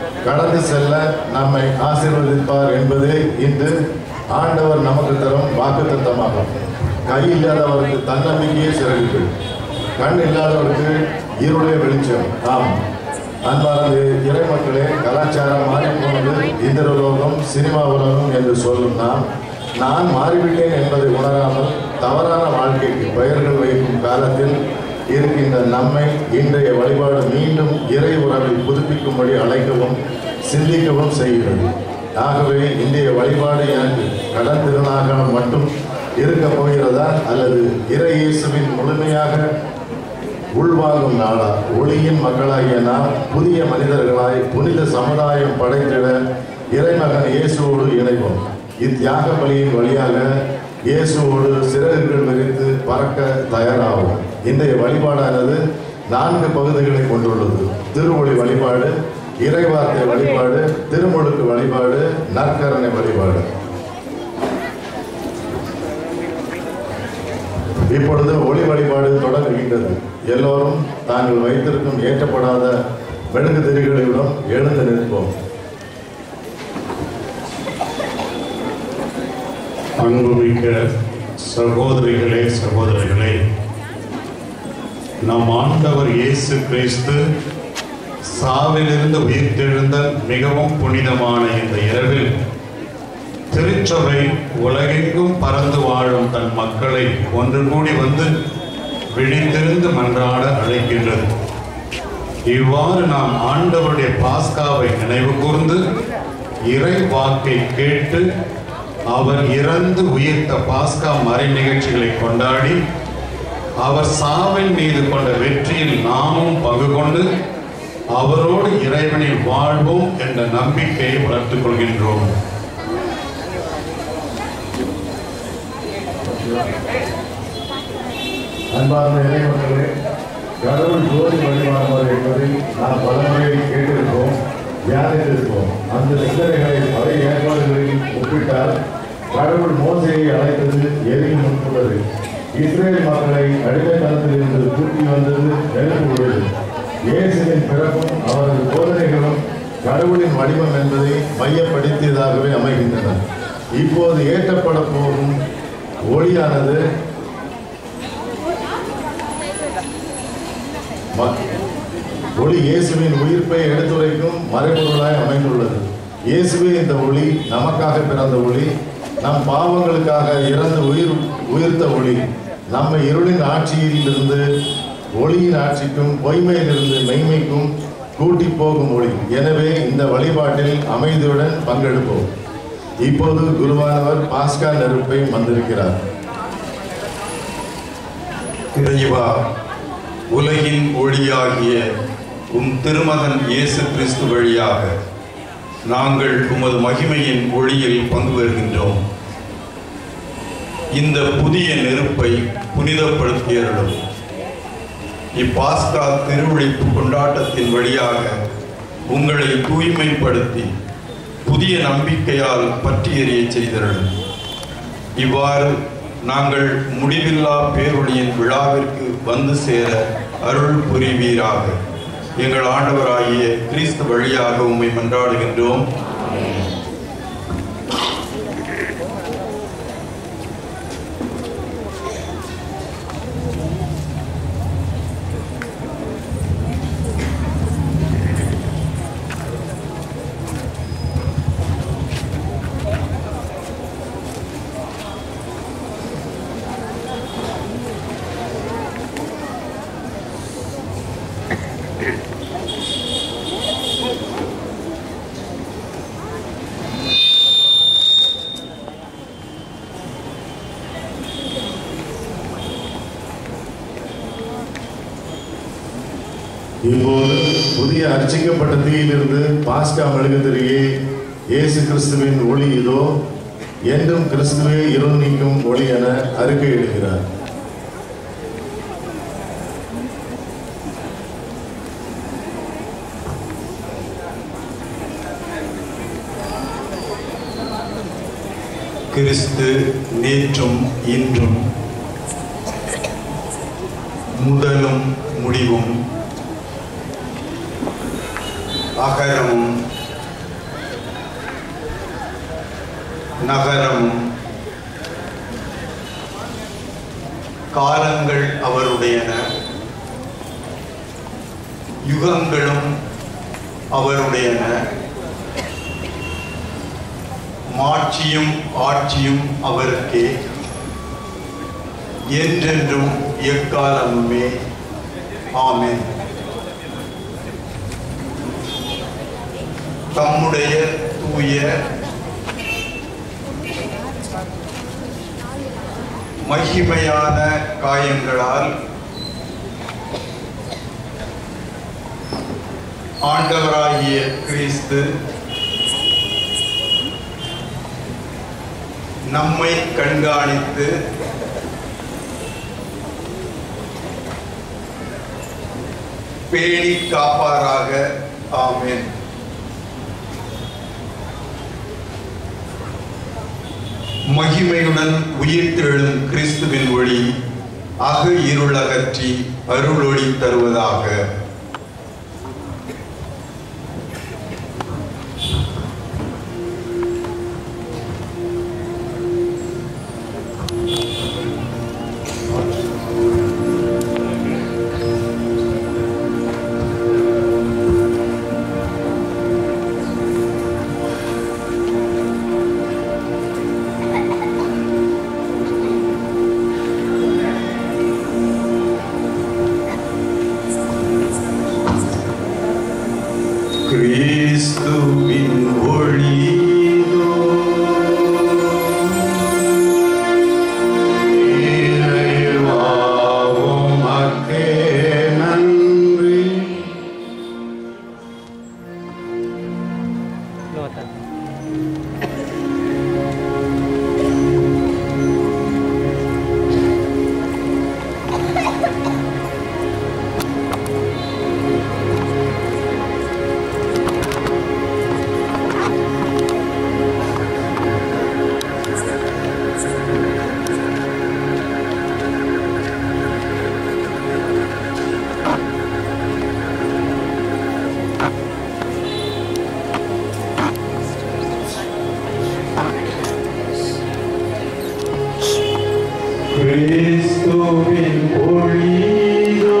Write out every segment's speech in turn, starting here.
கடந்து செல்ல நம்மை ஆசீர்வதிப்பார் என்பதே இன்று ஆண்டவர் நமக்கு தரும் வாக்குத்தத்தமாகும் கை இல்லாதவருக்கு தன்னம்பிக்கையே சிறகுகள் கண் இல்லாதவருக்கு இருளே வெளிச்சம் ஆம் அன்பானது இறைமக்களே கலாச்சாரம் மாறிப்போனது இந்திரலோகம் சினிமா உலகம் என்று சொல்லும் நாம் நான் மாறிவிட்டேன் என்பதை உணராமல் தவறான வாழ்க்கைக்கு பெயர்கள் வைக்கும் காலத்தில் இருக்கின்ற நம்மை இன்றைய வழிபாடு மீண்டும் இறை உறவில் புதுப்பிக்கும்படி அழைக்கவும் சிந்திக்கவும் செய்கிறது ஆகவே இன்றைய வழிபாடு எனக்கு கடன் திருநாக மட்டும் இருக்க போகிறதா அல்லது இறை இயேசுவின் முழுமையாக உள்வாங்கும் நாளா ஒளியின் மக்களாகிய நாம் புதிய மனிதர்களாய் புனித சமுதாயம் படைத்திட இறைமகன் இயேசுவோடு இணைவோம் இத்தியாக பலியின் வழியாக இயேசுவோடு சிறகுகள் விரித்து பறக்க தயாராகும் இன்றைய வழிபாடானது நான்கு பகுதிகளை கொண்டுள்ளது திருமொழி வழிபாடு இறைவார்த்தை வழிபாடு திருமுழுக்கு வழிபாடு நற்கரணை வழிபாடு இப்பொழுது ஒளி வழிபாடு தொடங்குகின்றது எல்லோரும் தாங்கள் வைத்திருக்கும் ஏற்றப்படாத மெழுகு திரிகளிடம் எழுந்து நிற்போம் அன்புமிக்க சகோதரிகளே சகோதரர்களே நம் ஆண்டவர் இயேசு கிறிஸ்து சாவிலிருந்து உயிர்த்தெழுந்த மிகவும் புனிதமான இந்த இரவில் திருச்சபை உலகெங்கும் பறந்து வாழும் தன் மக்களை ஒன்று கூடி வந்து விழித்திருந்து மன்றாட அழைக்கின்றது இவ்வாறு நாம் ஆண்டவருடைய பாஸ்காவை நினைவு கூர்ந்து இறை வாக்கை கேட்டு அவர் இறந்து உயிர்த்த பாஸ்கா மறை நிகழ்ச்சிகளை கொண்டாடி அவர் சாவின் மீது கொண்ட வெற்றியில் நாமும் பங்கு கொண்டு அவரோடு இறைவனில் வாழ்வோம் என்ற நம்பிக்கையை வளர்த்துக் கொள்கின்றோம் அன்பார்ந்த இறைமக்களே கடவுள் ஜோதி வழிபாடுவார் என்பதை நாம் பலமுறை கேட்டிருப்போம் தியானித்திருப்போம் அந்த சிந்தனைகளை பல ஏற்பாடுகளில் ஒப்பிட்டால் கடவுள் மோசையை அழைத்தது எரியும் முன்புள்ளது இஸ்ரேல் மக்களை அடிமைத்தனத்திலிருந்து தூக்கி வந்தது நெருங்குள்ளது இயேசுவின் பிறப்பும் அவரது போதனைகளும் கடவுளின் வடிவம் என்பதை மையப்படுத்தியதாகவே அமைகின்றன இப்போது ஏற்றப்பட போகும் ஒளியானது ம- ஒளி இயேசுவின் உயிர்ப்பை எடுத்துரைக்கும் மறைபொருளாய் அமைந்துள்ளது இயேசுவே இந்த ஒளி நமக்காக பிறந்த ஒளி நம் பாவங்களுக்காக இறந்து உயிர் உயிர்த்த ஒளி நம்மை இருளின் ஆட்சியில் இருந்து ஒளியின் ஆட்சிக்கும் பொய்மையிலிருந்து மெய்மைக்கும் கூட்டி போகும் ஒளி எனவே இந்த வழிபாட்டில் அமைதியுடன் பங்கெடுப்போம் இப்போது குருவானவர் பாஸ்கா நெருப்பை வந்திருக்கிறார் இறைவா உலகின் ஒளியாகிய உம் திருமகன் இயேசு கிறிஸ்து வழியாக நாங்கள் உமது மகிமையின் ஒளியில் பங்கு பெறுகின்றோம் இந்த புதிய நெருப்பை புனிதப்படுத்தியருளும் இப்பாஸ்கா திருவிழிப்பு கொண்டாட்டத்தின் வழியாக உங்களை தூய்மைப்படுத்தி புதிய நம்பிக்கையால் பற்றி எறியச் செய்தருளும் இவ்வாறு நாங்கள் முடிவில்லா பேரொழியின் விழாவிற்கு வந்து சேர அருள் புரிவீராக எங்கள் ஆண்டவராகிய கிறிஸ்து வழியாக உம்மை மன்றாடுகின்றோம் இப்போது புதிய அர்ச்சிக்கப்பட்ட தீயிலிருந்து பாஸ்கா மெழுகுதிரியே இயேசு கிறிஸ்துவின் ஒளி இதோ என்றும் கிறிஸ்துவே இருள் நீக்கும் ஒளி என அறிக்கையிடுகிறார் கிறிஸ்து நேற்றும் இன்றும் முதலும் முடிவும் அகரமும் நகரமும் காலங்கள் அவருடையன யுகங்களும் அவருடையன மாட்சியும் ஆட்சியும் அவருக்கே என்றென்றும் எக்காலமுமே ஆமென் தம்முடைய தூய மகிமையான காயங்களால் ஆண்டவராகிய கிறிஸ்து நம்மை கண்காணித்து பேணி காப்பாராக ஆமென் மகிமையுடன் உயிர்த்தெழும் கிறிஸ்துவின் ஒளி அக இருள் அகற்றி அருளொளி தருவதாக கிறிஸ்துவின் ஒளிதோ இறைவா உமக்கே நன்றி கிறிஸ்துவின் ஒளிதோ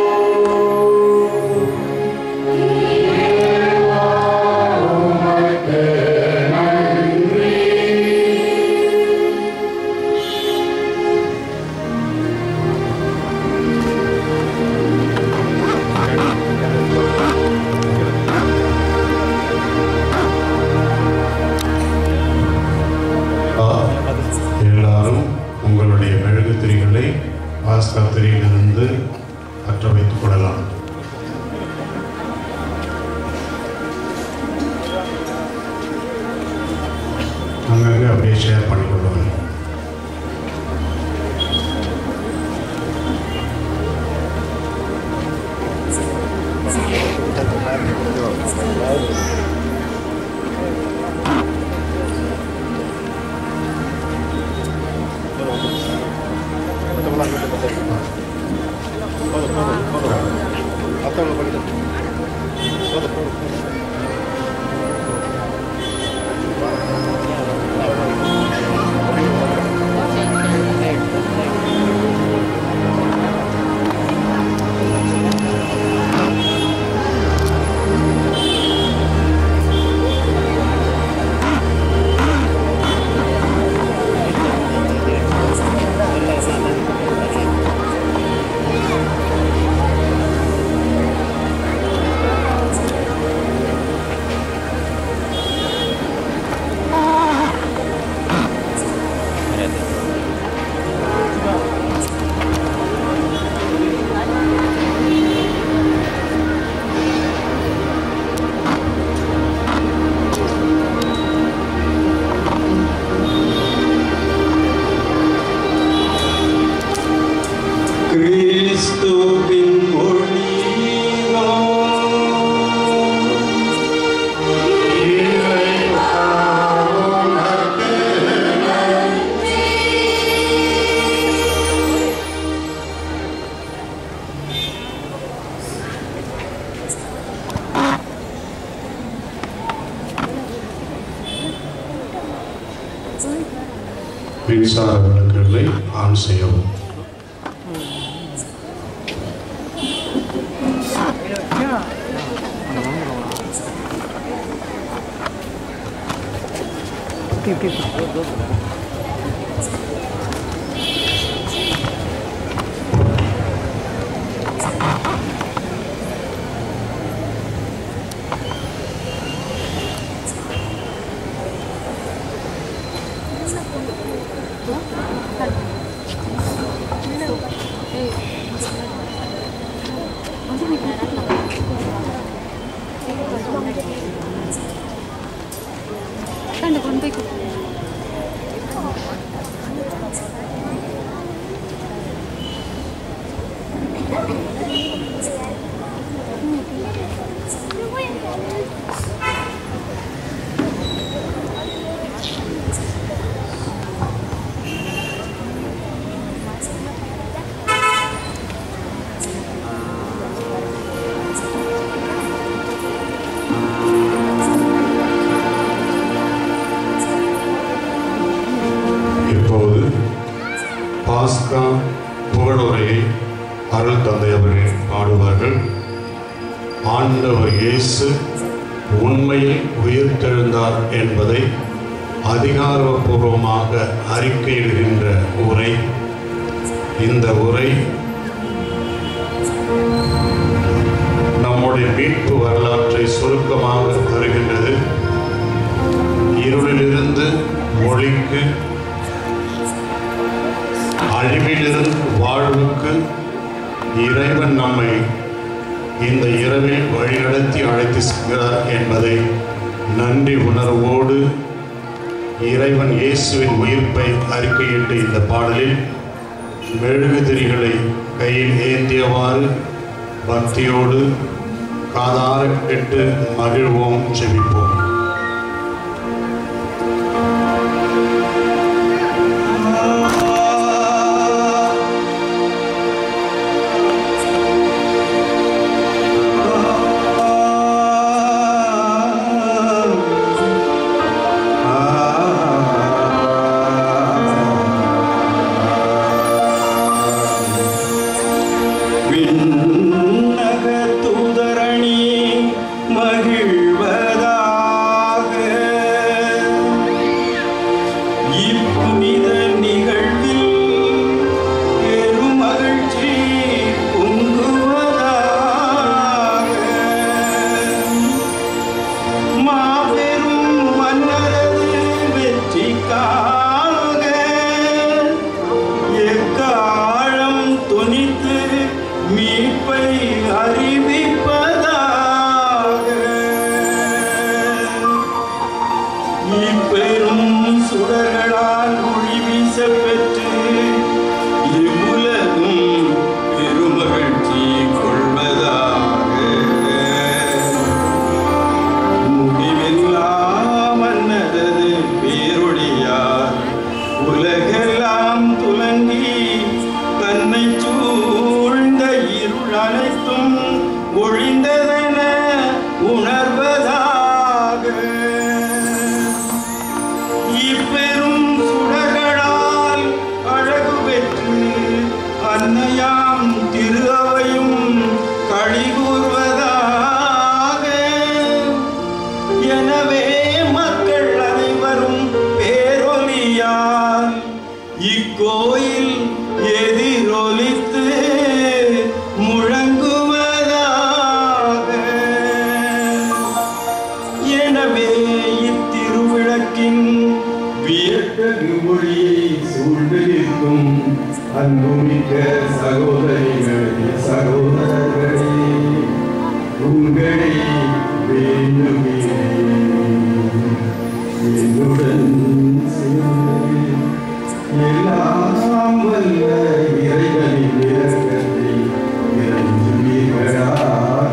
ஆ, எல்லாரும் உங்களுடைய மெழுகு திரிகளை ஆஸ்பத்திரியிலிருந்து அற்ற வைத்துக் கொள்ளலாம் அங்கங்கே அப்படியே ஷேர் பண்ணிக்கொள்ளுங்கள் Thank மின்சார விளக்குகளை ஆன் செய்யவும் கண்டு கொண்டு போய் கொடு. இப்போது பாஸ்கா புகழுரையை அருள் தந்தை அவர்கள் பாடுவார்கள் ஆண்டவர் இயேசு உண்மையில் உயிர்த்தெழுந்தார் என்பதை அதிகாரப்பூர்வமாக அறிக்கையிடுகின்ற உரை இந்த உரை நம்முடைய மீட்பு வரலாற்றை சுருக்கமாக தருகின்றது இருளிலிருந்து ஒளிக்கு அழிவிலிருந்து வாழ்வுக்கு இறைவன் நம்மை இந்த இரவில் வழிநடத்தி அழைத்து செல்கிறார் என்பதை நன்றி உணர்வோடு இறைவன் இயேசுவின் உயிர்ப்பை அறிக்கையிட்ட இந்த பாடலில் மெழுகுதிரிகளை கையில் ஏந்தியவாறு பக்தியோடு காதார கேட்டு மகிழ்வோம் செபிப்போம் விண்ணக தூதரணி மகிழ்வதாக இப்புனித நிகழ்வில் பெருமகிழ்ச்சி பொங்குவதாக மாபெரும் மன்னரது வெற்றிக்காக எக்காலம் துணித்து மீட்பை அறிவிப்பதாக இப்பெரும் சுடர்களால் ஒளி வீச பெற்று இவ்வுலகும் பெருமகிழ்ச்சி கொள்வதாக முடிவில்லா மன்னரது பேரொழியார் உலகெல்லாம் துலங்கி தன்னை சூழ்ந்த இருள் அனைத்தும் ஒழிந்ததென உணர்வதாக இப்பெரும் சுடர்களால் அழகு பெற்று அன்னையாம் திரு அவையும் கழிகூர்வதாக எனவே மக்கள் அனைவரும் பேரொலியால் இக்கோயில் எதிரொலித்து முழங்குவதாக எனவே இத்திருவிளக்கின் வியத்தகு ஒளியை சூழ்ந்து நிற்கும் அன்புமிக்க சகோதரிகளே சகோதரர்களே உங்களை வேண்டுகிறேன் என்னுடன் சேர்ந்து எல்லாம் வல்ல இறைவனின் இரக்கத்தை இறைஞ்சுவீர்களாக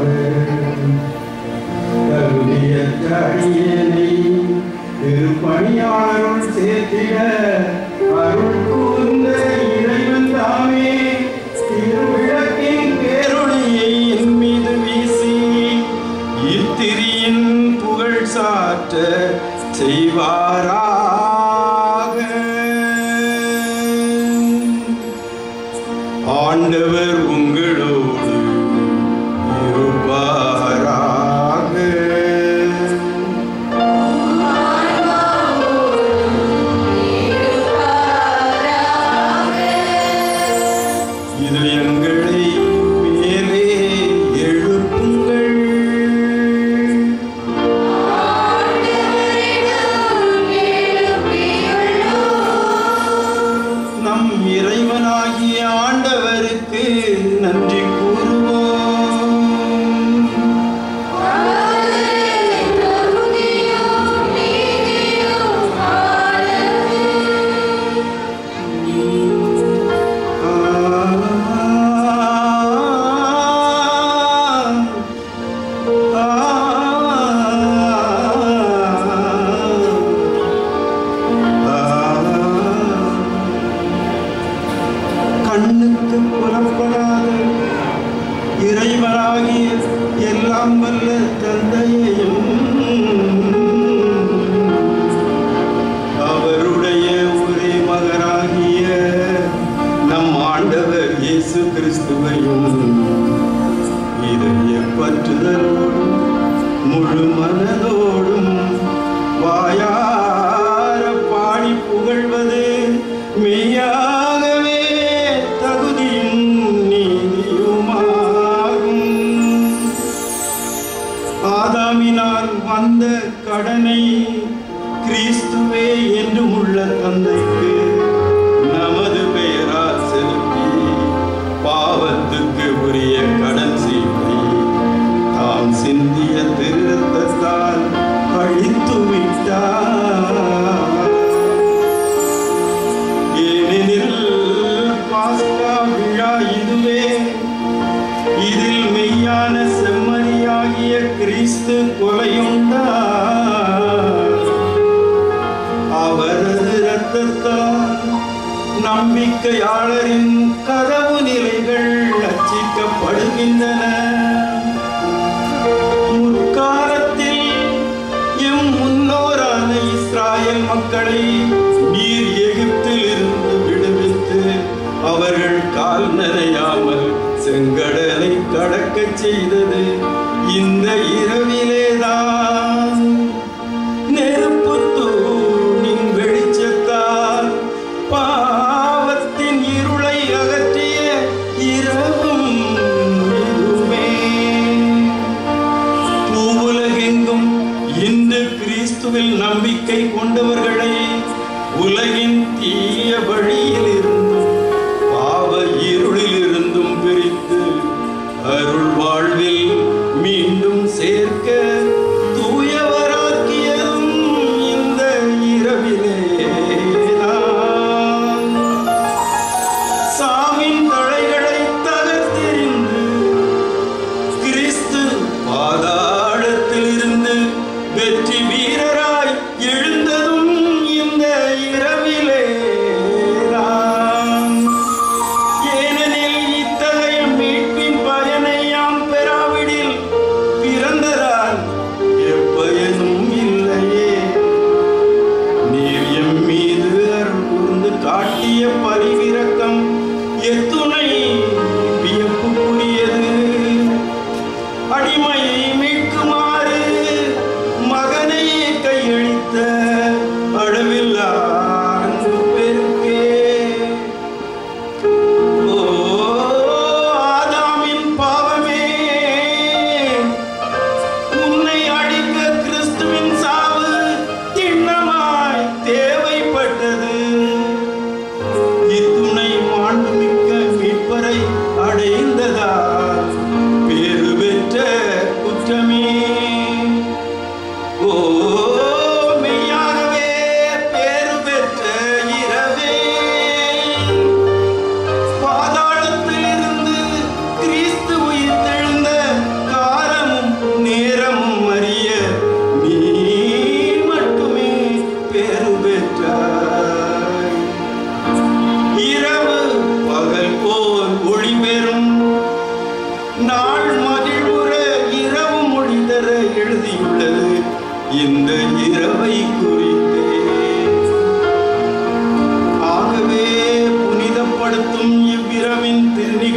தகுதியற்ற அடியேனை திருப்பணியாளருள் சேர்த்திட அருள் கூர்ந்த இறைவன் தாமே திருவிளக்கின் பேரொளியை என் மீது வீசி இத்திரியின் புகழ் சாற்ற செய்வாராக ஆண்டவர் உங்களோடு இருப்பாராக இதயங்களை மேலே எழுப்புங்கள் நம் இறைவனாகிய ஆண்டவருக்கு நன்றி கூறுவோம் கண்ணுக்கு புலப்படாத இறைவனாகிய எல்லாம் வல்ல தந்தையையும் அவருடைய ஒரே மகனாகிய நம் ஆண்டவர் இயேசு கிறிஸ்துவையும் இதய பற்றுதலோடும் முழு மனதோடும் வாயார பாடி புகழ்வது மெய்யாகவே தகுதியும் நீதியுமாகும் ஆதாமினால் வந்த கடனை கிறிஸ்துவே என்றும் உள்ள தந்தைக்கு நமது பெயரால் செலுத்தி பாவத்துக்கு உரிய கடன் சீட்டை தாம் சிந்திய திருத்தத்தால் அழித்து விட்டார் ஏனெனில் பாஸ்கா விழா இதுவே இதில் மெய்யான செம்மறியாகிய கிறிஸ்து கொலையுண்டார் அவரது இரத்தத்தால் நம்பிக்கையாளரின் கதவு நிலைகள் அச்சிக்கப்படுகின்றன முற்காலத்தில் எம் முன்னோரான இஸ்ராயல் மக்களை நீர் எகிப்தில் இருந்து விடுவித்து அவர்கள் கால் நனையாமல் செங்கடலை கடக்கச் செய்தது இந்த இரவிலேதான் நெருப்பு தூணின் வெளிச்சத்தால் பாவத்தின் இருளை அகற்றிய இரவும் இதுவே பூவுலகெங்கும் இன்று கிறிஸ்துவில் நம்பிக்கை கொண்டவர்களை உலகின் தீய வழியில் இருந்தும் பாவ இருளில் இருந்தும் பிரித்து அருள் வாழ்வில் மீண்டும் சேர்க்க தூயவராக்கியதும் இந்த இரவிலேதான் சாவின் தடைகளை தகர்த்தெறிந்து கிறிஸ்து பாதாளத்தில் இருந்து வெற்றி வீரராய் எழுந்ததும் இந்த இரவிலே ஏனெனில் இத்தகைய மீட்பின் பயனை யாம் பெறாவிடில் பிறந்ததால் எப்பயனும் இல்லையே நீர் எம் மீது அருள் கூர்ந்து காட்டிய பரிவிரக்கம் எத்துணை வியப்புக்குரியது அடிமையை மீட்குமாறு மகனையே கையளித்த அளவில்லா அன்பு பெருக்கே ஓ ஆதாமின் பாவமே உன்னை அழிக்க கிறிஸ்துவின் சாவு திண்ணமாய் தேவைப்பட்டது இத்துணை மாண்புமிக்க மீட்பரை அடைந்ததால் பேறு பெற்ற குற்றமே ஓ மெய்யாகவே பேறு பெற்ற இரவே பாதாளத்தில் இருந்து கிறிஸ்து உயிர்த்தெழுந்த காலமும் நேரமும் அறிய நீ மட்டுமே பேரு பெற்றாய் இரவு பகல் போல் ஒளி பெறும் நாள் மகிழ்வுற இரவு மொழிதர எழுதியுள்ளது இந்த இரவை குறித்தே ஆகவே புனிதப்படுத்தும் இவ்விரவின் திருநி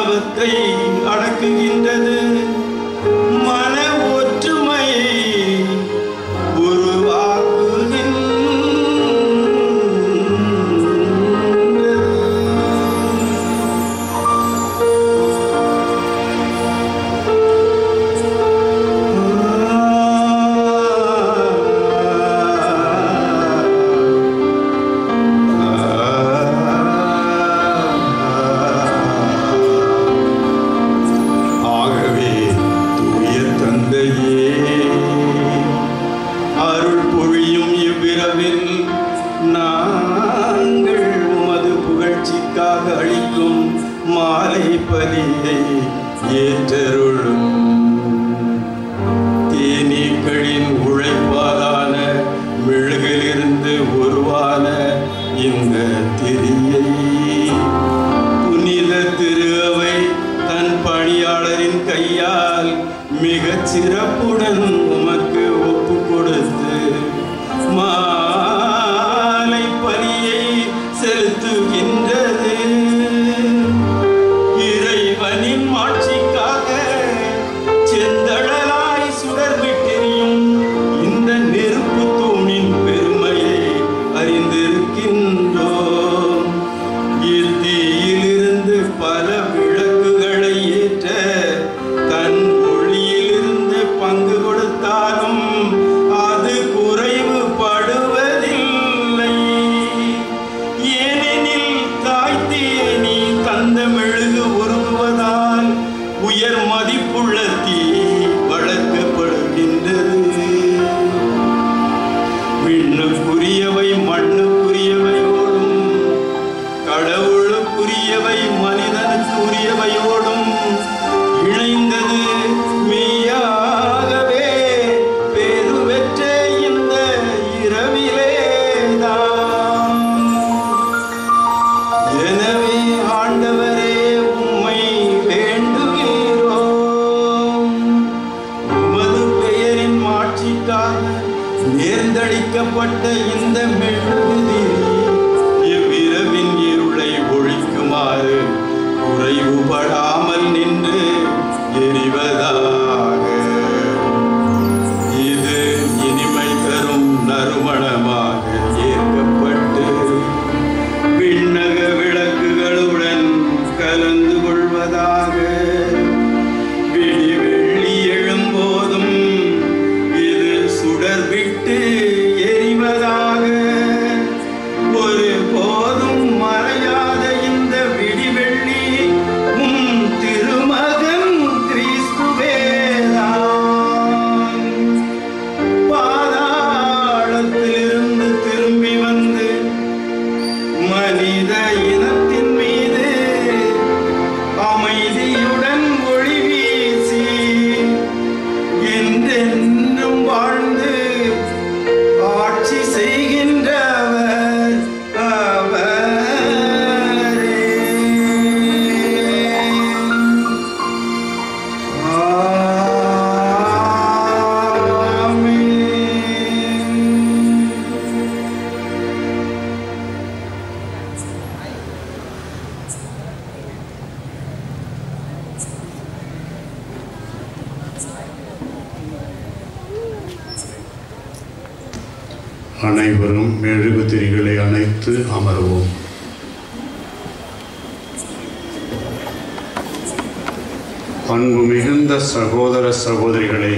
ஆணவத்தை அடக்குகின்றது மன ஒற்றுமையை உருவாக்குகின்றது ஆகவே தூய தந்தையே அருள் பொழியும் இவ்விரவில் நாங்கள் உமது புகழ்ச்சிக்காக அளிக்கும் மாலை பலியை ஏற்றருளும் தேனீக்களின் உழைப்பாலான மெழுகிலிருந்து உருவான இந்த திரியை புனித திரு அவை தன் பணியாளரின் கையால் மிகச் சிறப்புடன் உமக்கு ஒப்பு கொடுத்து மாலை பலியை செலுத்துகின்றது இறைவனின் மாட்சிக்காக செந்தழலாய் சுடர்விட்டெரியும் இந்த நெருப்பு தூணின் பெருமையை அறிந்திருக்கின்றோம் இத்தீயிலிருந்து பல விளக்குகளை ஏற்ற தன் ஒளியிலிருந்து பங்கு கொடுத்தாலும் அது குறைவுபடுவதில்லை ஏனெனில் தாய்த்தே நீ தந்த மெழுகு உருகுவதால் உயர் மதிப்புள்ள தீ வளர்க்கப்படுகின்றது விண்ணுக்குரியவை மண்ணுக்குரியவையோடும் கடவுளுக்குரியவை மனிதனுக்குரியவையோடும் இணைந்தது மெய்யாகவே பேரு பெற்ற இந்த இரவிலேதான் எனவே ஆண்டவரே உம்மை வேண்டுகிறோம் உமது பெயரின் மாட்சிக்காக நேர்ந்தளிக்கப்பட்ட இந்த மெழுகுதிரி இவ்விரவின் இருளை ஒழிக்குமாறு குறைவுபடாமல் நின்று எரிவதாக இது இனிமை தரும் நறுமணமாக ஏற்கப்பட்டு விண்ணக விளக்குகளுடன் கலந்து கொள்வதாக விடி வெள்ளி எழும்போதும் இது சுடர் விட்டு எரிவதாக ஒரு போதும் மறையாத இந்த விடிவெள்ளி உம் திருமகன் கிறிஸ்துவேதான் பாதாளத்திலிருந்து திரும்பி வந்து மனித இனத்தின் மீது அமைதியுடன் ஒளி வீசி என்றென்றும் வாழ்ந்து ஆட்சி செய்கின்றவர் அவரே ஆமென். அனைவரும் மெழுகுதிரிகளை அணைத்து அமர்வோம் அன்பு மிகுந்த சகோதர சகோதரிகளே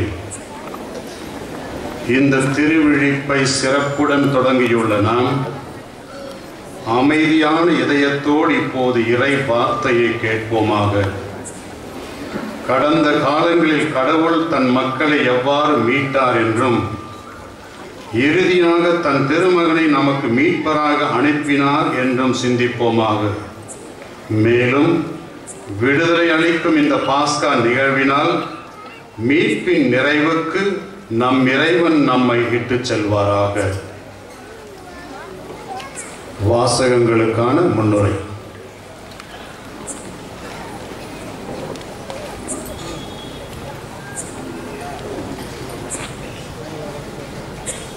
இந்த திருவிழிப்பை சிறப்புடன் தொடங்கியுள்ள நாம் அமைதியான இதயத்தோடு இப்போது இறை வார்த்தையை கேட்போமாக கடந்த காலங்களில் கடவுள் தன் மக்களை எவ்வாறு மீட்டார் என்றும் இறுதியாக தன் திருமகனை நமக்கு மீட்பராக அனுப்பினார் என்றும் சிந்திப்போமாக மேலும் விடுதலை அளிக்கும் இந்த பாஸ்கா நிகழ்வினால் மீட்பின் நிறைவுக்கு நம் இறைவன் நம்மை இட்டுச் செல்வாராக வாசகங்களுக்கான முன்னுரை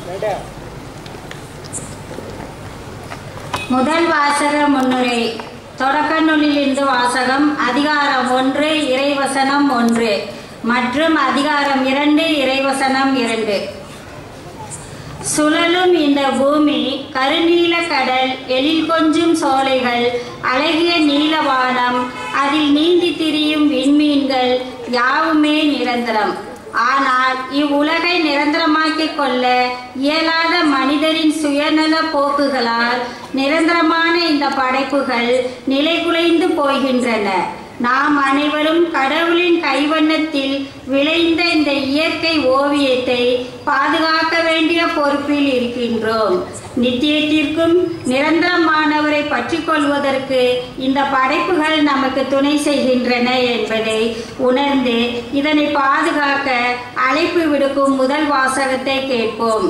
முதல் வாசக முன்னுரை தொடக்க நூலிலிருந்து வாசகம் அதிகாரம் ஒன்று இறைவசனம் ஒன்று மற்றும் அதிகாரம் இரண்டு இறைவசனம் இரண்டு சுழலும் இந்த பூமி கருநீல கடல் எழில் கொஞ்சும் சோலைகள் அழகிய நீலவானம் அதில் நீந்தி திரியும் விண்மீன்கள் யாவுமே நிரந்தரம் ஆனால் இவ்வுலகை நிரந்தரமாக்கிக் கொள்ள இயலாத மனிதரின் சுயநல போக்குகளால் நிரந்தரமான இந்த படைப்புகள் நிலைகுலைந்து போகின்றன நாம் அனைவரும் கடவுளின் கைவண்ணத்தில் விளைந்த இந்த இயற்கை ஓவியத்தை பாதுகாக்க வேண்டிய பொறுப்பில் இருக்கின்றோம் நித்தியத்திற்கும் நிரந்தரமானவரை பற்றி கொள்வதற்கு இந்த படைப்புகள் நமக்கு துணை செய்கின்றன என்பதை உணர்ந்து இதனை பாதுகாக்க அழைப்பு விடுக்கும் முதல் வாசகத்தை கேட்போம்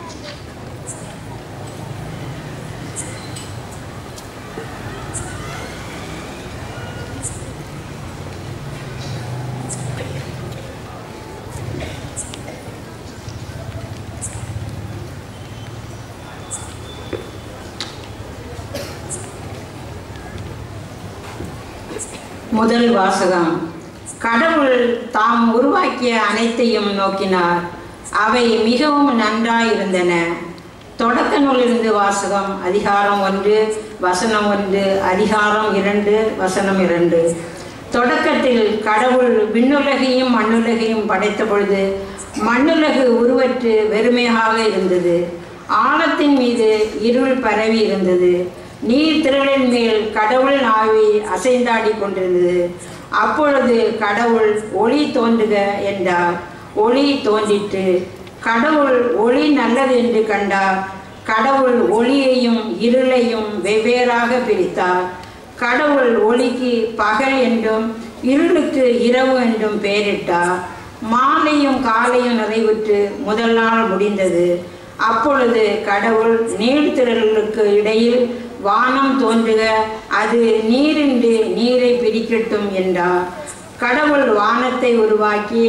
முதல் வாசகம் கடவுள் தாம் உருவாக்கிய அனைத்தையும் நோக்கினார் அவை மிகவும் நன்றாயிருந்தன தொடக்க நூலிருந்து வாசகம் அதிகாரம் ஒன்று வசனம் ஒன்று அதிகாரம் இரண்டு வசனம் இரண்டு தொடக்கத்தில் கடவுள் விண்ணுலகையும் மண்ணுலகையும் படைத்த பொழுது மண்ணுலகு உருவற்று வெறுமையாக இருந்தது ஆழத்தின் மீது இருள் பரவி இருந்தது நீர் திரளின் மேல் கடவுள் ஆவி அசைந்தாடி கொண்டிருந்தது அப்பொழுது கடவுள் ஒளி தோன்றுக என்றார் ஒளி தோன்றிற்று கடவுள் ஒளி நல்லது என்று கண்டார் கடவுள் ஒளியையும் இருளையும் வெவ்வேறாக பிரித்தார் கடவுள் ஒளிக்கு பகல் என்றும் இருளுக்கு இரவு என்றும் பெயரிட்டார் மாலையும் காலையும் நிறைவுற்று முதல் நாள் முடிந்தது அப்பொழுது கடவுள் நீர்த்திரளுக்கு இடையில் வானம் தோன்றுக அது நீரின்றி நீரை பிரிக்கட்டும் என்றார் கடவுள் வானத்தை உருவாக்கி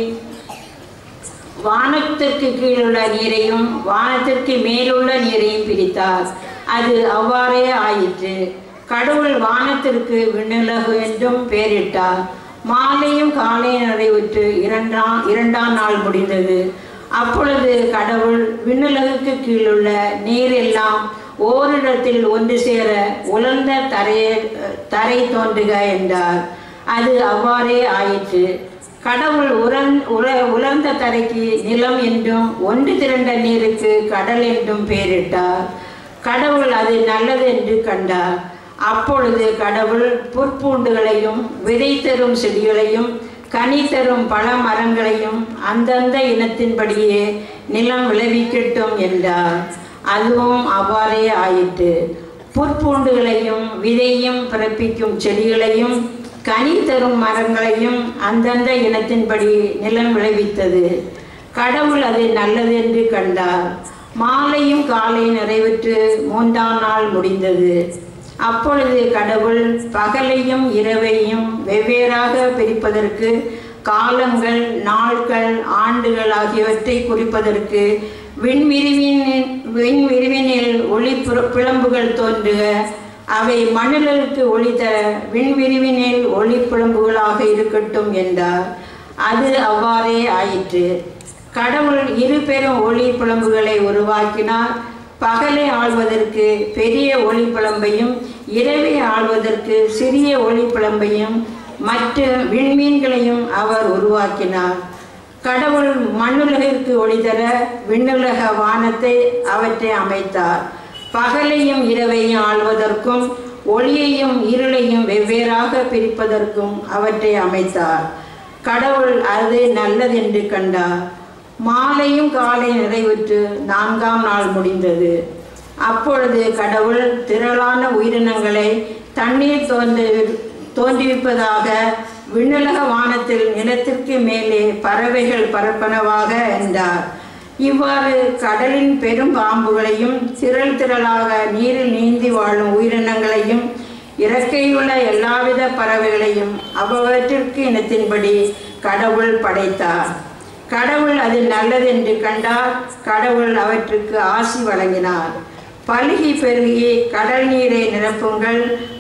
வானத்திற்கு கீழுள்ள நீரையும் வானத்திற்கு மேலுள்ள நீரையும் பிரித்தார் அது அவ்வாறே ஆயிற்று கடவுள் வானத்திற்கு விண்ணுலகு என்றும் பெயரிட்டார் மாலையும் காலையும் நிறைவுற்று இரண்டாம் இரண்டாம் நாள் முடிந்தது அப்பொழுது கடவுள் விண்ணுலகுக்கு கீழுள்ள நீர் எல்லாம் ஓரிடத்தில் ஒன்று சேர உலர்ந்த தரையை தரை தோன்றுக என்றார் அது அவ்வாறே ஆயிற்று கடவுள் உரன் உர உலர்ந்த தரைக்கு நிலம் என்றும் ஒன்று திரண்ட நீருக்கு கடல் என்றும் பெயரிட்டார் கடவுள் அது நல்லது என்று கண்டார் அப்பொழுது கடவுள் புற்பூண்டுகளையும் விதை தரும் செடிகளையும் கனி தரும் பழ மரங்களையும் அந்தந்த இனத்தின்படியே நிலம் விளைவிக்கட்டும் என்றார் அதுவும் அவ்வாறே ஆயிற்று புற்பூண்டுகளையும் விதையும் பிறப்பிக்கும் செடிகளையும் கனி தரும் மரங்களையும் அந்தந்த இனத்தின்படி நிலம் விளைவித்தது கடவுள் அது நல்லது என்று கண்டார் மாலையும் காலை நிறைவுற்று மூன்றாம் நாள் முடிந்தது அப்பொழுது கடவுள் பகலையும் இரவையும் வெவ்வேறாக பிரிப்பதற்கு காலங்கள் நாட்கள் ஆண்டுகள் ஆகியவற்றை குறிப்பதற்கு விண்விரிவின் விண்விரிவினில் ஒளி புற- பிளம்புகள் தோன்றுக அவை மண்ணிலுக்கு ஒளி தர விண்விரிவினில் ஒளி பிளம்புகளாக இருக்கட்டும் என்றார் அது அவ்வாறே ஆயிற்று கடவுள் இரு பெரும் ஒளி பிளம்புகளை உருவாக்கினார் பகலை ஆள்வதற்கு பெரிய ஒளி பிளம்பையும் இரவை ஆள்வதற்கு சிறிய ஒளி பிளம்பையும் மற்ற விண்மீன்களையும் அவர் உருவாக்கினார் கடவுள் மண்ணுலகிற்கு ஒளி தர விண்ணுலக வானத்தை அவற்றை அமைத்தார் பகலையும் இரவையும் ஆள்வதற்கும் ஒளியையும் இருளையும் வெவ்வேறாக பிரிப்பதற்கும் அவற்றை அமைத்தார் கடவுள் அது நல்லதென்று கண்டார் மாலையும் காலை நிறைவுற்று நான்காம் நாள் முடிந்தது அப்பொழுது கடவுள் திரளான உயிரினங்களை தண்ணீர் தோன்றி தோன்றியிருப்பதாக விண்ணுலக வானத்தில் நிலத்திற்கு மேலே பறவைகள் பரப்பனவாக என்றார் இவ்வாறு கடலின் பெரும் பாம்புகளையும் திரள் திரளாக நீரில் நீந்தி வாழும் உயிரினங்களையும் இறக்கையுள்ள எல்லாவித பறவைகளையும் அவ்வவற்றிற்கு இனத்தின்படி கடவுள் படைத்தார் கடவுள் அது நல்லதென்று கண்டார் கடவுள் அவற்றுக்கு ஆசி வழங்கினார் பலுகி பெருகி கடல் நீரை நிரப்புங்கள்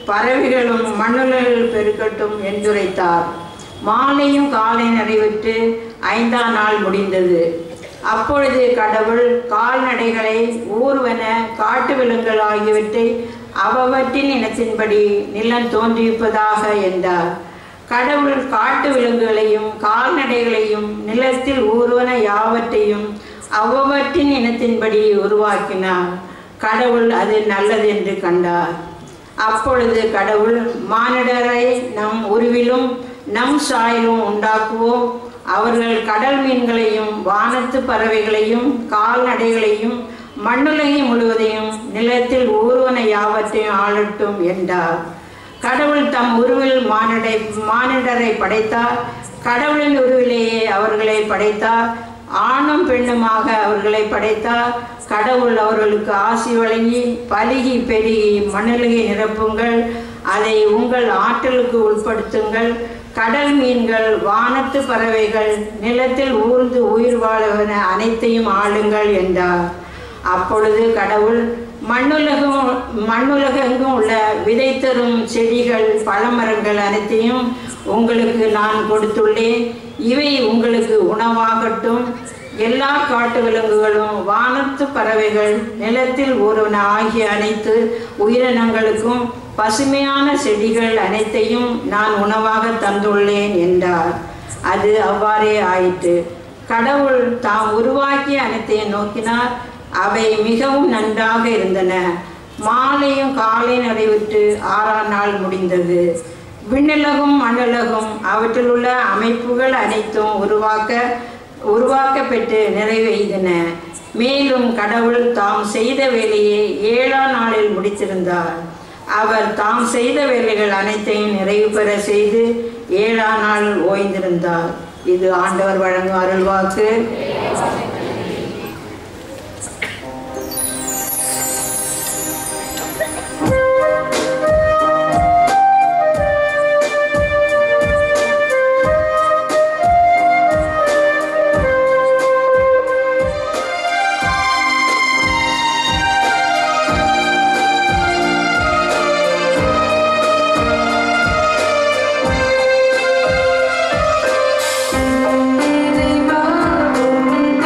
பறவைகளும் மண்ணுலகில் பெருக்கட்டும் என்றுரைத்தார் மாலையும் காலை நிறைவிட்டு ஐந்தாம் நாள் முடிந்தது அப்பொழுது கடவுள் கால்நடைகளை ஊர்வன காட்டு விலங்குகள் ஆகியவற்றை அவவற்றின் இனத்தின்படி நிலம் தோன்றியிருப்பதாக என்றார் கடவுள் காட்டு விலங்குகளையும் கால்நடைகளையும் நிலத்தில் ஊர்வன யாவற்றையும் அவ்வவற்றின் இனத்தின்படி உருவாக்கினார் கடவுள் அது நல்லது என்று கண்டார் அப்பொழுது கடவுள் மானிடரை நம் உருவிலும் நம் சாயலும் உண்டாக்குவோம் அவர்கள் கடல் மீன்களையும் வானத்து பறவைகளையும் கால்நடைகளையும் மண்ணுலகை முழுவதையும் நிலத்தில் ஊர்வன யாவற்றையும் ஆளட்டும் என்றார் கடவுள் தம் உருவில் மானிடை மானிடரை படைத்தார் கடவுளின் உருவிலேயே அவர்களை படைத்தார் ஆணும் பெண்ணுமாக அவர்களை படைத்தார் கடவுள் அவர்களுக்கு ஆசி வழங்கி பலுகி பெருகி மணலுகை நிரப்புங்கள் அதை உங்கள் ஆற்றலுக்கு உட்படுத்துங்கள் கடல் மீன்கள் வானத்து பறவைகள் நிலத்தில் ஊர்ந்து உயிர் வாழுவன அனைத்தையும் ஆளுங்கள் என்றார் அப்பொழுது கடவுள் மண்ணுலகம் மண்ணுலகெங்கும் உள்ள விதை தரும் செடிகள் பழமரங்கள் அனைத்தையும் உங்களுக்கு நான் கொடுத்துள்ளேன் இவை உங்களுக்கு உணவாகட்டும் எல்லா காட்டு விலங்குகளும் வானத்து பறவைகள் நிலத்தில் ஒருவன ஆகிய அனைத்து உயிரினங்களுக்கும் பசுமையான செடிகள் அனைத்தையும் நான் உணவாக தந்துள்ளேன் என்றார் அது அவ்வாறே ஆயிற்று கடவுள் தாம் உருவாக்கிய அனைத்தையும் நோக்கினார் அவை மிகவும் நன்றாக இருந்தன மாலையும் காலை நடைவிட்டு ஆறாம் நாள் முடிந்தது விண்ணுலகும் மண்ணுலகும் அவற்றில் உள்ள அமைப்புகள் அனைத்தும் உருவாக்க உருவாக்கப்பட்டு நிறைவெய்தன மேலும் கடவுள் தாம் செய்த வேலையை ஏழாம் நாளில் முடித்திருந்தார் அவர் தாம் செய்த வேலைகள் அனைத்தையும் நிறைவு பெற செய்து ஏழாம் நாள் ஓய்ந்திருந்தார் இது ஆண்டவர் வழங்கும் அருள்வாக்கு இறைவா உம்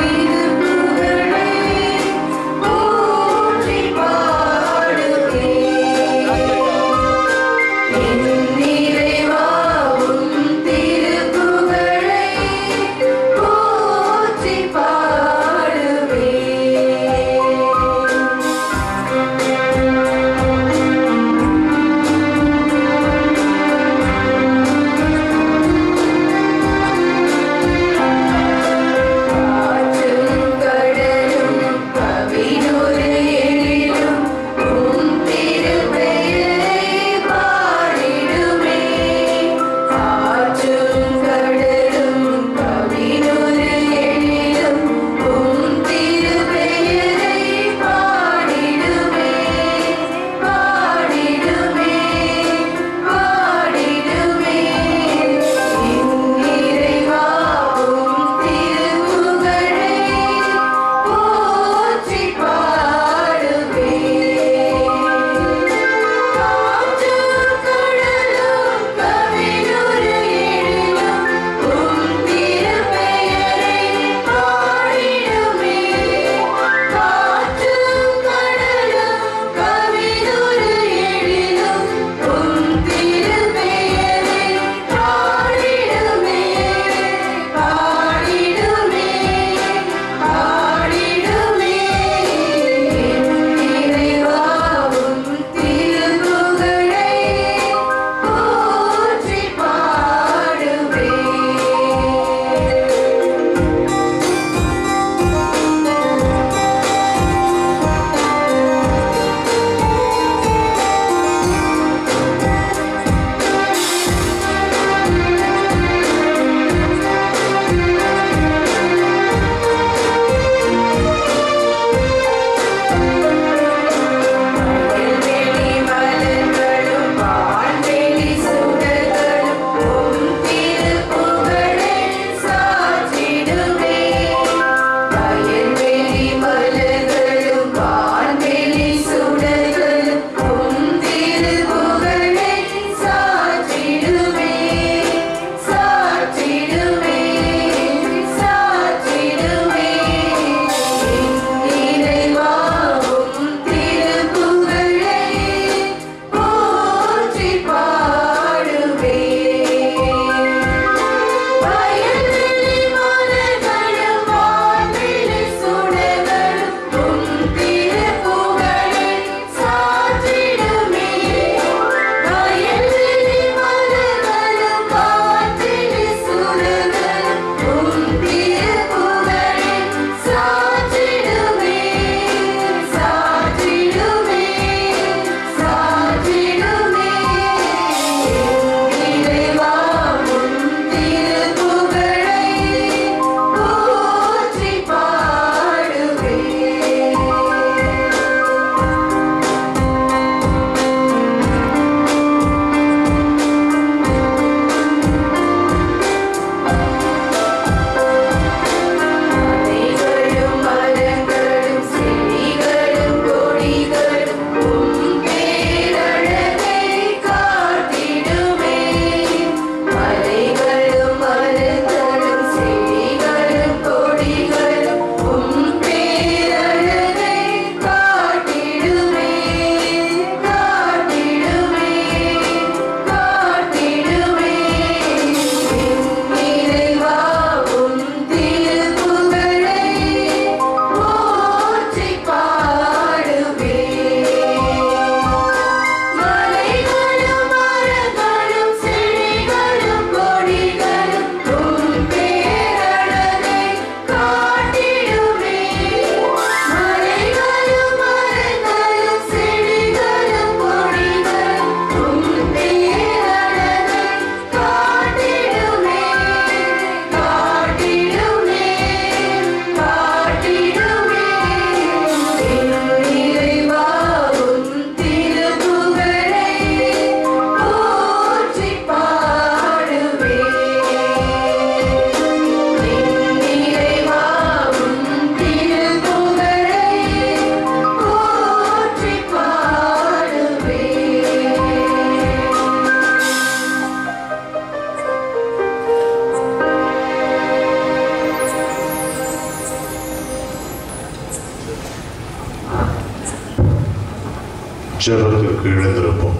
ஜெபத்திற்கு எழுந்திருப்போம்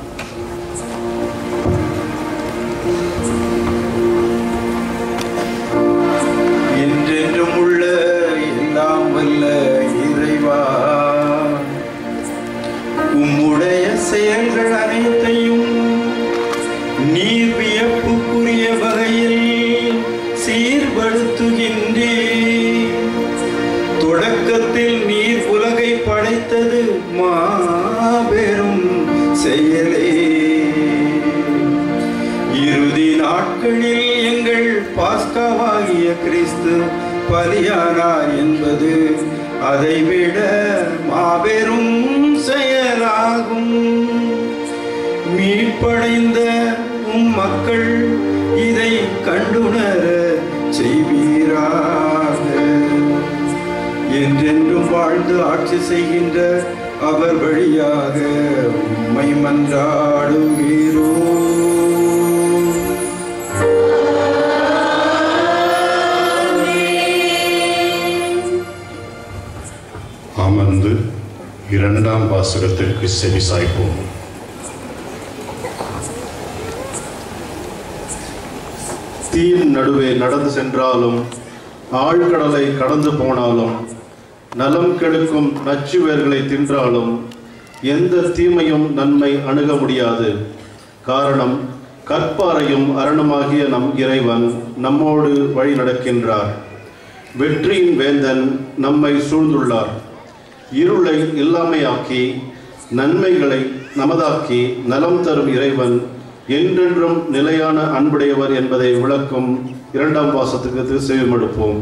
என்றென்றும் உள்ள எல்லாம் வல்ல இறைவா உம்முடைய செயல்கள் அனைத்தையும் நீர் வியப்புக்குரிய வகையில் சீர்படுத்துகின்றே தொடக்கத்தில் நீர் உலகை படைத்தது மாபெரும் செயலே இறுதி நாட்களில் எங்கள் பாஸ்காவாகிய கிறிஸ்து பலியானார் என்பது அதைவிட மாபெரும் செயலாகும் மீட்படைந்த உம் மக்கள் இதை கண்டுணர செய்வீராக என்றென்றும் வாழ்ந்து ஆட்சி செய்கின்ற அவர் வழியாக உம்மை மன்றாடுகிறோம் அமர்ந்து இரண்டாம் வாசகத்திற்கு செவி சாய்ப்போம் தீயின் நடுவே நடந்து சென்றாலும் ஆழ்கடலை கடந்து போனாலும் நலம் கெடுக்கும் நச்சுவேர்களை தின்றாலும் எந்த தீமையும் நன்மை அணுக முடியாது காரணம் கற்பாரையும் அரணுமாகிய நம் இறைவன் நம்மோடு வழி நடக்கின்றார் வெற்றியின் வேந்தன் நம்மை சூழ்ந்துள்ளார் இருளை இல்லாமையாக்கி நன்மைகளை நமதாக்கி நலம் தரும் இறைவன் என்றென்றும் நிலையான அன்புடையவர் என்பதை விளக்கும் இரண்டாம் வாசத்துக்கு செவிமடுப்போம்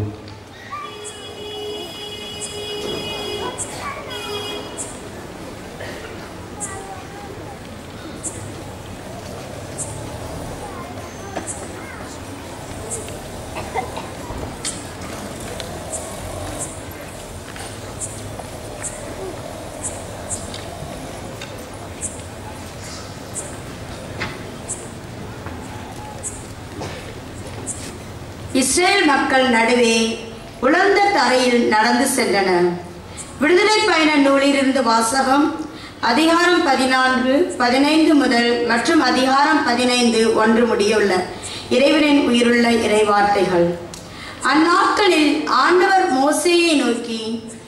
இஸ்ரேல் மக்கள் நடுவே உலர்ந்த தரையில் நடந்து சென்றனர் விடுதலை பயண நூலிலிருந்து வாசகம் அதிகாரம் பதினான்கு பதினைந்து முதல் மற்றும் அதிகாரம் பதினைந்து ஒன்று முடியுள்ள இறைவனின் உயிருள்ள இறைவார்த்தைகள் அந்நாட்களில் ஆண்டவர் மோசேயை நோக்கி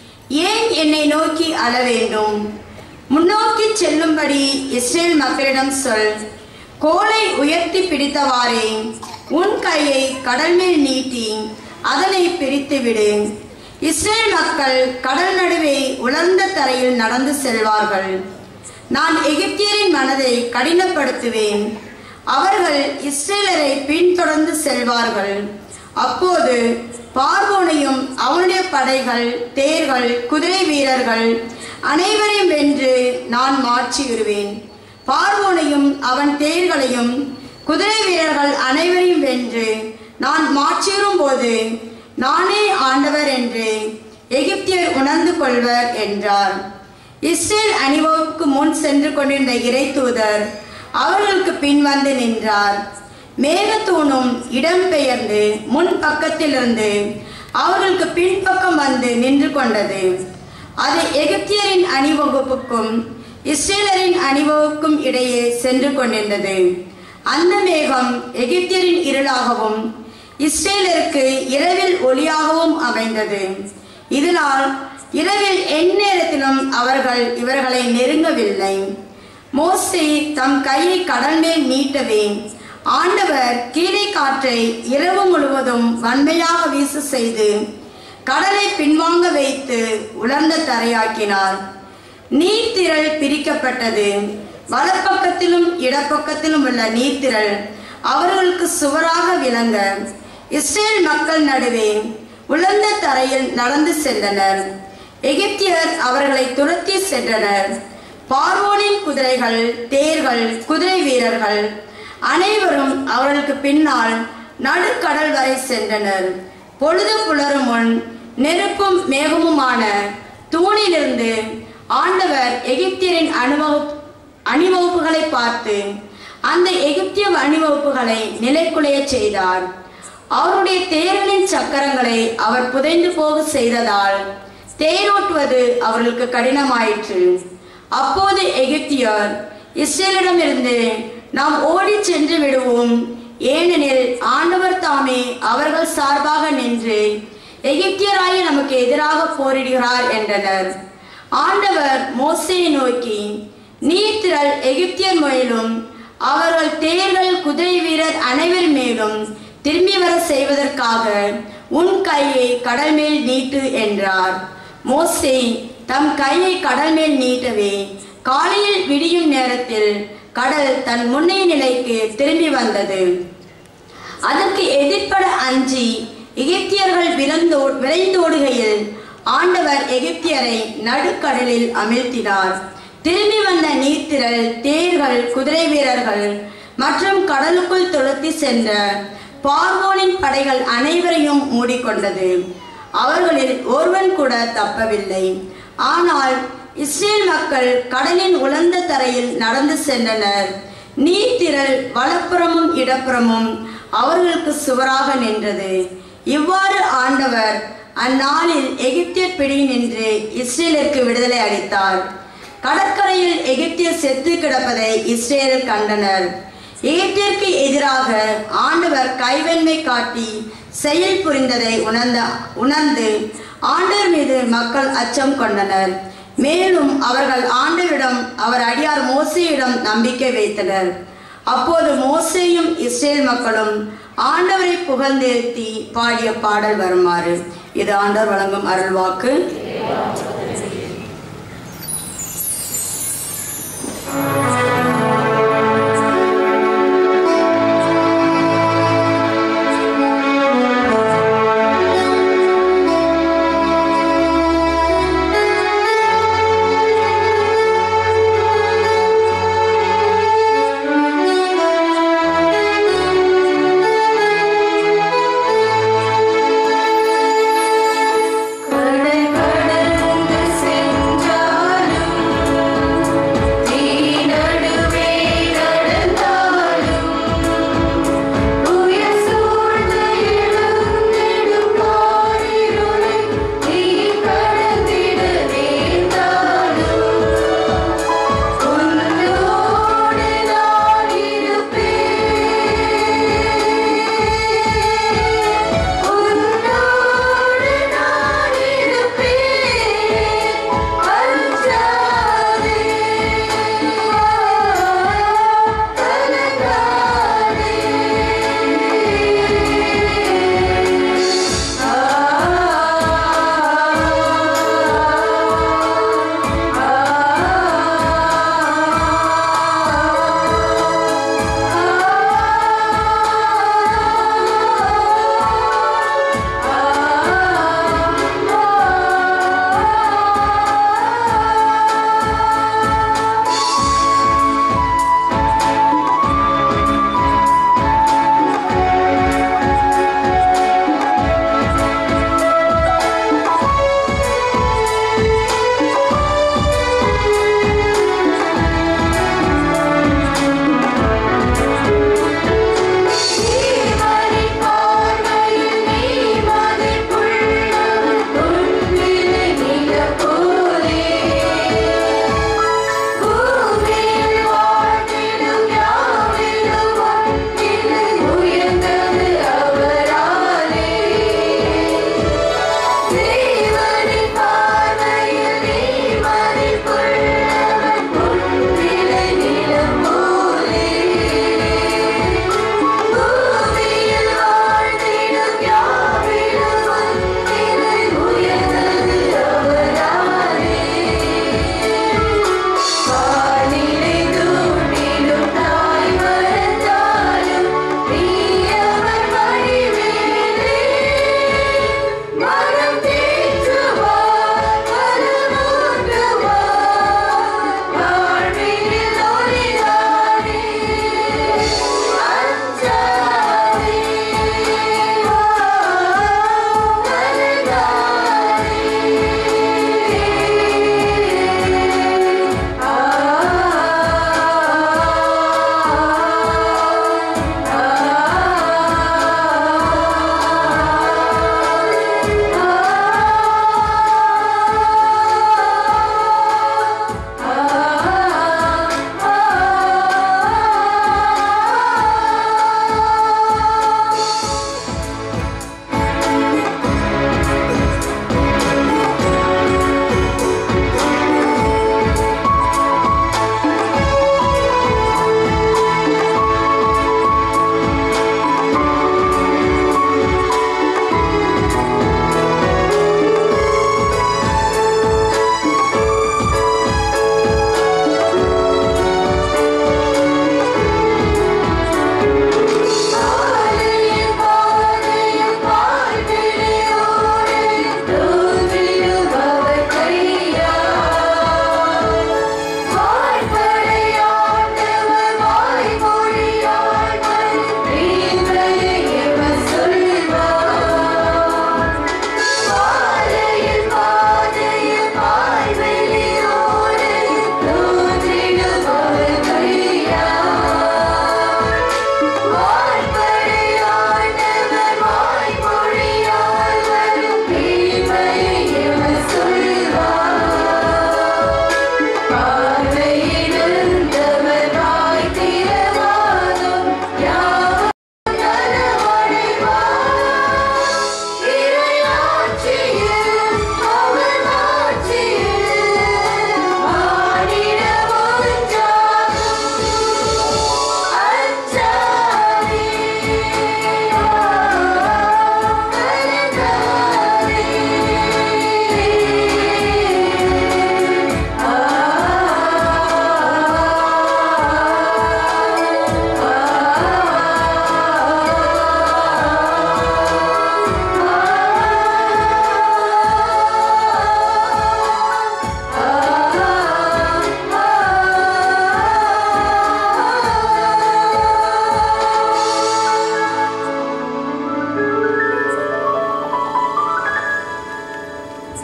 ஏன் என்னை நோக்கி அழ வேண்டும் முன்னோக்கி செல்லும்படி இஸ்ரேல் மக்களிடம் சொல் கோலை உயர்த்தி பிடித்தவாறே உன் கையை கடல் மேல் நீட்டி அதனை பிரித்து விடு இஸ்ரேல் மக்கள் கடல் நடுவே உலர்ந்த தரையில் நடந்து செல்வார்கள் நான் எகிப்தியரின் மனதை கடினப்படுத்துவேன் அவர்கள் இஸ்ரேலரை பின்தொடர்ந்து செல்வார்கள் அப்போது பார்வோனையும் அவனுடைய படைகள் தேர்கள் குதிரை வீரர்கள் அனைவரையும் வென்று நான் மாற்றி விடுவேன் பார்வோனையும் அவன் தேர்களையும் குதிரை வீரர்கள் அனைவரையும் வென்று நான் மாற்றிடும் போது நானே ஆண்டவர் என்று எகிப்தியர் உணர்ந்து கொள்வர் என்றார் இஸ்ரேல் அணிவகுப்புக்கு முன் சென்று கொண்டிருந்த இறை தூதர் அவர்களுக்கு பின் வந்து நின்றார் மேகத்தூணும் இடம்பெயர்ந்து முன் பக்கத்திலிருந்து அவர்களுக்கு பின்பக்கம் வந்து நின்று கொண்டது அது எகிப்தியரின் அணிவகுப்புக்கும் இஸ்ரேலரின் அணிவகுப்புக்கும் இடையே சென்று கொண்டிருந்தது அந்த மேகம் எகிப்தியரின் இருளாகவும் இஸ்ரேலருக்கு இரவில் ஒளியாகவும் அமைந்தது இதனால் இரவில் எந்நேரத்திலும் அவர்கள் இவர்களை நெருங்கவில்லை மோசே தம் கையை கடல் மேல் நீட்டவே ஆண்டவர் கீழே காற்றை இரவு முழுவதும் வன்மையாக வீச செய்து கடலை பின்வாங்க வைத்து உலர்ந்த தரையாக்கினார் நீர்த்திரள் பிரிக்கப்பட்டது வலப்பக்கத்திலும் இடப்பக்கத்திலும் உள்ள நீர்த்திரள் அவர்களுக்கு சுவராக விளங்க இஸ்ரேல் மக்கள் நடுவே உலர்ந்த தரையில் நடந்து சென்றனர் எகிப்தியர் அவர்களை துரத்தி சென்றனர் பார்வோனின் குதிரைகள் தேர்கள் குதிரை வீரர்கள் அனைவரும் அவர்களுக்கு பின்னால் நடுக்கடல் வரை சென்றனர் பொழுது புலரும் முன் நெருப்பும் மேகமுமான தூணிலிருந்து ஆண்டவர் எகிப்தியரின் அனுபவ அணிவகுப்புகளை பார்த்து அந்த எகிப்திய அணிவகுப்புகளை நிலைக்குலையச் செய்தார் அவருடைய தேர்களின் சக்கரங்களை அவர் புதைந்து போக செய்ததால் தேரோட்டுவது அவர்களுக்கு கடினமாயிற்று அப்போது எகிப்தியர் இஸ்ரேலிடமிருந்து நாம் ஓடிச் சென்று விடுவோம் ஏனெனில் ஆண்டவர் தாமே அவர்கள் சார்பாக நின்று எகிப்தியராய் நமக்கு எதிராக போரிடுகிறார் என்றனர் ஆண்டவர் மோசையை நோக்கி நீர்த்திரள் எகிப்தியர் மேலும் அவர்கள் தேர்கள் குதிரை வீரர் அனைவர் மேலும் திரும்பி வர செய்வதற்காக உன் கையை கடல் மேல் நீட்டு என்றார் மோசே தம் கையை கடல் மேல் நீட்டவே காலையில் விடியும் நேரத்தில் கடல் தன் முன்னைய நிலைக்கு திரும்பி வந்தது அதற்கு எதிர்ப்பட அஞ்சி எகிப்தியர்கள் விரைந்தோ விரைந்தோடுகையில் ஆண்டவர் எகிப்தியரை நடுக்கடலில் அமிழ்த்தினார் திரும்பி வந்த நீர்த்திரள் தேர்கள் குதிரை வீரர்கள் மற்றும் கடலுக்குள் துளத்தி சென்ற பார்வோனின் படைகள் அனைவரையும் மூடிக்கொண்டது அவர்களில் ஒருவன் கூட தப்பவில்லை ஆனால் இஸ்ரேல் மக்கள் கடலின் உலர்ந்த தரையில் நடந்து சென்றனர் நீர்த்திரள் வலப்புறமும் இடப்புறமும் அவர்களுக்கு சுவராக நின்றது இவ்வாறு ஆண்டவர் அந்நாளில் எகிப்தியர் பிடி நின்று இஸ்ரேலுக்கு விடுதலை அளித்தார் கடற்கரையில் எகிப்தியர் செத்து கிடப்பதை இஸ்ரேல் கண்டனர் எகிப்தியருக்கு எதிராக ஆண்டவர் கைவன்மை காட்டி செயல் புரிந்ததை உணர்ந்த உணர்ந்து ஆண்டவர் மீது மக்கள் அச்சம் கொண்டனர் மேலும் அவர்கள் ஆண்டவரிடம் அவர் அடியார் மோசையிடம் நம்பிக்கை வைத்தனர் அப்போது மோசேயும் இஸ்ரேல் மக்களும் ஆண்டவரை புகழ்ந்தேத்தி பாடிய பாடல் வருமாறு இது ஆண்டவர் வழங்கும் அருள்வாக்கு கடல் கடந்து சென்றாலும் தீன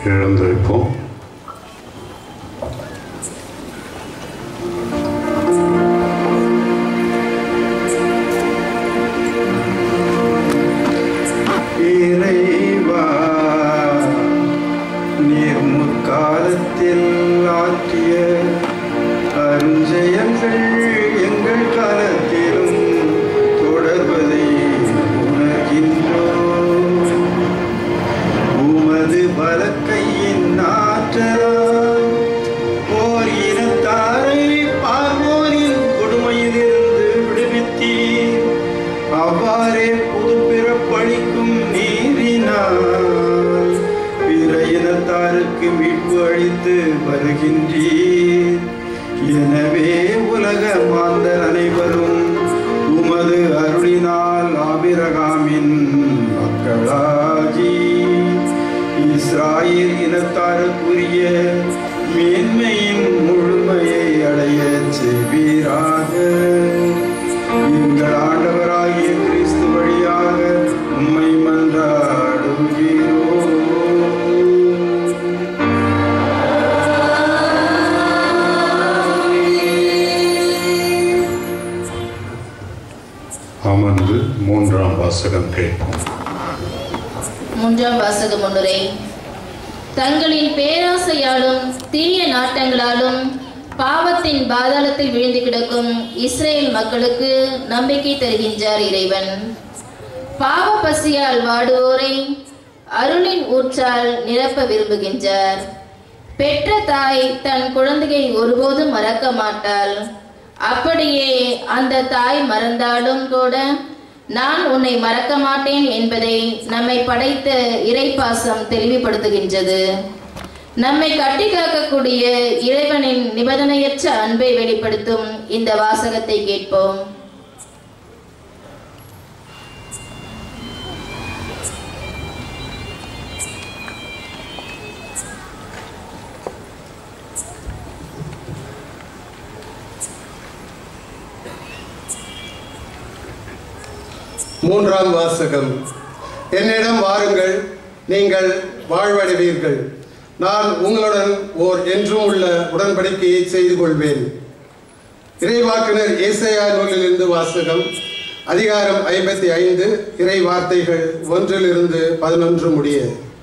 எழுந்து வைப்போம் இறைவா நீர் முற்காலத்தில் ஆற்றிய அருஞ்செயல்கள் எங்கள் காலத்திலும் தொடர்வதை உணர்கின்றோம் உமது பலக்கையின் ஆற்றலால் ஓர் இனத்தாரை பார்வோரின் கொடுமையிலிருந்து விடுவித்தீர் அவ்வாறே புது பிறப்பளிக்கும் நீரினால் பிற இனத்தாருக்கு மீட்பு அளித்து வருகின்றீர் எனவே உலக மாந்தர் அனைவரும் உமது அருளினால் ஆபிரகாமின் மக்களாகி இஸ்ராயேல் இனத்தாருக்குரிய மேன்மையின் முழுமையை அடைய செய்வீராக எங்கள் ஆண்டவராகிய கிறிஸ்து வழியாக உம்மை மன்றாடுகிறோம் அமர்ந்து மூன்றாம் வாசகம் கேட்போம் மூன்றாம் வாசக முன்னுரை தங்களின் பேராசையாலும் தீய நாட்டங்களாலும் பாவத்தின் பாதாளத்தில் விழுந்து கிடக்கும் இஸ்ரேல் மக்களுக்கு நம்பிக்கை தருகின்றார் இறைவன் பாவ பசியால் வாடுவோரை அருளின் ஊற்றால் நிரப்ப விரும்புகின்றார் பெற்ற தாய் தன் குழந்தையை ஒருபோதும் மறக்க மாட்டாள் அப்படியே அந்த தாய் மறந்தாலும் கூட நான் உன்னை மறக்க மாட்டேன் என்பதை நம்மை படைத்த இறைப்பாசம் தெளிவுபடுத்துகின்றது நம்மை கட்டி காக்கக்கூடிய இறைவனின் நிபந்தனையற்ற அன்பை வெளிப்படுத்தும் இந்த வாசகத்தை கேட்போம் மூன்றாம் வாசகம் என்னிடம் வாருங்கள் நீங்கள் வாழ்வடைவீர்கள் நான் உங்களுடன் ஓர் என்றும் உள்ள உடன்படிக்கையை செய்து கொள்வேன் இறைவாக்கினர் ஏசையா நூலிலிருந்து வாசகம் அதிகாரம் ஐம்பத்தி ஐந்து இறை வார்த்தைகள் ஒன்றிலிருந்து பதினொன்று முடிய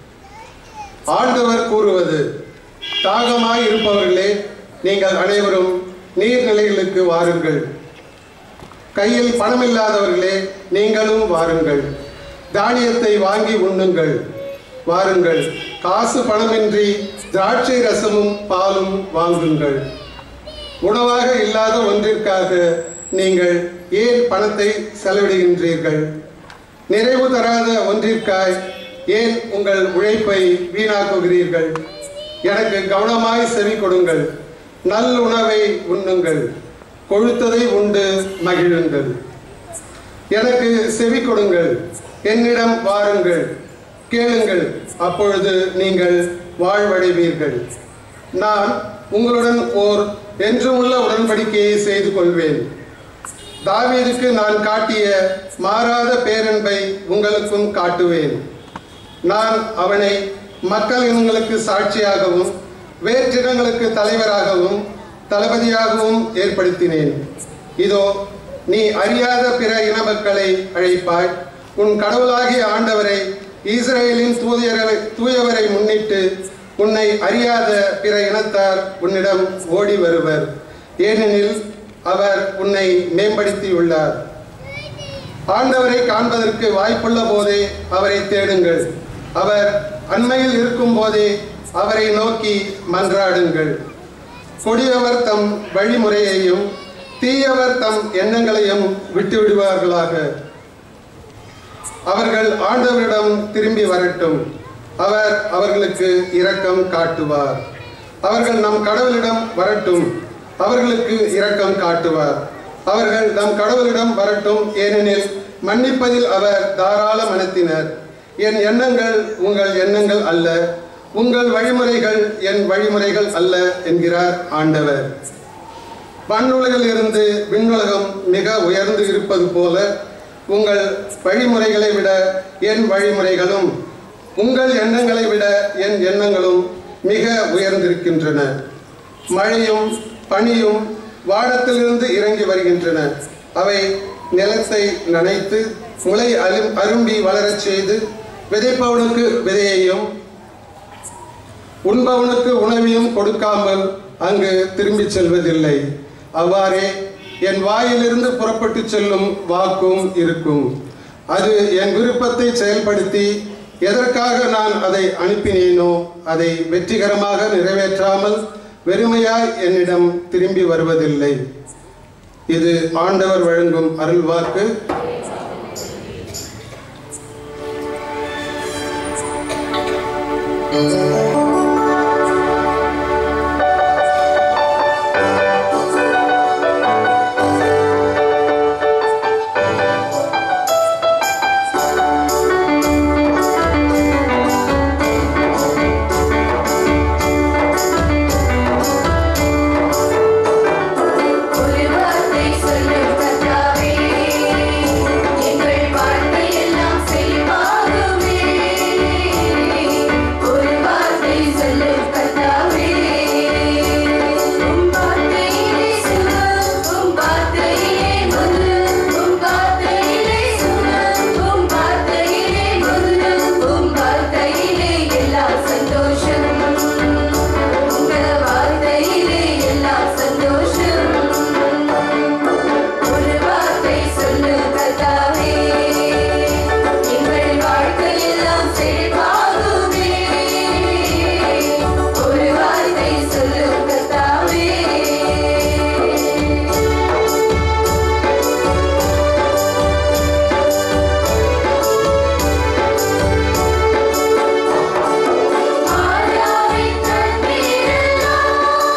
ஆண்டவர் கூறுவது தாகமாய் இருப்பவர்களே நீங்கள் அனைவரும் நீர்நிலைகளுக்கு வாருங்கள் கையில் பணமில்லாதவர்களே நீங்களும் வாருங்கள் தானியத்தை வாங்கி உண்ணுங்கள் வாருங்கள் காசு பணமின்றி திராட்சை ரசமும் பாலும் வாங்குங்கள் உணவாக இல்லாத ஒன்றிற்காக நீங்கள் ஏன் பணத்தை செலவிடுகின்றீர்கள் நிறைவு தராத ஒன்றிற்காய் ஏன் உங்கள் உழைப்பை வீணாக்குகிறீர்கள் எனக்கு கவனமாய் செவி கொடுங்கள் நல் உணவை உண்ணுங்கள் கொழுத்ததை உண்டு மகிழுங்கள் எனக்கு செவி கொடுங்கள் என்னிடம் வாருங்கள் கேளுங்கள் அப்பொழுது நீங்கள் வாழ்வடைவீர்கள் நான் உங்களுடன் ஓர் என்றுமுள்ள உடன்படிக்கையை செய்து கொள்வேன் தாவீதுக்கு நான் காட்டிய மாறாத பேரன்பை உங்களுக்கும் காட்டுவேன் நான் அவனை மக்கள் இனங்களுக்கு சாட்சியாகவும் வேற்றினங்களுக்கு தலைவராகவும் தளபதியாகவும் ஏற்படுத்தினேன் இதோ நீ அறியாத பிற இன மக்களை அழைப்பாய் உன் கடவுளாகிய ஆண்டவரை இஸ்ரேலின் தூயரை தூயவரை முன்னிட்டு உன்னை அறியாத பிற இனத்தார் உன்னிடம் ஓடி வருவர் ஏனெனில் அவர் உன்னை மேம்படுத்தியுள்ளார் ஆண்டவரை காண்பதற்கு வாய்ப்புள்ள போதே அவரை தேடுங்கள் அவர் அண்மையில் இருக்கும் போதே அவரை நோக்கி மன்றாடுங்கள் கொடியவர் தம் வழிமுறையையும் தீயவர் தம் எண்ணங்களையும் விட்டு விடுவார்களாக அவர்கள் ஆண்டவரிடம் திரும்பி வரட்டும் அவர் அவர்களுக்கு இரக்கம் காட்டுவார் அவர்கள் நம் கடவுளிடம் வரட்டும் அவர்களுக்கு இரக்கம் காட்டுவார் அவர்கள் நம் கடவுளிடம் வரட்டும் ஏனெனில் மன்னிப்பதில் அவர் தாராள மனத்தினர் என் எண்ணங்கள் உங்கள் எண்ணங்கள் அல்ல உங்கள் வழிமுறைகள் என் வழிமுறைகள் அல்ல என்கிறார் ஆண்டவர் மண்ணுலகில் இருந்து விண்ணுலகம் மிக உயர்ந்து இருப்பது போல உங்கள் வழிமுறைகளை விட என் வழிமுறைகளும் உங்கள் எண்ணங்களை விட என் எண்ணங்களும் மிக உயர்ந்திருக்கின்றன மழையும் பனியும் வானத்திலிருந்து இறங்கி வருகின்றன அவை நிலத்தை நனைத்து முளை அரும் அரும்பி வளரச் செய்து விதைப்பவனுக்கு விதையையும் உண்பவனுக்கு உணவையும் கொடுக்காமல் அங்கு திரும்பிச் செல்வதில்லை அவ்வாறே என் வாயிலிருந்து புறப்பட்டு செல்லும் வாக்கும் இருக்கும் அது என் விருப்பத்தை செயல்படுத்தி எதற்காக நான் அதை அனுப்பினேனோ அதை வெற்றிகரமாக நிறைவேற்றாமல் வெறுமையாய் என்னிடம் திரும்பி வருவதில்லை இது ஆண்டவர் வழங்கும் அருள்வாக்கு ஒரு வார்த்தை சொல்லும் கர்த்தாவே எங்கள் வாழ்க்கை எல்லாம் செழிப்பாகுமே ஒரு வார்த்தை சொல்லும் கர்த்தாவே உம் வார்த்தையிலே சுகம் உம் வார்த்தையிலே மதுரம் உம் வார்த்தையிலே சுகம் உம் வார்த்தையிலே மதுரம் உம் வார்த்தையிலே எல்லா சந்தோஷம் உங்க வார்த்தையிலே எல்லா சந்தோஷம் ஒரு வார்த்தை சொல்லு கர்த்தாவே எங்கள் வாழ்க்கை எல்லாம் செழிப்பாகுமே ஒரு வார்த்தை சொல்லு கர்த்தாவே மாறாவின் தண்ணீரெல்லாம்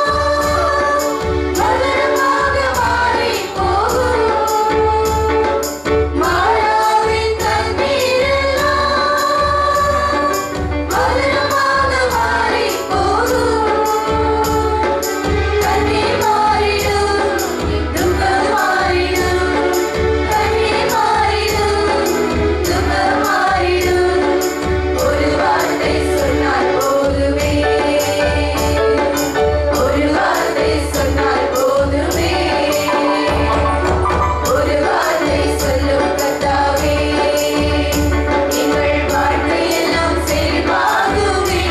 மதுரமாக மாறிப் போகும். மாறாவின் தண்ணீரெல்லாம் மதுரமாக மாறிப் போகும். கண்ணீர் மாறிடும், துக்கம் மாறிடும். கண்ணீர் மாறிடும், துக்கம் மாறிடும். ஒரு வார்த்தை சொன்னால் போதுமே ஒரு வார்த்தை சொன்னால் போதுமே ஒரு வார்த்தை சொல்லும் கர்த்தாவே எங்கள் வாழ்க்கை எல்லாம் செழிப்பாகுமே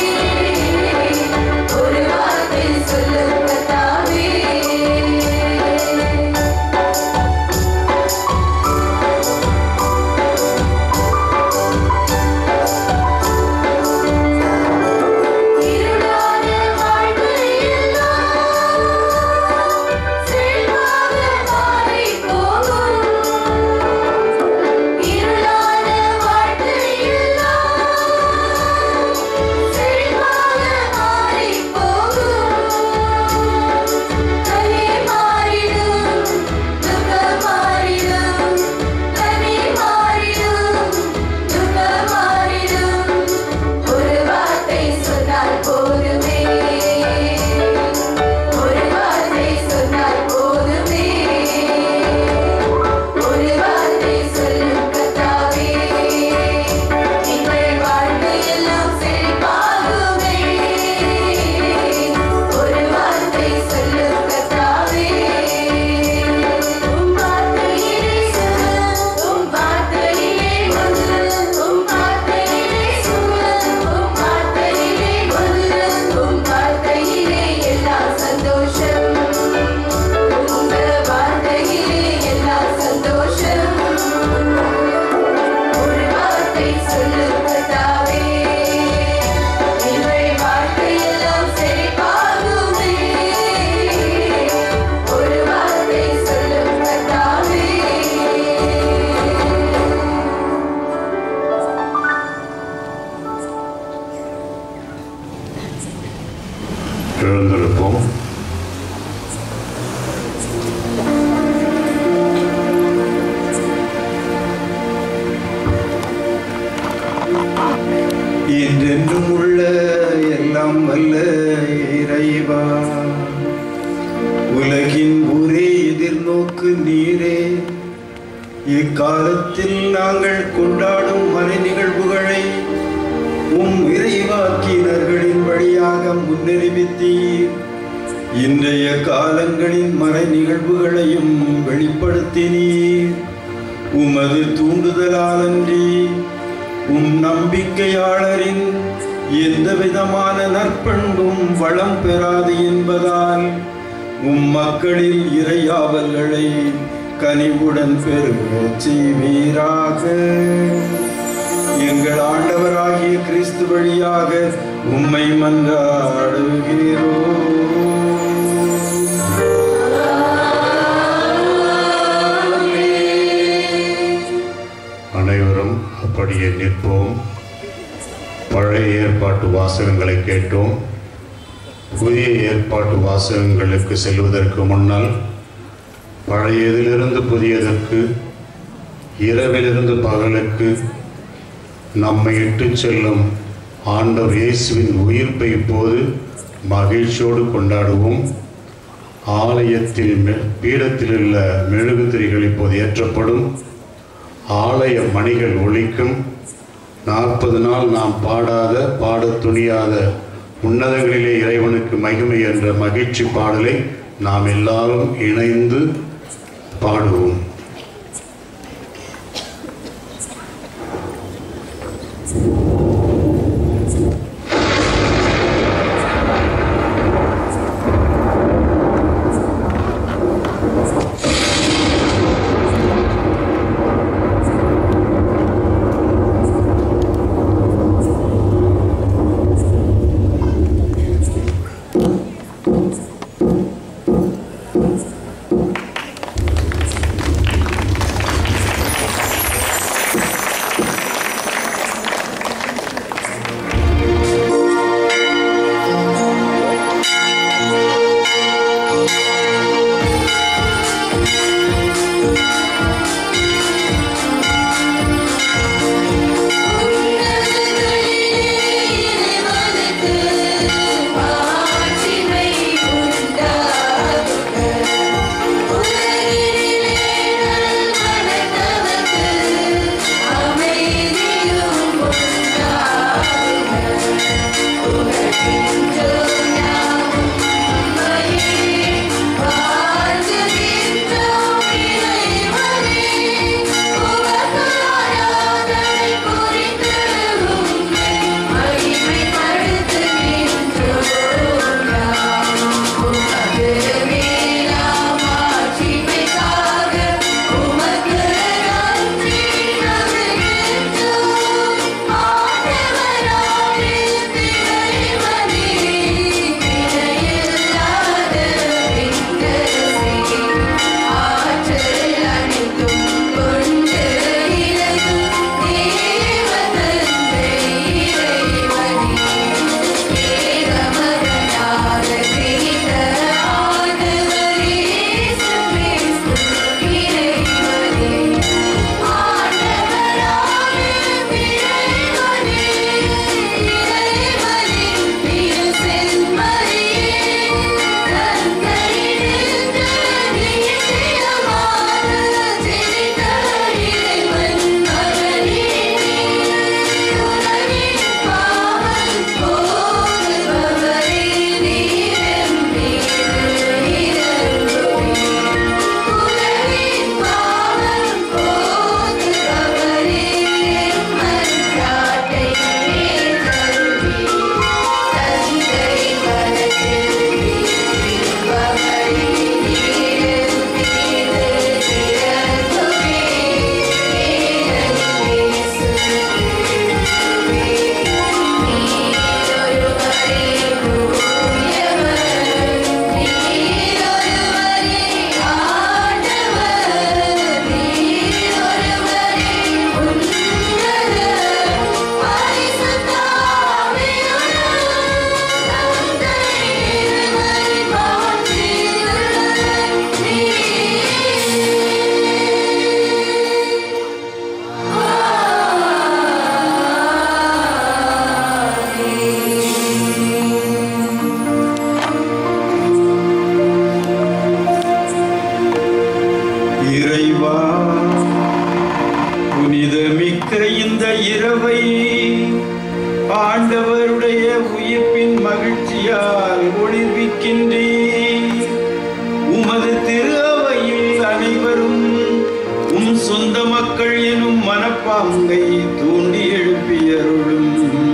ஒரு வார்த்தை சொல்லும் கர்த்தாவே இருளான வாழ்க்கையெல்லாம் செழிப்பாக மாறிப் போகும். இருளான வாழ்க்கையெல்லாம் செழிப்பாக மாறிப் போகும். கண்ணீர் மாறிடும், துக்கம் மாறிடும். கண்ணீர் மாறிடும், துக்கம் மாறிடும். ஒரு வார்த்தை சொன்னால் போதுமே ஒரு வார்த்தை சொன்னால் போதுமே ஒரு வார்த்தை சொல்லும் கர்த்தாவே எங்கள் வாழ்க்கை எல்லாம் செழிப்பாகுமே ஒரு வார்த்தை சொல்லும் கர்த்தாவே உம் வார்த்தையிலே சுகம் உம் வார்த்தையிலே மதுரம் உம் வார்த்தையிலே சுகம் உம் வார்த்தையிலே மதுரம் உம் வார்த்தையிலே எல்லா சந்தோஷம் உங்க வார்த்தையிலே எல்லா சந்தோஷம் ஒரு வார்த்தை சொல்லு கர்த்தாவே எங்கள் வாழ்க்கை எல்லாம் செழிப்பாகுமே ஒரு வார்த்தை சொல்லும் கர்த்தாவே எழுந்திருப்போம் என்றென்றும் உள்ள எல்லாம் வல்ல இறைவா உலகின் ஒரே எதிர்நோக்கு நீரே இக்காலத்தில் நாங்கள் கொண்டாடும் மறை நிகழ்வுகளை வழியாக முன்னறிவித்தீர் இன்றைய காலங்களின் மறை நிகழ்வுகளையும் வெளிப்படுத்தினீர் உமது தூண்டுதலாலன்றி உம் நம்பிக்கையாளரின் எந்த விதமான நற்பண்பும் வளம் பெறாது என்பதால் உம் மக்களில் இறையாவல்களை கனிவுடன் பெருகச் செய்வீராக எங்கள் ஆண்டவராகிய கிறிஸ்து வழியாக உம்மை மன்றாடுகிறோம் அனைவரும் அப்படியே நிற்போம் பழைய ஏற்பாட்டு வாசகங்களை கேட்டோம் புதிய ஏற்பாட்டு வாசகங்களுக்கு செல்வதற்கு முன்னால் பழையதிலிருந்து புதியதற்கு இரவிலிருந்து பகலுக்கு நம்மை இட்டுச் செல்லும் ஆண்டவர் இயேசுவின் உயிர்ப்பை இப்போது மகிழ்ச்சியோடு கொண்டாடுவோம் ஆலயத்தில் மெ- பீடத்தில் உள்ள மெழுகுதிரிகள் இப்போது ஏற்றப்படும் ஆலய மணிகள் ஒலிக்கும் நாற்பது நாள் நாம் பாடாத பாடத் துணியாத உன்னதங்களிலே இறைவனுக்கு மகிமை என்ற மகிழ்ச்சி பாடலை நாம் எல்லாரும் இணைந்து பாடுவோம் இறைவா புனிதமிக்க இந்த இரவை ஆண்டவருடைய உயிர்ப்பின் மகிழ்ச்சி ஒளியால் ஒளிர்விக்கின்றீர் உமது திரு அவையில் அனைவரும் உம் சொந்த மக்கள் எனும் மனப்பாங்கை தூண்டி எழுப்பியருளும்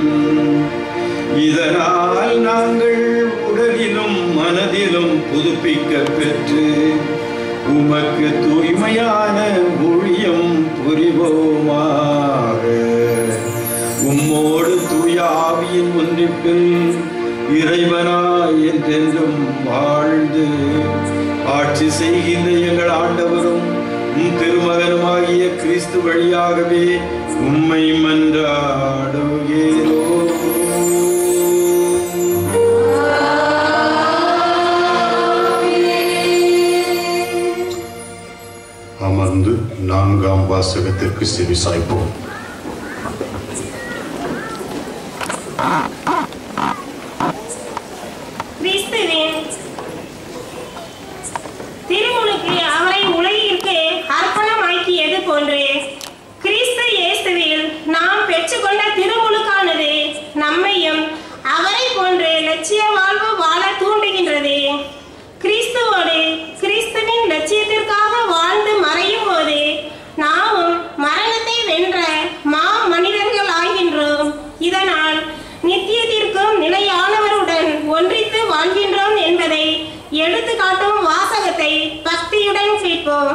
இதனால் நாங்கள் உடலிலும் மனதிலும் புதுப்பிக்க பெற்று உமக்கு தூய்மையான ஊழியம் புரிவோமாக உம்மோடு தூய ஆவியின் ஒன்றிப்பில் இறைவனாய் என்றென்றும் வாழ்ந்து ஆட்சி செய்கின்ற எங்கள் ஆண்டவரும் உம் திருமகனுமாகிய கிறிஸ்து வழியாகவே உம்மை மன்றாடுகிறோ அமர்ந்து நான்காம் வாசகத்திற்கு செவி சாய்ப்போம் கிறிஸ்துவின் திருமுழுக்கு அவரை உலகிற்கு அர்ப்பணமாக்கியது போன்று கிறிஸ்து இயேசுவில் நாம் பெற்றுக்கொண்ட திருமுழுக்கானது நம்மையும் அவரை போன்று லட்சிய வாழ்வு வாழ தூண்டுகின்றது கிறிஸ்துவோடு கிறிஸ்துவின் லட்சியத்திற்காக வாழ்ந்து மறையும் போது நாமும் மரணத்தை வென்ற மா மனிதர்கள் ஆகின்றோம் இதனால் நித்தியத்திற்கும் நிலையானவருடன் ஒன்றித்து வாழ்கின்றோம் என்பதை எடுத்துக்காட்டும் வாசகத்தை பக்தியுடன் கேட்போம்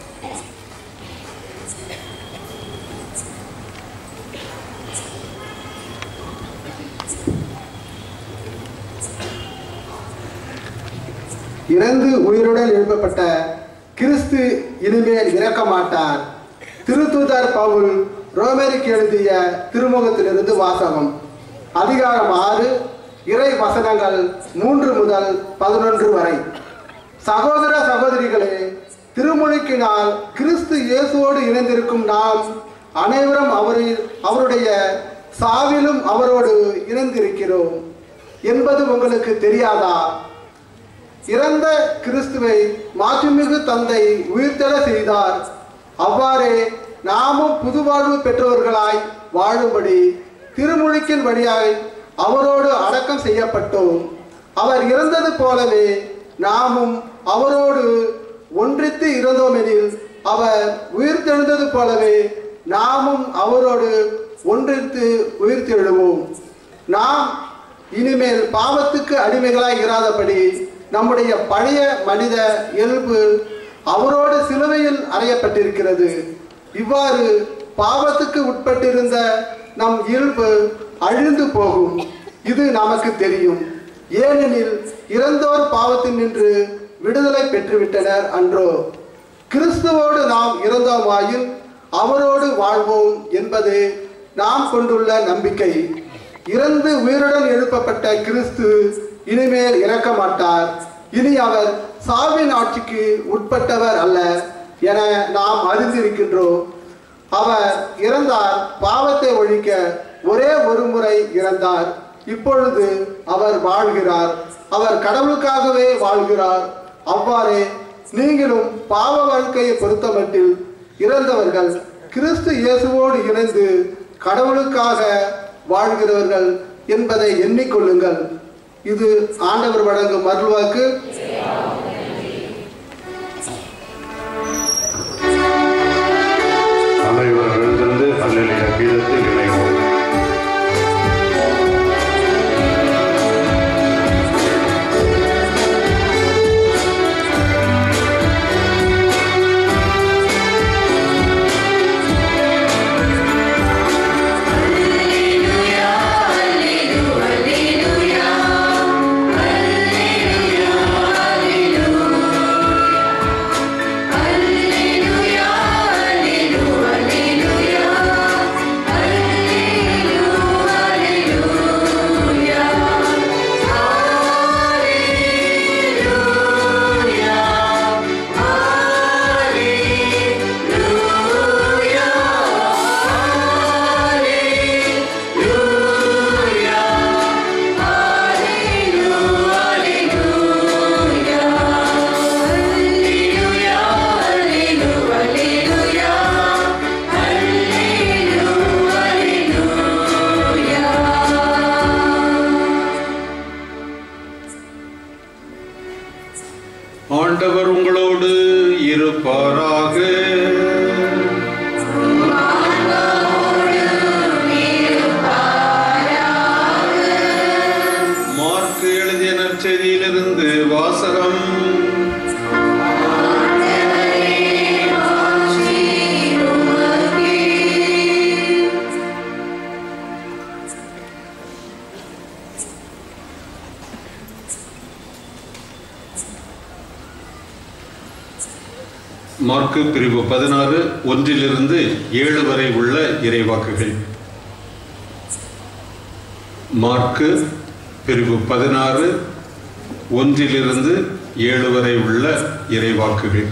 இறந்து உயிருடன் எழுப்பப்பட்ட கிறிஸ்து இனிமேல் இறக்க மாட்டார் திருத்தூதர் பவுல் ரோமேரிக்கு எழுதிய திருமுகத்திலிருந்து வாசகம் அதிகாரம் ஆறு இறை வசனங்கள் மூன்று முதல் பதினொன்று வரை சகோதர சகோதரிகளே திருமொழிக்கினால் கிறிஸ்து இயேசுவோடு இணைந்திருக்கும் நாம் அனைவரும் அவரில் அவருடைய சாவிலும் அவரோடு இணைந்திருக்கிறோம் என்பது உங்களுக்கு தெரியாதா இறந்த கிறிஸ்துவை மாற்றுமிகு தந்தை உயிர்த்தெழ செய்தார் அவ்வாறே நாமும் புது வாழ்வு பெற்றவர்களாய் வாழும்படி திருமுழுக்கின் வழியாய் அவரோடு அடக்கம் செய்யப்பட்டோம் அவர் இறந்தது போலவே நாமும் அவரோடு ஒன்றித்து இருந்தோமெனில் அவர் உயிர்த்தெழுந்தது போலவே நாமும் அவரோடு ஒன்றித்து உயிர்த்தெழுவோம் நாம் இனிமேல் பாவத்துக்கு அடிமைகளாய் இராதபடி நம்முடைய பழைய மனித இயல்பு அவரோடு சிலுவையில் அறையப்பட்டிருக்கிறது இவ்வாறு பாவத்துக்கு உட்பட்டிருந்த நம் இயல்பு அழிந்து போகும் இது நமக்கு தெரியும் ஏனெனில் இறந்தோர் பாவத்தில் நின்று விடுதலை பெற்றுவிட்டனர் அன்றோ கிறிஸ்துவோடு நாம் இறந்தோமாயில் அவரோடு வாழ்வோம் என்பது நாம் கொண்டுள்ள நம்பிக்கை இறந்து உயிருடன் எழுப்பப்பட்ட கிறிஸ்து இனிமேல் இறக்க மாட்டார் இனி அவர் சாவின் ஆட்சிக்கு உட்பட்டவர் அல்ல என நாம் அறிந்திருக்கின்றோம் அவர் இறந்தார் பாவத்தை ஒழிக்க ஒரே ஒரு முறை இறந்தார் இப்பொழுது அவர் வாழ்கிறார் அவர் கடவுளுக்காகவே வாழ்கிறார் அவ்வாறே நீங்களும் பாவ வாழ்க்கையை பொறுத்தமட்டில் இறந்தவர்கள் கிறிஸ்து இயேசுவோடு இணைந்து கடவுளுக்காக வாழ்கிறவர்கள் என்பதை எண்ணிக்கொள்ளுங்கள் இது ஆண்டவர் வழங்கும் அருள்வாக்கு அனைவரும் எழுந்திருந்து அல்லலிய கீதத்தில் இணைவோம் Hallelujah, hallelujah, hallelujah. மார்க்கு பிரிவு பதினாறு ஒன்றிலிருந்து ஏழு வரை உள்ள இறைவாக்குகள் மார்க்கு பிரிவு பதினாறு ஒன்றிலிருந்து ஏழு வரை உள்ள இறைவாக்குகள்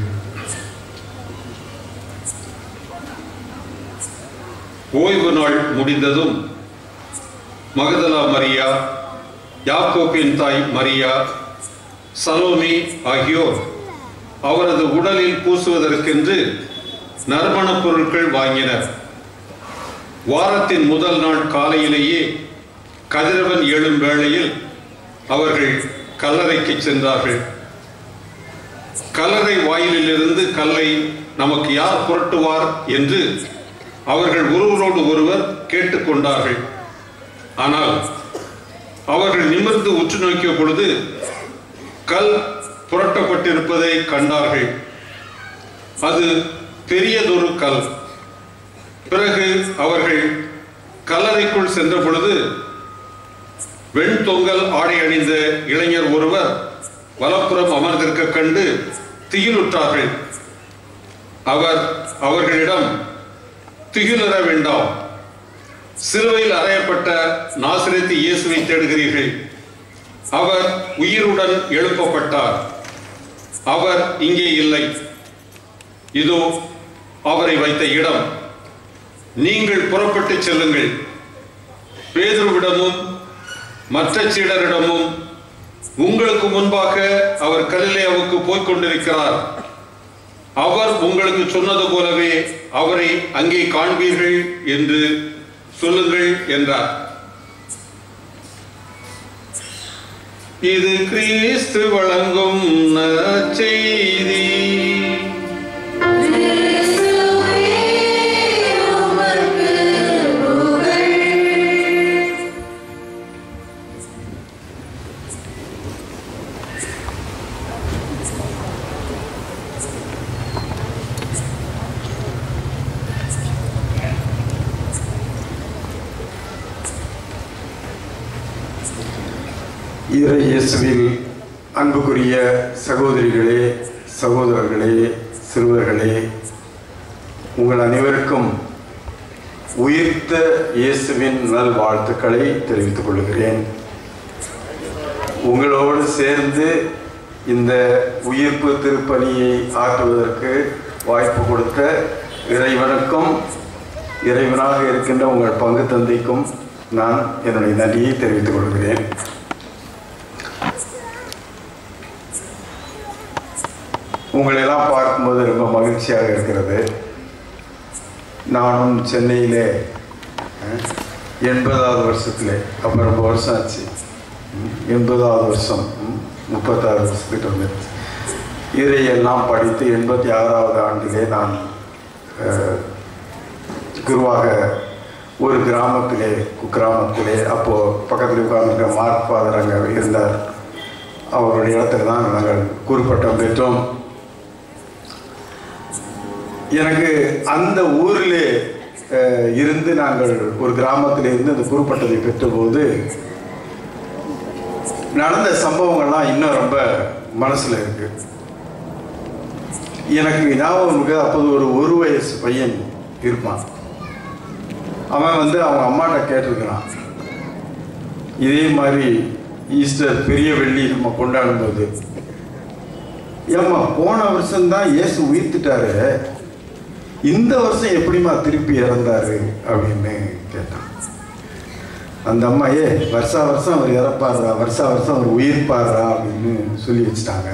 ஓய்வு நாள் முடிந்ததும் மகதலா மரியா யாக்கோப்பின் தாய் மரியா சலோமி ஆகியோர் அவரது உடலில் பூசுவதற்கென்று நறுமணப் பொருட்கள் வாங்கினர் வாரத்தின் முதல் நாள் காலையிலேயே கதிரவன் எழும் வேளையில் அவர்கள் கல்லறைக்கு சென்றார்கள் கல்லறை வாயிலிலிருந்து கல்லை நமக்கு யார் புரட்டுவார் என்று அவர்கள் ஒருவரோடு ஒருவர் கேட்டுக்கொண்டார்கள் ஆனால் அவர்கள் நிமிர்ந்து உற்று நோக்கிய பொழுது கல் புரட்டப்பட்டிருப்பதை கண்டார்கள் அது பெரியதொரு கல் பிறகு அவர்கள் கல்லறைக்குள் சென்ற பொழுது வெண்தொங்கல் ஆடை அணிந்த இளைஞர் ஒருவர் வலப்புறம் அமர்ந்திருக்க கண்டு திகிலுற்றார்கள் அவர் அவர்களிடம் திகிலுற வேண்டாம் சிலுவையில் அறையப்பட்ட நாசிரத்து இயேசுவை தேடுகிறீர்கள் அவர் உயிருடன் எழுப்பப்பட்டார் அவர் இங்கே இல்லை இதோ அவரை வைத்த இடம் நீங்கள் புறப்பட்டு செல்லுங்கள் பேதுருவிடமும் மற்ற சீடரிடமும் உங்களுக்கு முன்பாக அவர் கலிலேயாவுக்கு போய்க் கொண்டிருக்கிறார் அவர் உங்களுக்கு சொன்னது போலவே அவரை அங்கே காண்பீர்கள் என்று சொல்லுங்கள் என்றார் இது கிறிஸ்து வழங்கும் நற்செய்தி இறை இயேசுவில் அன்புக்குரிய சகோதரிகளே சகோதரர்களே சிறுவர்களே உங்கள் அனைவருக்கும் உயிர்த்த இயேசுவின் நல் வாழ்த்துக்களை தெரிவித்துக் கொள்கிறேன் உங்களோடு சேர்ந்து இந்த உயிர்ப்பு திருப்பணியை ஆற்றுவதற்கு வாய்ப்பு கொடுத்த இறைவனுக்கும் இறைவனாக இருக்கின்ற உங்கள் பங்கு தந்தைக்கும் நான் என்னுடைய நன்றியை தெரிவித்துக் கொள்கிறேன் உங்களெல்லாம் பார்க்கும்போது ரொம்ப மகிழ்ச்சியாக இருக்கிறது நானும் சென்னையிலே அஹ், எண்பதாவது வருஷத்துல அப்போ ரொம்ப வருஷம் ஆச்சு ம், எண்பதாவது வருஷம் ம், முப்பத்தாறு வருஷத்துக்கு வந்துருச்சு இறையெல்லாம் படித்து எண்பத்தி ஆறாவது ஆண்டிலே நான் அஹ், குருவாக ஒரு கிராமத்திலே குக்கிராமத்திலே அப்போது பக்கத்தில் உட்கார்ந்துருக்க மார்க் ஃபாதர் அங்கே இருந்தார் அவருடைய இடத்துல தான் நாங்கள் குறுப்பட்டம் பெற்றோம் எனக்கு அந்த ஊரிலே அஹ், இருந்து நாங்கள் ஒரு கிராமத்தில் இருந்து அந்த குறுப்பட்டத்தை பெற்றபோது நடந்த சம்பவங்கள்லாம் இன்னும் ரொம்ப மனசில் இருக்கு எனக்கு ஞாபகம் இருக்கு அப்போது ஒரு ஒரு வயசு பையன் இருப்பான் அவன் வந்து அவங்க அம்மாட்ட கேட்டிருக்கிறான் இதே மாதிரி ஈஸ்டர் பெரிய வெள்ளி நம்ம கொண்டாடும்போது ஏம்மா போன வருஷம்தான் இயேசு உயிர்த்துட்டாரு இந்த வருஷம் எப்படிம்மா திருப்பி இறந்தாரு அப்படின்னு கேட்டான் அந்த அம்மா ஏ வருஷா வருஷம் அவர் இறப்பாடுறா வருஷா வருஷம் அவர் உயிர்ப்பாடுறா அப்படின்னு சொல்லி வச்சுட்டாங்க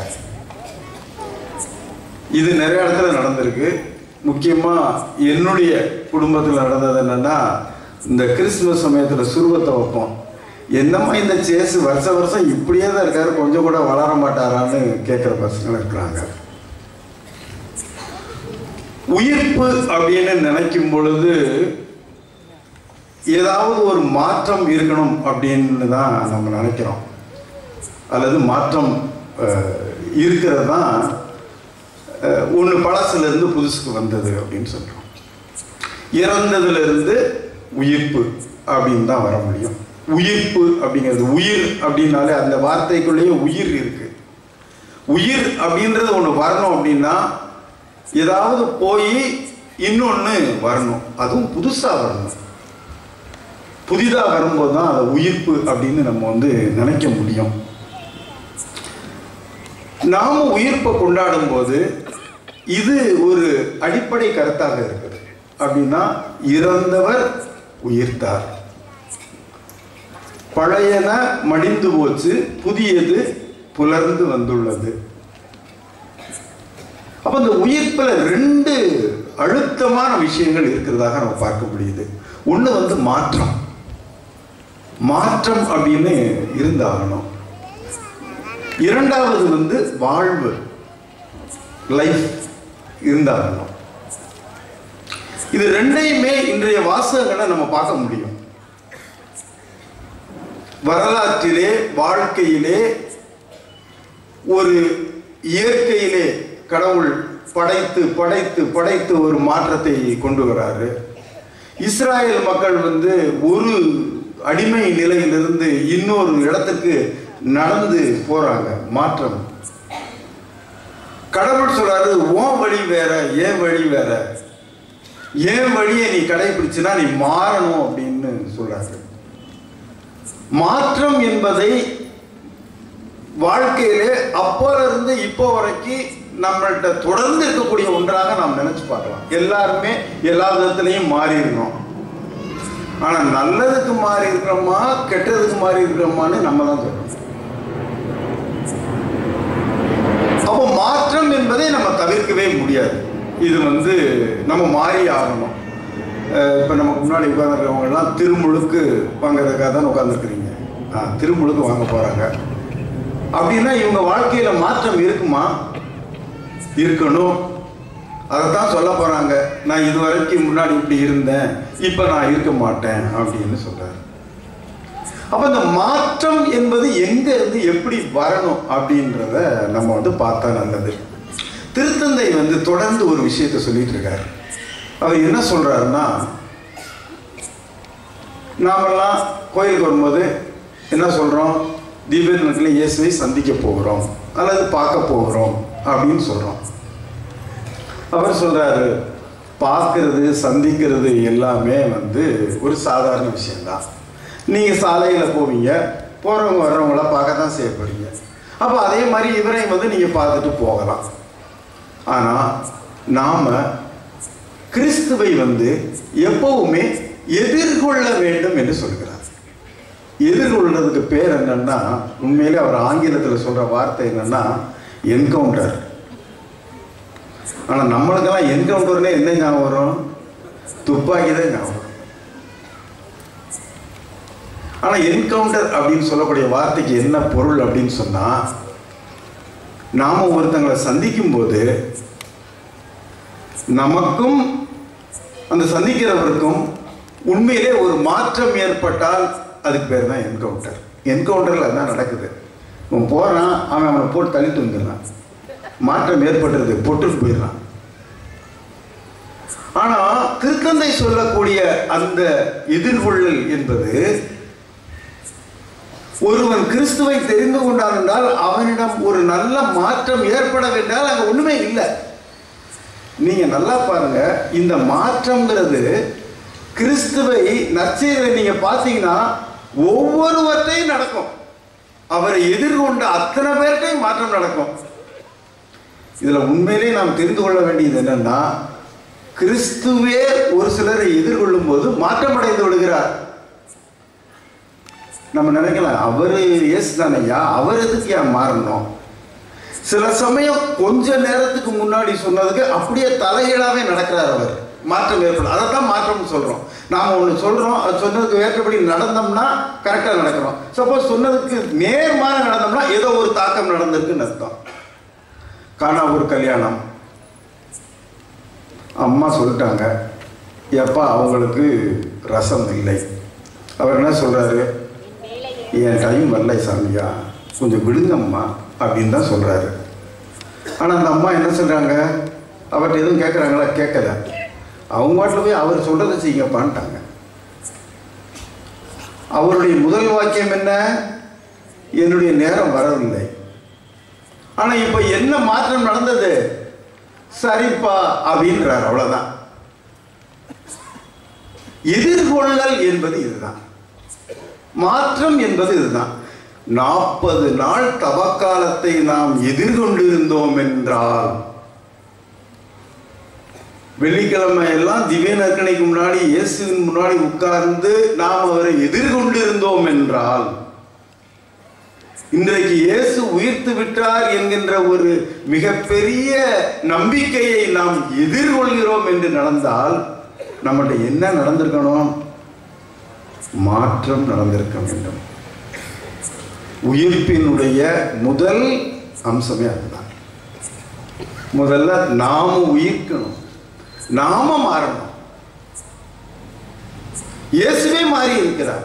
இது நிறைய இடத்துல நடந்திருக்கு முக்கியமாக என்னுடைய குடும்பத்தில் நடந்தது என்னன்னா இந்த கிறிஸ்துமஸ் சமயத்தில் சுருவத்தை வைப்போம் என்னம்மா இந்த சேசு வருஷ வருஷம் இப்படியே தான் இருக்காரு கொஞ்சம் கூட வளர மாட்டாரான்னு கேட்குற பசங்களும் இருக்கிறாங்க உயிர்ப்பு அப்படின்னு நினைக்கும் பொழுது ஏதாவது ஒரு மாற்றம் இருக்கணும் அப்படின்னு தான் நம்ம நினைக்கிறோம் அல்லது மாற்றம் அஹ், இருக்கிறது தான் ஒன்று பழசுலேருந்து புதுசுக்கு வந்தது அப்படின்னு சொல்கிறோம் இறந்ததுலேருந்து உயிர்ப்பு அப்படின்னு தான் வர முடியும் உயிர்ப்பு அப்படிங்கிறது உயிர் அப்படின்னாலே அந்த வார்த்தைக்குள்ளேயே உயிர் இருக்கு உயிர் அப்படின்றது ஒன்று வரணும் அப்படின்னா ஏதாவது போய் இன்னொன்று வரணும் அதுவும் புதுசாக வரணும் புதிதாக வரும்போது தான் அதை உயிர்ப்பு அப்படின்னு நம்ம வந்து நினைக்க முடியும் நாம உயிர்ப்பை கொண்டாடும் போது இது ஒரு அடிப்படை கருத்தாக இருக்குது அப்படின்னா இறந்தவர் உயிர்த்தார் பழையன மடிந்து போச்சு புதியது புலர்ந்து வந்துள்ளது அப்ப இந்த உயிர்ப்புல ரெண்டு அழுத்தமான விஷயங்கள் இருக்கிறதாக நம்ம பார்க்க முடியுது ஒண்ணு வந்து மாற்றம் மாற்றம் அப்படின்னு இருந்தாகணும் இரண்டாவது வந்து வாழ்வு லைஃப் இருந்தாகணும் இது ரெண்டையுமே இன்றைய வாசகங்களை நம்ம பார்க்க முடியும் வரலாற்றிலே வாழ்க்கையிலே ஒரு இயற்கையிலே கடவுள் படைத்து படைத்து படைத்து ஒரு மாற்றத்தை கொண்டு வராரு இஸ்ராயேல் மக்கள் வந்து ஒரு அடிமை நிலையிலிருந்து இன்னொரு இடத்துக்கு நடந்து போறாங்க மாற்றம் கடவுள் சொல்றாரு உன் வழி வேற ஏன் வழி வேற ஏன் வழியை நீ கடைபிடிச்சுனா நீ மாறணும் அப்படின்னு சொல்றாரு மாற்றம் என்பதை வாழ்க்கையிலே அப்போல இருந்து இப்போ வரைக்கும் நம்மள்கிட்ட தொடர்ந்து இருக்கக்கூடிய ஒன்றாக நாம் நினைச்சு பார்க்கலாம் எல்லாருமே எல்லா விதத்திலையும் மாறி இருக்கோம் ஆனா நல்லதுக்கு மாறி இருக்கிறோமா கெட்டதுக்கு மாறி இருக்கிறோமான்னு நம்ம தான் சொல்றோம் அப்போ மாற்றம் என்பதை நம்ம தவிர்க்கவே முடியாது இது வந்து நம்ம மாறி ஆகணும் அஹ் இப்ப நமக்கு முன்னாடி உட்காந்துருக்கவங்க எல்லாம் திருமுழுக்கு வாங்குறதுக்காக தான் உட்காந்துருக்குறீங்க ஆ திருமுழுக்கு வாங்க போறாங்க அப்படின்னா இவங்க வாழ்க்கையில மாற்றம் இருக்குமா இருக்கணும் அதைத்தான் சொல்ல போறாங்க நான் இது வரைக்கும் முன்னாடி இப்படி இருந்தேன் இப்ப நான் இருக்க மாட்டேன் அப்படின்னு சொல்றாரு அப்ப இந்த மாற்றம் என்பது எங்க இருந்து எப்படி வரணும் அப்படின்றத நம்ம வந்து பார்த்தா நல்லது திருத்தந்தை வந்து தொடர்ந்து ஒரு விஷயத்தை சொல்லிட்டு இருக்காரு அவர் என்ன சொல்றாருன்னா நாமெல்லாம் கோயிலுக்கு வரும்போது என்ன சொல்றோம் தீபத்தில் இயேசுவை சந்திக்க போகிறோம் அல்லது பார்க்க போகிறோம் அப்படின்னு சொல்றோம் அவர் சொல்றாரு பார்க்கறது சந்திக்கிறது எல்லாமே வந்து ஒரு சாதாரண விஷயம்தான் நீங்க சாலையில போவீங்க போறவங்க வர்றவங்கள பார்க்க தான் செய்ய போறீங்க அப்போ அதே மாதிரி இவரை வந்து நீங்க பார்த்துட்டு போகலாம் ஆனா நாம கிறிஸ்துவை வந்து எப்பவுமே எதிர்கொள்ள வேண்டும் என்று சொல்கிறார் எதிர்கொள்றதுக்கு பேர் என்னன்னா உண்மையிலே அவர் ஆங்கிலத்தில் சொல்ற வார்த்தை என்னன்னா என்கவுண்டர் ஆனா நம்மளுக்கெல்லாம் என்கவுண்டர்னே என்ன ஞாபகம் வரும் துப்பாக்கி தான் ஞாபகம் வரும் ஆனா என்கவுண்டர் அப்படின்னு சொல்லக்கூடிய வார்த்தைக்கு என்ன பொருள் அப்படின்னு சொன்னா நாம ஒருத்தங்களை சந்திக்கும் போது நமக்கும் அந்த சந்திக்கிறவருக்கும் உண்மையிலே ஒரு மாற்றம் ஏற்பட்டால் அதுக்கு பேர் தான் என்கவுண்டர் என்கவுண்டரில் அதான் நடக்குது அவன் போகிறான் அவன் அவனை போட்டு தள்ளிட்டு வந்துடுறான் மாற்றம் ஏற்பட்டுறது பொட்டுட்டு போயிடுறான் ஆனா திருத்தந்தை சொல்லக்கூடிய அந்த எதிர்கொள்ளல் என்பது ஒருவன் கிறிஸ்துவை தெரிந்து கொண்டான் என்றால் அவனிடம் ஒரு நல்ல மாற்றம் ஏற்பட வேண்டால் அங்க ஒண்ணுமே இல்லை நீங்க நல்லா பாருங்க இந்த மாற்றம்ங்கிறது கிறிஸ்துவை நற்செய்தியை நீங்க பார்த்தீங்கன்னா ஒவ்வொருவர்டையும் நடக்கும் அவரை எதிர்கொண்ட அத்தனை பேர்கிட்டையும் மாற்றம் நடக்கும் இதுல உண்மையிலே நாம் தெரிந்து கொள்ள வேண்டியது என்னன்னா கிறிஸ்துவே ஒரு சிலரை எதிர்கொள்ளும் போது மாற்றமடைந்து விடுகிறார் நம்ம நினைக்கலாம் அவரு இயேசு தானையா அவர் எதுக்கு ஏன் மாறணும் சில சமயம் கொஞ்ச நேரத்துக்கு முன்னாடி சொன்னதுக்கு அப்படியே தலைகீழாவே நடக்கிறார் அவர் மாற்றம் ஏற்படும் அதை தான் மாற்றம்னு சொல்றோம் நாம ஒன்று சொல்றோம் அது சொன்னதுக்கு ஏற்றபடி நடந்தோம்னா கரெக்டாக நடக்கிறோம் சப்போஸ் சொன்னதுக்கு நேர்மாற நடந்தோம்னா ஏதோ ஒரு தாக்கம் நடந்திருக்குன்னு அர்த்தம் காணா ஒரு கல்யாணம் அம்மா சொல்லிட்டாங்க எப்பா அவங்களுக்கு ரசம் இல்லை அவர் என்ன சொல்றாரு என் டைம் வரல சாமியா கொஞ்சம் விடுங்கம்மா அப்படின்னு தான் சொல்றாரு ஆனால் அந்த அம்மா என்ன சொல்றாங்க அவர்கிட்ட எதுவும் கேட்குறாங்களா கேட்கல அவங்க பாட்டில் போய் அவர் சொல்றதை செய்யுங்கப்பான்ட்டாங்க அவருடைய முதல் வாக்கியம் என்ன என்னுடைய நேரம் வரவில்லை ஆனா இப்ப என்ன மாற்றம் நடந்தது சரிப்பா அப்படின்றார் அவ்வளவுதான் எதிர்கொள்ளல் என்பது இதுதான் மாற்றம் என்பது இதுதான் நாற்பது நாள் தவக்காலத்தை நாம் எதிர்கொண்டிருந்தோம் என்றால் வெள்ளிக்கிழமை எல்லாம் திவ்ய நற்கனைக்கு முன்னாடி இயேசுவின் முன்னாடி உட்கார்ந்து நாம் அவரை எதிர்கொண்டிருந்தோம் என்றால் இன்றைக்கு இயேசு உயிர்த்து விட்டார் என்கின்ற ஒரு மிகப்பெரிய நம்பிக்கையை நாம் எதிர்கொள்கிறோம் என்று நடந்தால் நம்மகிட்ட என்ன நடந்திருக்கணும் மாற்றம் நடந்திருக்க வேண்டும் உயிர்ப்பினுடைய முதல் அம்சமே அதுதான் முதல்ல நாம உயிர்க்கணும் நாம மாறணும் இயேசுவே மாறி இருக்கிறார்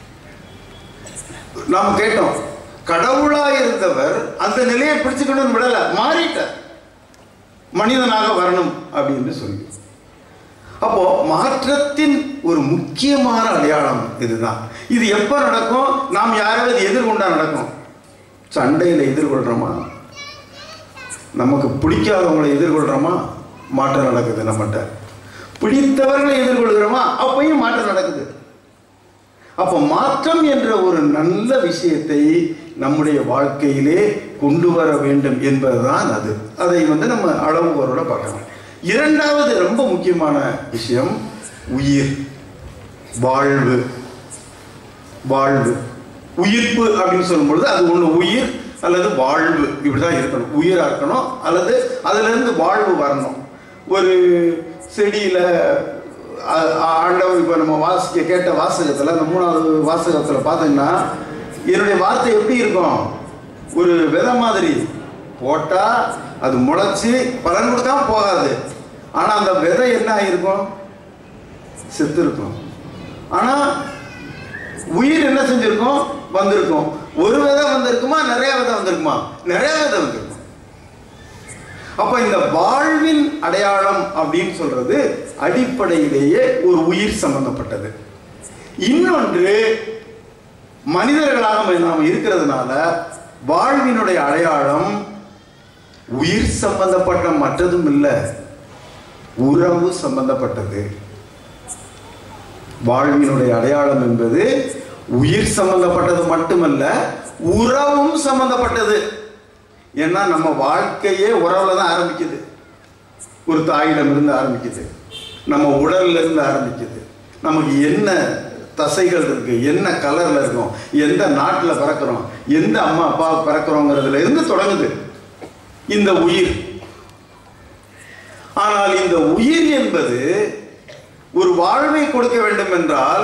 நாம் கேட்டோம் கடவுளா இருந்தவர் அந்த நிலையை பிடிச்சுக்கணும்னு விடல மாறிட்டார் மனிதனாக வரணும் அப்படின்னு சொல்லி அப்போ மாற்றத்தின் ஒரு முக்கியமான அடையாளம் இதுதான் இது எப்ப நடக்கும் நாம் யாராவது எதிர்கொண்டா நடக்கும் சண்டையில் எதிர்கொள்றோமா நமக்கு பிடிக்காதவங்களை எதிர்கொள்றோமா மாற்றம் நடக்குது நம்மகிட்ட பிடித்தவர்களை எதிர்கொள்கிறோமா அப்பயும் மாற்றம் நடக்குது அப்போ மாற்றம் என்ற ஒரு நல்ல விஷயத்தை நம்முடைய வாழ்க்கையிலே கொண்டு வர வேண்டும் என்பதுதான் அது அதை வந்து நம்ம அளவுகோரோட பார்க்கலாம் இரண்டாவது ரொம்ப முக்கியமான விஷயம் உயிர் வாழ்வு வாழ்வு உயிர்ப்பு அப்படின்னு சொல்லும்பொழுது அது ஒன்று உயிர் அல்லது வாழ்வு இப்படிதான் இருக்கணும் உயிரா இருக்கணும் அல்லது அதுல இருந்து வாழ்வு வரணும் ஒரு செடியில ஆ- ஆண்டவர் இப்போ நம்ம வாசிக்க கேட்ட வாசகத்தில் அந்த மூணாவது வாசகத்தில் பார்த்தீங்கன்னா என்னுடைய வார்த்தை எப்படி இருக்கும் ஒரு விதை மாதிரி போட்டால் அது முளைச்சி பலன் கொடுக்காம போகாது ஆனால் அந்த விதை என்ன ஆகிருக்கும் செத்து இருக்கும் ஆனால் உயிர் என்ன செஞ்சிருக்கும் வந்திருக்கும் ஒரு விதை வந்திருக்குமா நிறைய விதை வந்திருக்குமா நிறைய விதை வந்திருக்கும் அப்ப இந்த வாழ்வின் அடையாளம் அப்படின்னு சொல்றது அடிப்படையிலேயே ஒரு உயிர் சம்பந்தப்பட்டது இன்னொன்று மனிதர்களாக நாம் இருக்கிறதுனால வாழ்வினுடைய அடையாளம் உயிர் சம்பந்தப்பட்ட மற்றதும் இல்லை உறவு சம்பந்தப்பட்டது வாழ்வினுடைய அடையாளம் என்பது உயிர் சம்பந்தப்பட்டது மட்டுமல்ல உறவும் சம்பந்தப்பட்டது ஏன்னா நம்ம வாழ்க்கையே உறவுல தான் ஆரம்பிக்குது ஒரு தாயிடம் இருந்து ஆரம்பிக்குது நம்ம உடல்ல இருந்து ஆரம்பிக்குது நமக்கு என்ன தசைகள் இருக்கு என்ன கலர்ல இருக்கும் எந்த நாட்டில் பிறக்கிறோம் எந்த அம்மா அப்பா பிறக்கிறோங்கிறதுல இருந்து தொடங்குது இந்த உயிர் ஆனால் இந்த உயிர் என்பது ஒரு வாழ்வை கொடுக்க வேண்டும் என்றால்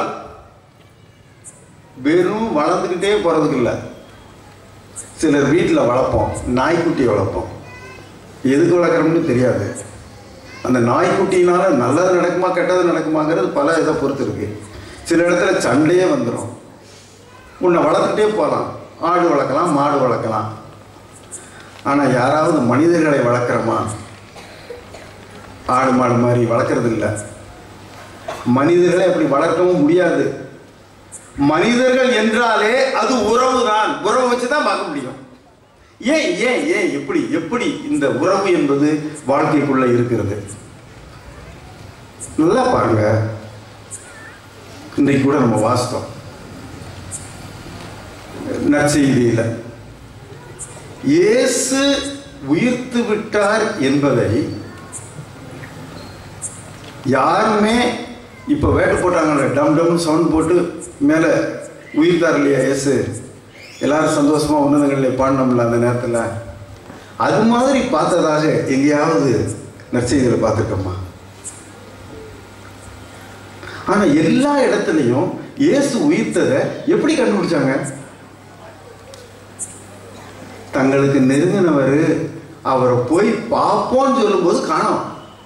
வெறும் வளர்ந்துக்கிட்டே போறதுக்கு இல்லை சிலர் வீட்டில் வளர்ப்போம் நாய்க்குட்டியை வளர்ப்போம் எதுக்கு வளர்க்குறோம்னு தெரியாது அந்த நாய்க்குட்டினால நல்லது நடக்குமா கெட்டது நடக்குமாங்கிறது பல இதை பொறுத்து இருக்கு சில இடத்துல சண்டையே வந்துடும் உன்னை வளர்த்துட்டே போகலாம் ஆடு வளர்க்கலாம் மாடு வளர்க்கலாம் ஆனால் யாராவது மனிதர்களை வளர்க்குறோமா ஆடு மாடு மாதிரி வளர்க்குறது இல்லை மனிதர்களை அப்படி வளர்க்கவும் முடியாது மனிதர்கள் என்றாலே அது உறவு தான் உறவை வச்சு தான் பார்க்க முடியும் ஏன் ஏன் ஏன் எப்படி எப்படி இந்த உறவு என்பது வாழ்க்கைக்குள்ள இருக்கிறது நல்லா பாருங்க இன்றைக்கு கூட நம்ம வாசித்தோம் நற்செய்தியில இயேசு உயிர்த்து விட்டார் என்பதை யாருமே இப்போ வேட்டு போட்டாங்கல்ல டம் டம் சவுண்ட் போட்டு மேலே உயிர்த்தார் இல்லையா இயேசு எல்லாரும் சந்தோஷமா உன்னதங்களில் பாடினோம்ல அந்த நேரத்தில் அது மாதிரி பார்த்ததாக எங்கேயாவது நற்செய்தியில் பார்த்துருக்கோமா ஆனால் எல்லா இடத்துலையும் இயேசு உயிர்த்ததை எப்படி கண்டுபிடிச்சாங்க தங்களுக்கு நெருங்கினவர் அவரை போய் பார்ப்போம்னு சொல்லும்போது காணோம்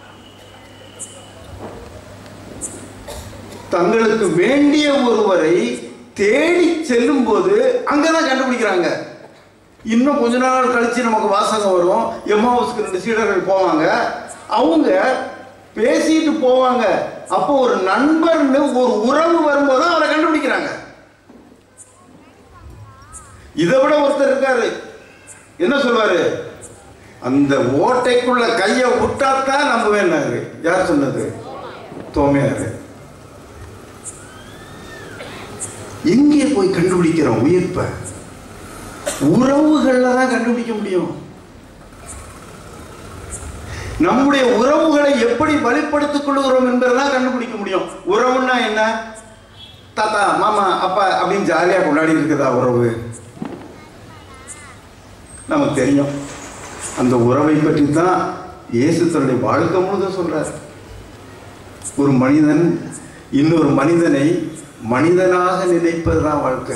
தங்களுக்கு வேண்டிய ஒருவரை தேடி செல்லும் போது அங்கதான் கண்டுபிடிக்கிறாங்க இன்னும் கொஞ்ச நாள் கழிச்சு நமக்கு வாசகம் வரும் எம்மாவுஸ்க்கு ரெண்டு சீடர்கள் போவாங்க அவங்க பேசிட்டு போவாங்க அப்போ ஒரு நண்பர்னு ஒரு உறவு வரும்போது தான் அவரை கண்டுபிடிக்கிறாங்க இதை விட ஒருத்தர் இருக்காரு என்ன சொல்வாரு அந்த ஓட்டைக்குள்ள கையை விட்டாத்தான் நம்புவேன்னாரு யார் சொன்னது தோமையாரு எங்கே போய் கண்டுபிடிக்கிறோம் உயிர்ப்பை உறவுகள்ல தான் கண்டுபிடிக்க முடியும் நம்முடைய உறவுகளை எப்படி வழிப்படுத்திக் கொள்கிறோம் என்பதெல்லாம் கண்டுபிடிக்க முடியும் உறவுன்னா என்ன தாத்தா மாமா அப்பா அப்படின்னு ஜாலியா கொண்டாடி இருக்குதா உறவு நமக்கு தெரியும் அந்த உறவை பற்றி தான் இயேசு தன்னுடைய வாழ்க்கை முழுதும் சொல்றார் ஒரு மனிதன் இன்னொரு மனிதனை மனிதனாக நினைப்பதுதான் வாழ்க்கை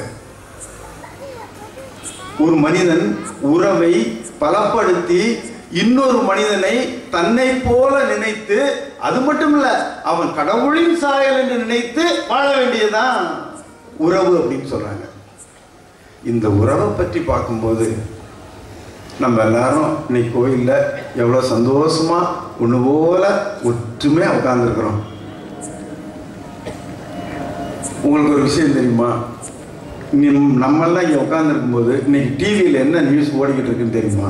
ஒரு மனிதன் உறவை பலப்படுத்தி இன்னொரு மனிதனை தன்னை போல நினைத்து அது மட்டும் இல்ல அவன் கடவுளின் சாயல் என்று நினைத்து வாழ வேண்டியதுதான் உறவு அப்படின்னு சொல்றாங்க இந்த உறவை பற்றி பார்க்கும்போது நம்ம எல்லாரும் இன்னைக்கு கோயில்ல எவ்வளவு சந்தோஷமா ஒண்ணு போல ஒற்றுமையா உட்கார்ந்துருக்கிறோம் உங்களுக்கு ஒரு விஷயம் தெரியுமா நீ நம்மெல்லாம் இங்கே உட்காந்துருக்கும் போது இன்னைக்கு டிவியில் என்ன நியூஸ் ஓடிக்கிட்டு இருக்குன்னு தெரியுமா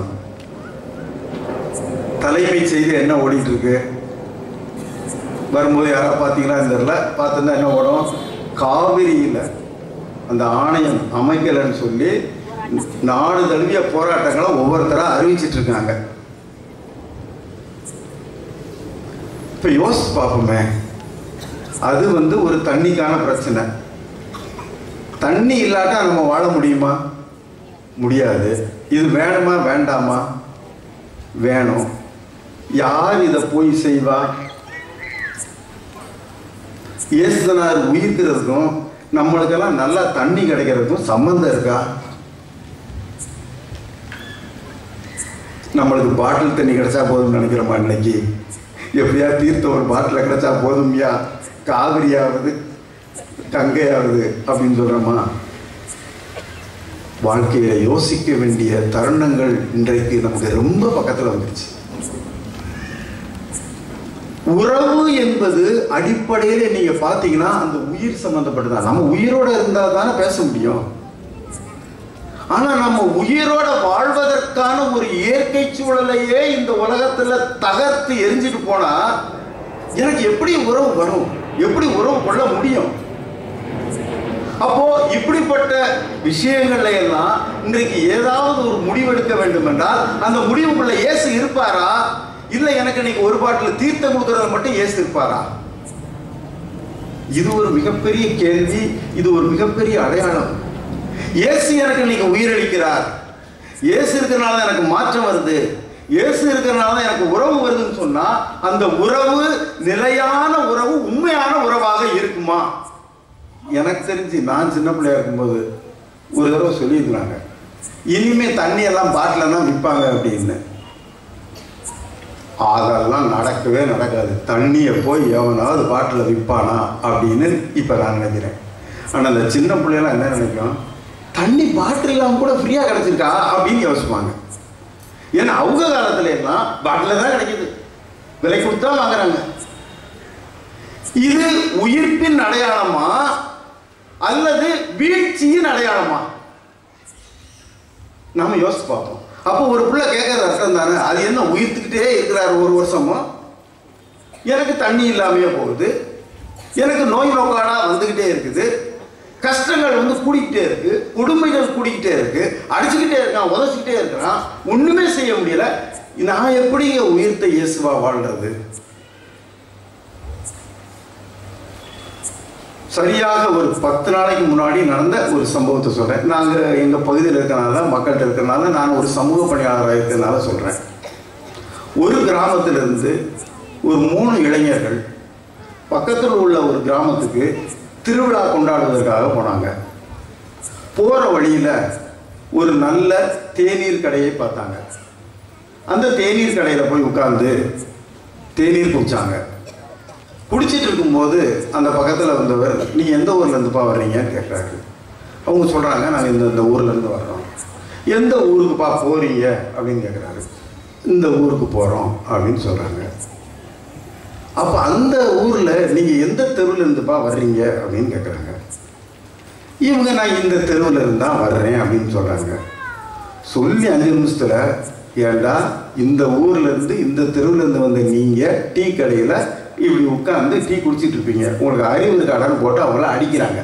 தலைமை செய்தி என்ன ஓடிட்டு இருக்கு வரும்போது யாரா பார்த்தீங்களா தெரியல பார்த்துருந்தா என்ன ஓடும் காவிரியில் அந்த ஆணையம் அமைக்கலைன்னு சொல்லி நாடு தழுவிய போராட்டங்களை ஒவ்வொருத்தரா அறிவிச்சிட்டு இருக்காங்க இப்போ யோசிச்சு பார்ப்போமே அது வந்து ஒரு தண்ணிக்கான பிரச்சனை தண்ணி இல்லாட்டா நம்ம வாழ முடியுமா முடியாது இது வேணுமா வேண்டாமா வேணும் யார் இதை போய் செய்வா இயேசுதனார் உயிர்க்கிறதுக்கும் நம்மளுக்கெல்லாம் நல்லா தண்ணி கிடைக்கிறதுக்கும் சம்பந்தம் இருக்கா நம்மளுக்கு பாட்டில் தண்ணி கிடைச்சா போதும்னு நினைக்கிறோமா இன்னைக்கு எப்படியா தீர்த்த ஒரு பாட்டில் கிடைச்சா போதும்யா காவிரியாவது கங்கையாவது அப்படின்னு சொல்றோமா வாழ்க்கையில யோசிக்க வேண்டிய தருணங்கள் இன்றைக்கு நமக்கு ரொம்ப பக்கத்துல வந்துருச்சு உறவு என்பது அடிப்படையில நீங்க பாத்தீங்கன்னா அந்த உயிர் சம்பந்தப்பட்டதான் நம்ம உயிரோட இருந்தா தானே பேச முடியும் ஆனா நம்ம உயிரோட வாழ்வதற்கான ஒரு இயற்கை சூழலையே இந்த உலகத்துல தகர்த்து எரிஞ்சிட்டு போனா எனக்கு எப்படி உறவு வரும் எப்படி உறவு கொள்ள முடியும் அப்போ இப்படிப்பட்ட விஷயங்கள்ல எல்லாம் இன்றைக்கு ஏதாவது ஒரு முடிவெடுக்க வேண்டும் என்றால் அந்த முடிவுக்குள்ள இயேசு இருப்பாரா இல்ல எனக்கு இன்னைக்கு ஒரு பாட்டில் தீர்த்தம் கொடுக்கறத மட்டும் இயேசு இருப்பாரா இது ஒரு மிகப்பெரிய கேள்வி இது ஒரு மிகப்பெரிய அடையாளம் இயேசு எனக்கு இன்னைக்கு உயிரளிக்கிறார் இயேசு இருக்கிறனால தான் எனக்கு மாற்றம் வருது இயேசு இருக்கிறனால தான் எனக்கு உறவு வருதுன்னு சொன்னா அந்த உறவு நிலையான உறவு உண்மையான உறவாக இருக்குமா எனக்கு தெரிஞ்சு நான் சின்ன பிள்ளையா இருக்கும்போது ஒரு தடவை சொல்லியிருக்கிறாங்க இனிமே தண்ணி எல்லாம் பாட்டில தான் விற்பாங்க அப்படின்னு அதெல்லாம் நடக்கவே நடக்காது தண்ணியை போய் எவனாவது பாட்டில் விற்பானா அப்படின்னு இப்போ நான் நினைக்கிறேன் ஆனால் அந்த சின்ன பிள்ளையெல்லாம் என்ன நினைக்கும் தண்ணி பாட்டில் இல்லாமல் கூட ஃப்ரீயாக கிடைச்சிருக்கா அப்படின்னு யோசிப்பாங்க ஏன்னா அவங்க காலத்துல எல்லாம் பாட்டில் தான் கிடைக்குது விலை கொடுத்தா வாங்குறாங்க இது உயிர்ப்பின் அடையாளமா அல்லது வீழ்ச்சியின் அடையாளமா நாம யோசிச்சு பார்ப்போம் அப்போ ஒரு பிள்ளை கேட்கறது அர்த்தம் தானே அது என்ன உயிர்த்துக்கிட்டே இருக்கிறார் ஒரு வருஷமா எனக்கு தண்ணி இல்லாமையே போகுது எனக்கு நோய் நோக்காடா வந்துக்கிட்டே இருக்குது கஷ்டங்கள் வந்து கூடிக்கிட்டே இருக்கு கொடுமைகள் கூடிக்கிட்டே இருக்கு அடிச்சுக்கிட்டே இருக்கான் உதச்சிக்கிட்டே இருக்கிறான் ஒண்ணுமே செய்ய முடியல நான் எப்படிங்க உயிர்த்த இயேசுவா வாழ்றது சரியாக ஒரு பத்து நாளைக்கு முன்னாடி நடந்த ஒரு சம்பவத்தை சொல்றேன் நாங்க எங்க பகுதியில் இருக்கிறனால மக்கள்கிட்ட இருக்கிறனால நான் ஒரு சமூக பணியாளராக இருக்கிறனால சொல்றேன் ஒரு கிராமத்திலிருந்து ஒரு மூணு இளைஞர்கள் பக்கத்தில் உள்ள ஒரு கிராமத்துக்கு திருவிழா கொண்டாடுவதற்காக போனாங்க போற வழியில ஒரு நல்ல தேநீர் கடையை பார்த்தாங்க அந்த தேநீர் கடையில போய் உட்கார்ந்து தேநீர் குடிச்சாங்க குடிச்சிட்டு இருக்கும்போது அந்த பக்கத்தில் வந்தவர் நீ எந்த ஊர்ல இருந்துப்பா வர்றீங்கன்னு கேட்குறாரு அவங்க சொல்றாங்க நாங்கள் இந்த இந்த ஊர்ல இருந்து வர்றோம் எந்த ஊருக்குப்பா போறீங்க அப்படின்னு கேட்குறாரு இந்த ஊருக்கு போறோம் அப்படின்னு சொல்றாங்க அப்போ அந்த ஊர்ல நீங்க எந்த தெருவில் இருந்துப்பா வர்றீங்க அப்படின்னு கேட்குறாங்க இவங்க நான் இந்த தெருவில் இருந்தா வர்றேன் அப்படின்னு சொல்றாங்க சொல்லி அஞ்சு நிமிஷத்துல ஏண்டா இந்த ஊர்ல இருந்து இந்த தெருவுல இருந்து வந்த நீங்க டீ கடையில இப்படி உட்கார்ந்து டீ குடிச்சிட்டு இருப்பீங்க உங்களுக்கு அறிவு கடன் போட்டு அவங்கள அடிக்கிறாங்க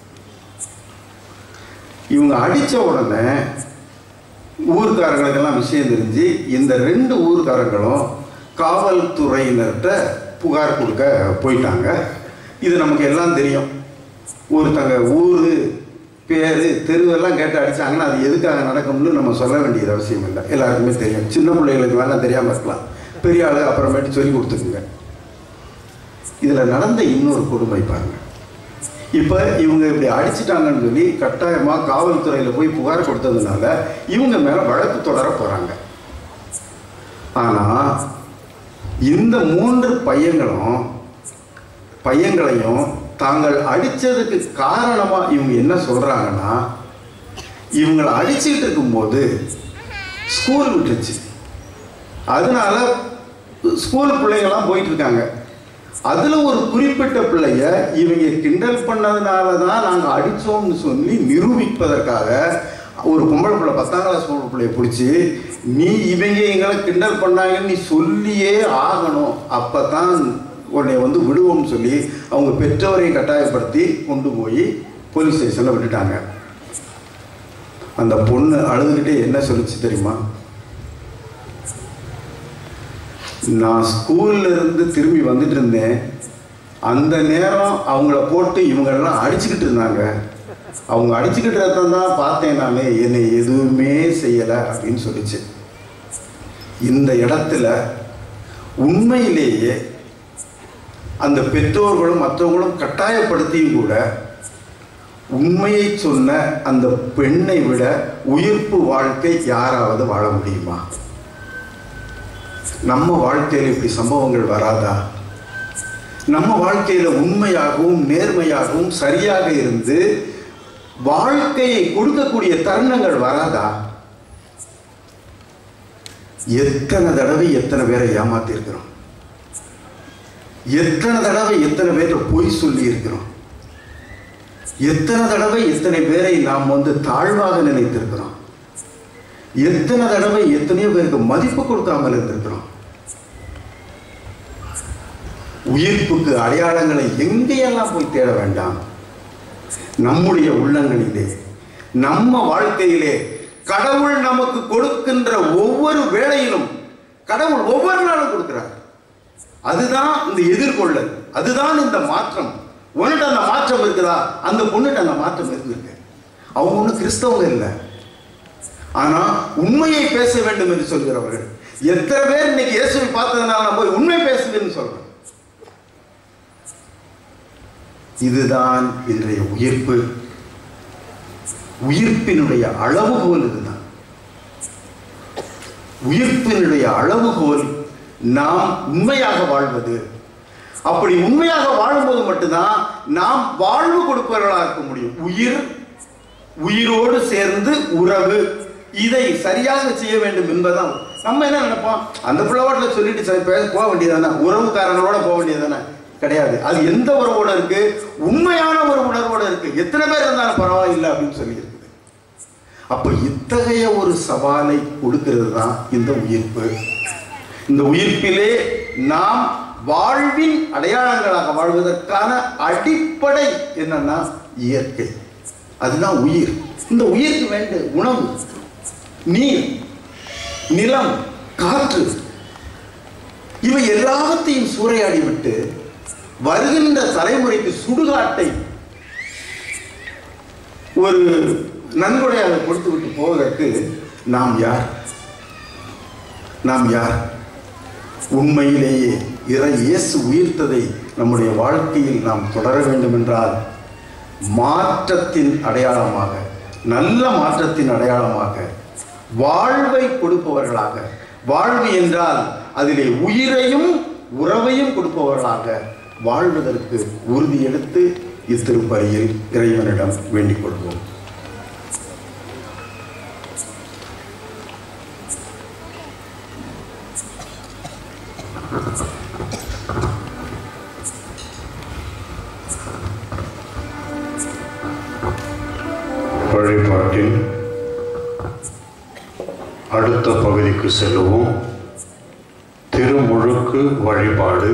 இவங்க அடிச்ச உடனே ஊர்க்காரங்களுக்கெல்லாம் விஷயம் தெரிஞ்சு இந்த ரெண்டு ஊர்க்காரங்களும் காவல்துறையினர்கிட்ட புகார் கொடுக்க போயிட்டாங்க இது நமக்கு எல்லாம் தெரியும் ஒருத்தங்க ஊர் பேர் தெருவெல்லாம் கேட்டு அடிச்சாங்கன்னா அது எதுக்காக நடக்கும்னு நம்ம சொல்ல வேண்டியது அவசியம் இல்லை எல்லாருக்குமே தெரியும் சின்ன பிள்ளைகளுக்கு வேணால் தெரியாமல் இருக்கலாம் பெரிய ஆளு அப்புறமேட்டு சொல்லி கொடுத்துக்குங்க இதில் நடந்த இன்னொரு கொடுமை பாருங்க இப்போ இவங்க இப்படி அடிச்சிட்டாங்கன்னு சொல்லி கட்டாயமாக காவல்துறையில் போய் புகார் கொடுத்ததுனால இவங்க மேலே வழக்கு தொடர போகிறாங்க ஆனால் இந்த மூன்று பையங்களும் பையங்களையும் தாங்கள் அடித்ததுக்கு காரணமாக இவங்க என்ன சொல்கிறாங்கன்னா இவங்களை அடிச்சுக்கிட்டு இருக்கும்போது ஸ்கூல் விட்டுருச்சு அதனால ஸ்கூல் பிள்ளைங்களாம் போயிட்டு இருக்காங்க அதில் ஒரு குறிப்பிட்ட பிள்ளைய இவங்க கிண்டல் பண்ணதுனால தான் நாங்கள் அடித்தோம்னு சொல்லி நிரூபிப்பதற்காக ஒரு பொம்பளை பிள்ளை பத்தாம் கிளாஸ் பொம்பளை பிள்ளைய பிடிச்சி நீ இவங்க எங்களை கிண்டல் பண்ணாங்கன்னு நீ சொல்லியே ஆகணும் அப்போ தான் உன்னை வந்து விடுவோம்னு சொல்லி அவங்க பெற்றோரையும் கட்டாயப்படுத்தி கொண்டு போய் போலீஸ் ஸ்டேஷனில் விட்டுட்டாங்க அந்த பொண்ணு அழுதுகிட்டே என்ன சொல்லுச்சு தெரியுமா நான் ஸ்கூல்ல இருந்து திரும்பி வந்துட்டு இருந்தேன் அந்த நேரம் அவங்கள போட்டு இவங்களெல்லாம் அடிச்சுக்கிட்டு இருந்தாங்க அவங்க அடிச்சுக்கிட்டு தான் பார்த்தேன் நான் என்னை எதுவுமே செய்யலை அப்படின்னு சொல்லிச்சு இந்த இடத்துல உண்மையிலேயே அந்த பெற்றோர்களும் மற்றவங்களும் கட்டாயப்படுத்தியும் கூட உண்மையை சொன்ன அந்த பெண்ணை விட உயிர்ப்பு வாழ்க்கை யாராவது வாழ முடியுமா நம்ம வாழ்க்கையில் இப்படி சம்பவங்கள் வராதா நம்ம வாழ்க்கையில உண்மையாகவும் நேர்மையாகவும் சரியாக இருந்து வாழ்க்கையை கொடுக்கக்கூடிய தருணங்கள் வராதா எத்தனை தடவை எத்தனை பேரை ஏமாத்தி இருக்கிறோம் எத்தனை தடவை எத்தனை பேரை பொய் சொல்லி இருக்கிறோம் எத்தனை தடவை எத்தனை பேரை நாம் வந்து தாழ்வாக நினைத்திருக்கிறோம் எத்தனை தடவை எத்தனையோ பேருக்கு மதிப்பு கொடுக்காமல் இருந்திருக்கிறோம் உயிர்ப்புக்கு அடையாளங்களை எங்கேயெல்லாம் போய் தேட வேண்டாம் நம்முடைய உள்ளங்களிலே நம்ம வாழ்க்கையிலே கடவுள் நமக்கு கொடுக்கின்ற ஒவ்வொரு வேளையிலும் கடவுள் ஒவ்வொரு நாளும் கொடுக்கிறார் அதுதான் இந்த எதிர்கொள்ளல் அதுதான் இந்த மாற்றம் உன்னிட்ட அந்த மாற்றம் இருக்குதா அந்த பொண்ணுகிட்ட அந்த மாற்றம் இருந்திருக்கு அவங்க ஒன்றும் கிறிஸ்தவங்க இல்லை ஆனா உண்மையை பேச வேண்டும் என்று சொல்கிறவர்கள் எத்தனை பேர் இன்னைக்கு இயேசுவை பார்த்ததுனால நான் போய் உண்மை பேசுவேன்னு சொல்றேன் இதுதான் இன்றைய உயிர்ப்பு உயிர்ப்பினுடைய அளவுகோல் இதுதான் உயிர்ப்பினுடைய அளவுகோல் நாம் உண்மையாக வாழ்வது அப்படி உண்மையாக வாழும்போது மட்டும்தான் நாம் வாழ்வு கொடுப்பவர்களாக இருக்க முடியும் உயிர் உயிரோடு சேர்ந்து உறவு இதை சரியாக செய்ய வேண்டும் என்பதுதான் நம்ம என்ன நினைப்போம் அந்த பிள்ளைவாட்டில் சொல்லிட்டு சரி பேச போக வேண்டியதானே உறவுக்காரங்களோட போக வேண்டியதானே கிடையாது அது எந்த உறவோட இருக்கு உண்மையான ஒரு உணர்வோட இருக்கு எத்தனை பேர் இருந்தாலும் பரவாயில்லை அப்படின்னு சொல்லி இருக்குது அப்ப இத்தகைய ஒரு சவாலை கொடுக்கிறது தான் இந்த உயிர்ப்பு இந்த உயிர்ப்பிலே நாம் வாழ்வின் அடையாளங்களாக வாழ்வதற்கான அடிப்படை என்னன்னா இயற்கை அதுதான் உயிர் இந்த உயிருக்கு வேண்டு உணவு நீர் நிலம் காற்று இவை எல்லாவற்றையும் சூறையாடி விட்டு வருகின்ற தலைமுறைக்கு சுடுகாட்டை ஒரு நன்கொடையாக கொடுத்து விட்டு போவதற்கு நாம் யார் நாம் யார் உண்மையிலேயே இறை இயேசு உயிர்த்ததை நம்முடைய வாழ்க்கையில் நாம் தொடர வேண்டும் என்றால் மாற்றத்தின் அடையாளமாக நல்ல மாற்றத்தின் அடையாளமாக வாழ்வை கொடுப்பவர்களாக வாழ்வு என்றால் அதிலே உயிரையும் உறவையும் கொடுப்பவர்களாக வாழ்வதற்கு உறுதி எடுத்து இத்திருப்பறையில் இறைவனிடம் வேண்டிக் கொள்வோம் வழிபாட்டில் அடுத்த பகுதிக்கு செல்லுவோம் திருமுழுக்கு வழிபாடு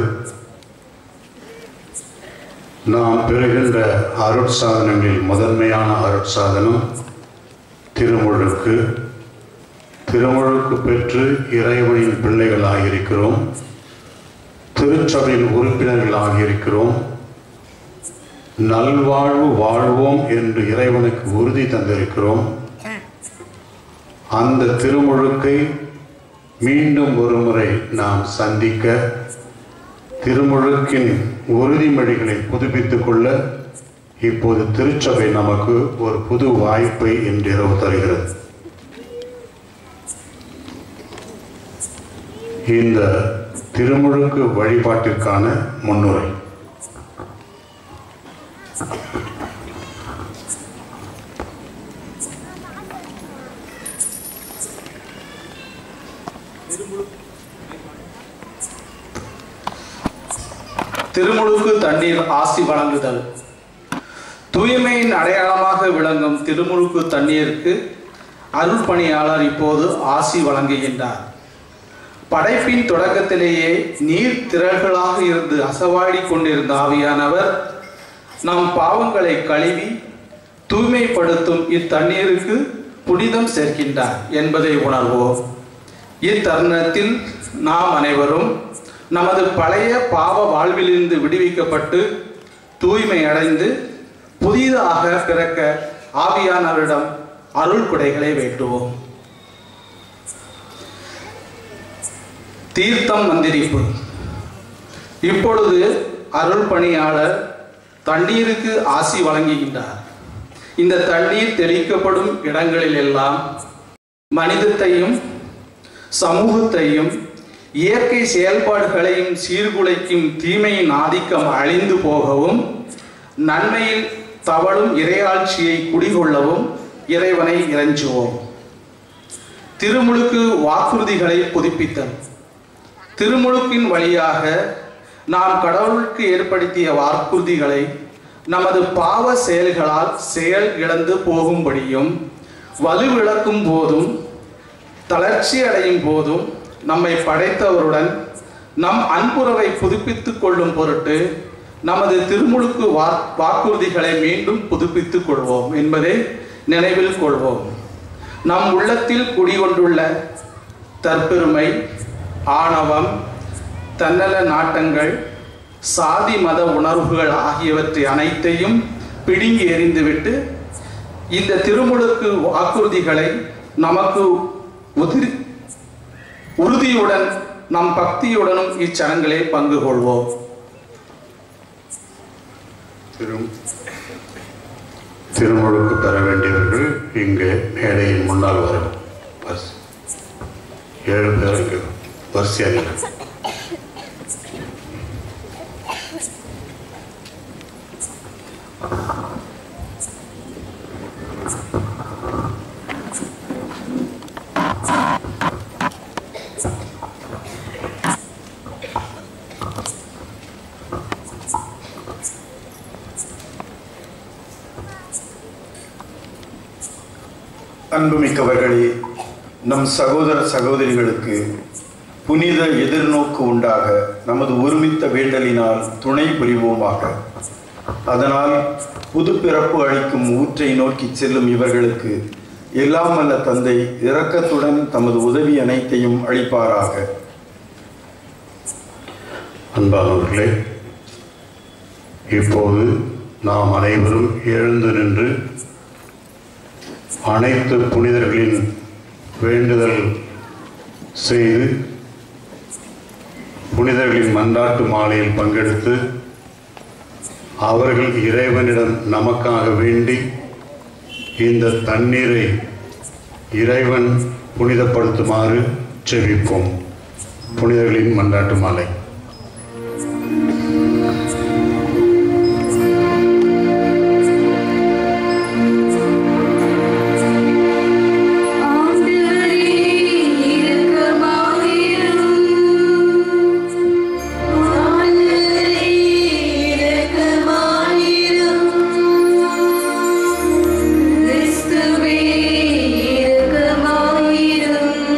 நாம் பெறுகின்ற அருட்சாதனங்களில் முதன்மையான அருட்சாதனம் திருமுழுக்கு திருமுழுக்கு பெற்று இறைவனின் பிள்ளைகளாக இருக்கிறோம் திருச்சபையின் உறுப்பினர்கள் ஆகியிருக்கிறோம் நல்வாழ்வு வாழ்வோம் என்று இறைவனுக்கு உறுதி தந்திருக்கிறோம் அந்த திருமுழுக்கை மீண்டும் ஒரு முறை நாம் சந்திக்க திருமுழுக்கின் உறுதிமொழிகளை புதுப்பித்துக் கொள்ள இப்போது திருச்சபை நமக்கு ஒரு புது வாய்ப்பை இன்றிரவு தருகிறது இந்த திருமுழுக்கு வழிபாட்டிற்கான முன்னுரை திருமுழுக்கு தண்ணீர் ஆசி வழங்குதல் தூய்மையின் அடையாளமாக விளங்கும் திருமுழுக்கு தண்ணீருக்கு அருள் பணியாளர் இப்போது ஆசி வழங்குகின்றார் படைப்பின் தொடக்கத்திலேயே நீர் திரள்களாக இருந்து அசவாடி கொண்டிருந்த ஆவியானவர் நம் பாவங்களை கழுவி தூய்மைப்படுத்தும் இத்தண்ணீருக்கு புனிதம் சேர்க்கின்றார் என்பதை உணர்வோம் இத்தருணத்தில் நாம் அனைவரும் நமது பழைய பாவ வாழ்விலிருந்து விடுவிக்கப்பட்டு தூய்மை அடைந்து புதிதாக பிறக்க ஆவியானவரிடம் அருள் கொடைகளை வேண்டுவோம் தீர்த்தம் மந்திரிப்பு இப்பொழுது அருள் பணியாளர் தண்ணீருக்கு ஆசி வழங்குகின்றார் இந்த தண்ணீர் தெளிக்கப்படும் இடங்களில் எல்லாம் மனிதத்தையும் சமூகத்தையும் இயற்கை செயல்பாடுகளையும் சீர்குலைக்கும் தீமையின் ஆதிக்கம் அழிந்து போகவும் நன்மையில் தவழும் இறையாட்சியை குடிகொள்ளவும் இறைவனை இறைஞ்சுவோம் திருமுழுக்கு வாக்குறுதிகளை புதுப்பித்தல் திருமுழுக்கின் வழியாக நாம் கடவுளுக்கு ஏற்படுத்திய வாக்குறுதிகளை நமது பாவ செயல்களால் செயல் இழந்து போகும்படியும் வலுவிழக்கும் போதும் தளர்ச்சி அடையும் போதும் நம்மை படைத்தவருடன் நம் அன்புறவை புதுப்பித்துக் கொள்ளும் பொருட்டு நமது திருமுழுக்கு வா வாக்குறுதிகளை மீண்டும் புதுப்பித்துக் கொள்வோம் என்பதை நினைவில் கொள்வோம் நம் உள்ளத்தில் குடிகொண்டுள்ள தற்பெருமை ஆணவம் தன்னல நாட்டங்கள் சாதி மத உணர்வுகள் ஆகியவற்றை அனைத்தையும் பிடுங்கி எறிந்துவிட்டு இந்த திருமுழுக்கு வாக்குறுதிகளை நமக்கு உதிரி உறுதியுடன் நம் பக்தியுடனும் இச்சடங்கிலே பங்கு கொள்வோம் திரு திருமுழுக்கு பெற வேண்டியவர்கள் இங்கே மேடையின் முன்னால் வரும் பஸ் ஏழு பேர் இங்கே வரிசையாக நில்லுங்க. அன்புமிக்கவர்களே நம் சகோதர சகோதரிகளுக்கு புனித எதிர்நோக்கு உண்டாக நமது ஒருமித்த வேண்டலினால் துணை புரிவோமாக அதனால் புது பிறப்பு அளிக்கும் ஊற்றை நோக்கி செல்லும் இவர்களுக்கு எல்லாம் வல்ல தந்தை இரக்கத்துடன் தமது உதவி அனைத்தையும் அளிப்பாராக அன்பானவர்களே இப்போது நாம் அனைவரும் எழுந்து நின்று அனைத்து புனிதர்களின் வேண்டுதல் செய்து புனிதர்களின் மன்றாட்டு மாலையில் பங்கெடுத்து அவர்கள் இறைவனிடம் நமக்காக வேண்டி இந்த தண்ணீரை இறைவன் புனிதப்படுத்துமாறு செவிப்போம் புனிதர்களின் மன்றாட்டு மாலை கிறிஸ்துவே இரக்கமாயிரும்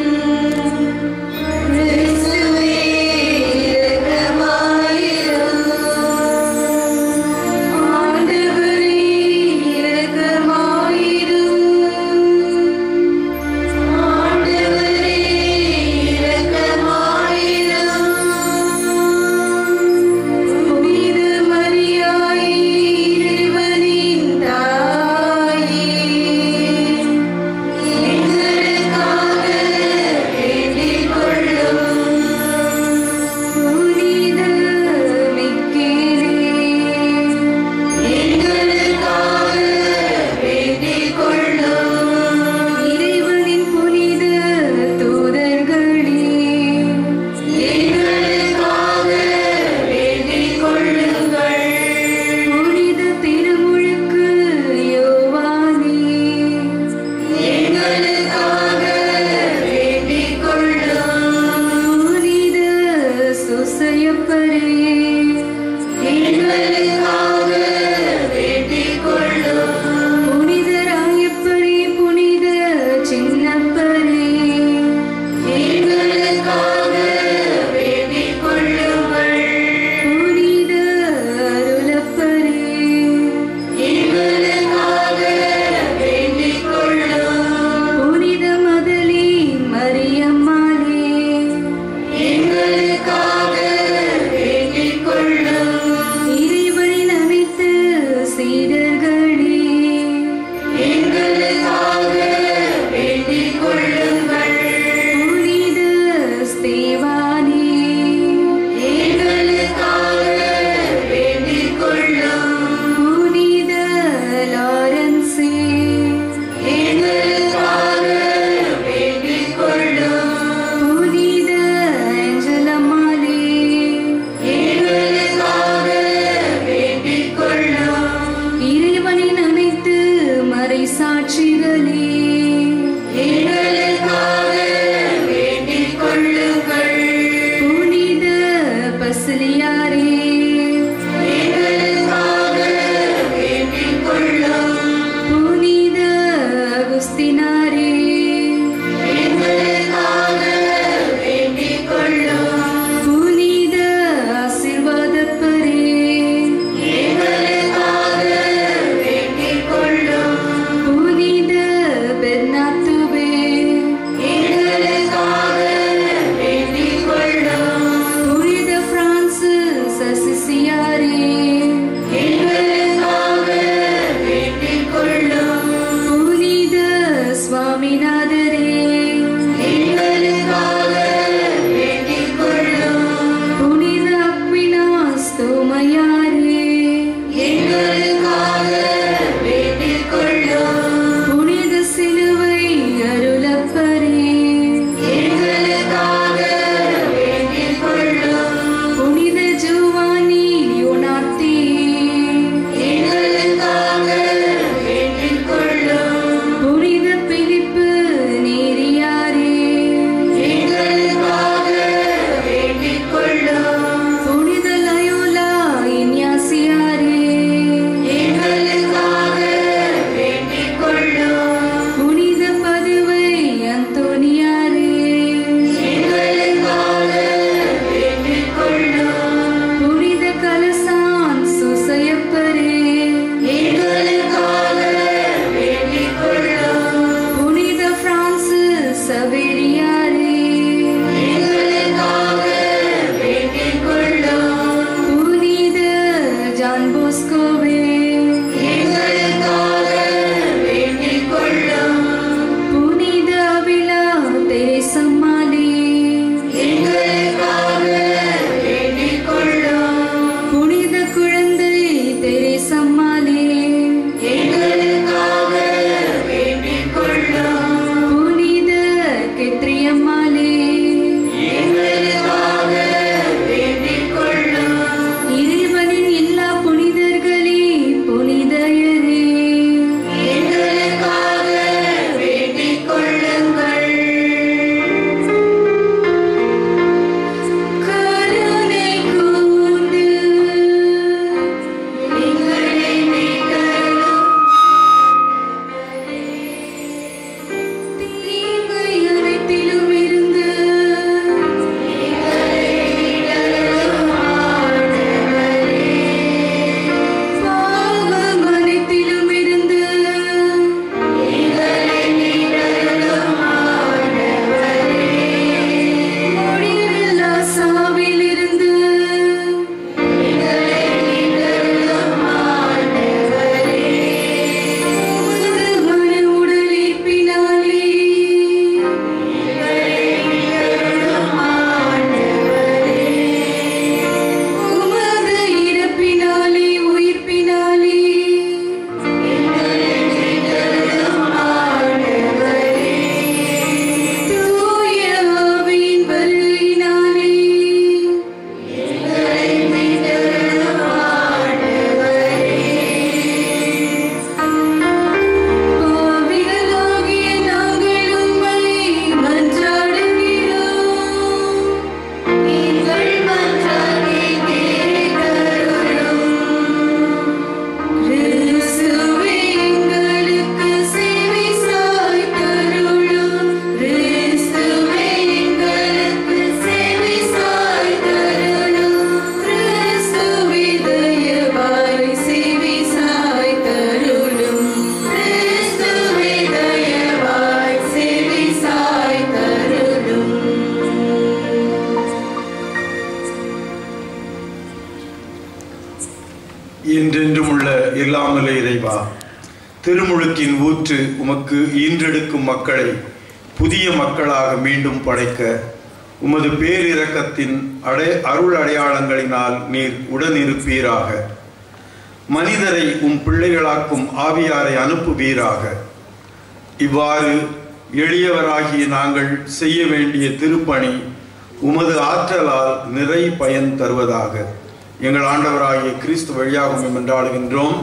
திருமுழுக்கின் ஊற்று உமக்கு ஈன்றெடுக்கும் மக்களை புதிய மக்களாக மீண்டும் படைக்க உமது பேரிரக்கத்தின் அடை அருள் அடையாளங்களினால் நீர் உடனிருப்பீராக மனிதரை உம் பிள்ளைகளாக்கும் ஆவியாரை அனுப்புவீராக இவ்வாறு எளியவராகிய நாங்கள் செய்ய வேண்டிய திருப்பணி உமது ஆற்றலால் நிறை பயன் தருவதாக எங்கள் ஆண்டவராகிய கிறிஸ்து வழியாகும் என்றாடுகின்றோம்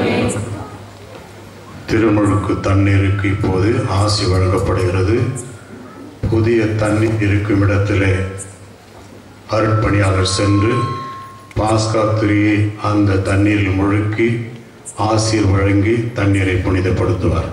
திருமுழுக்கு தண்ணீருக்கு இப்போது ஆசி வழங்கப்படுகிறது புதிய தண்ணீர் இருக்கும் இடத்திலே அருட்பணியாளர் சென்று பாஸ்கா திரியை அந்த தண்ணீரில் முழுக்கி ஆசீர் வழங்கி தண்ணீரை புனிதப்படுத்துவார்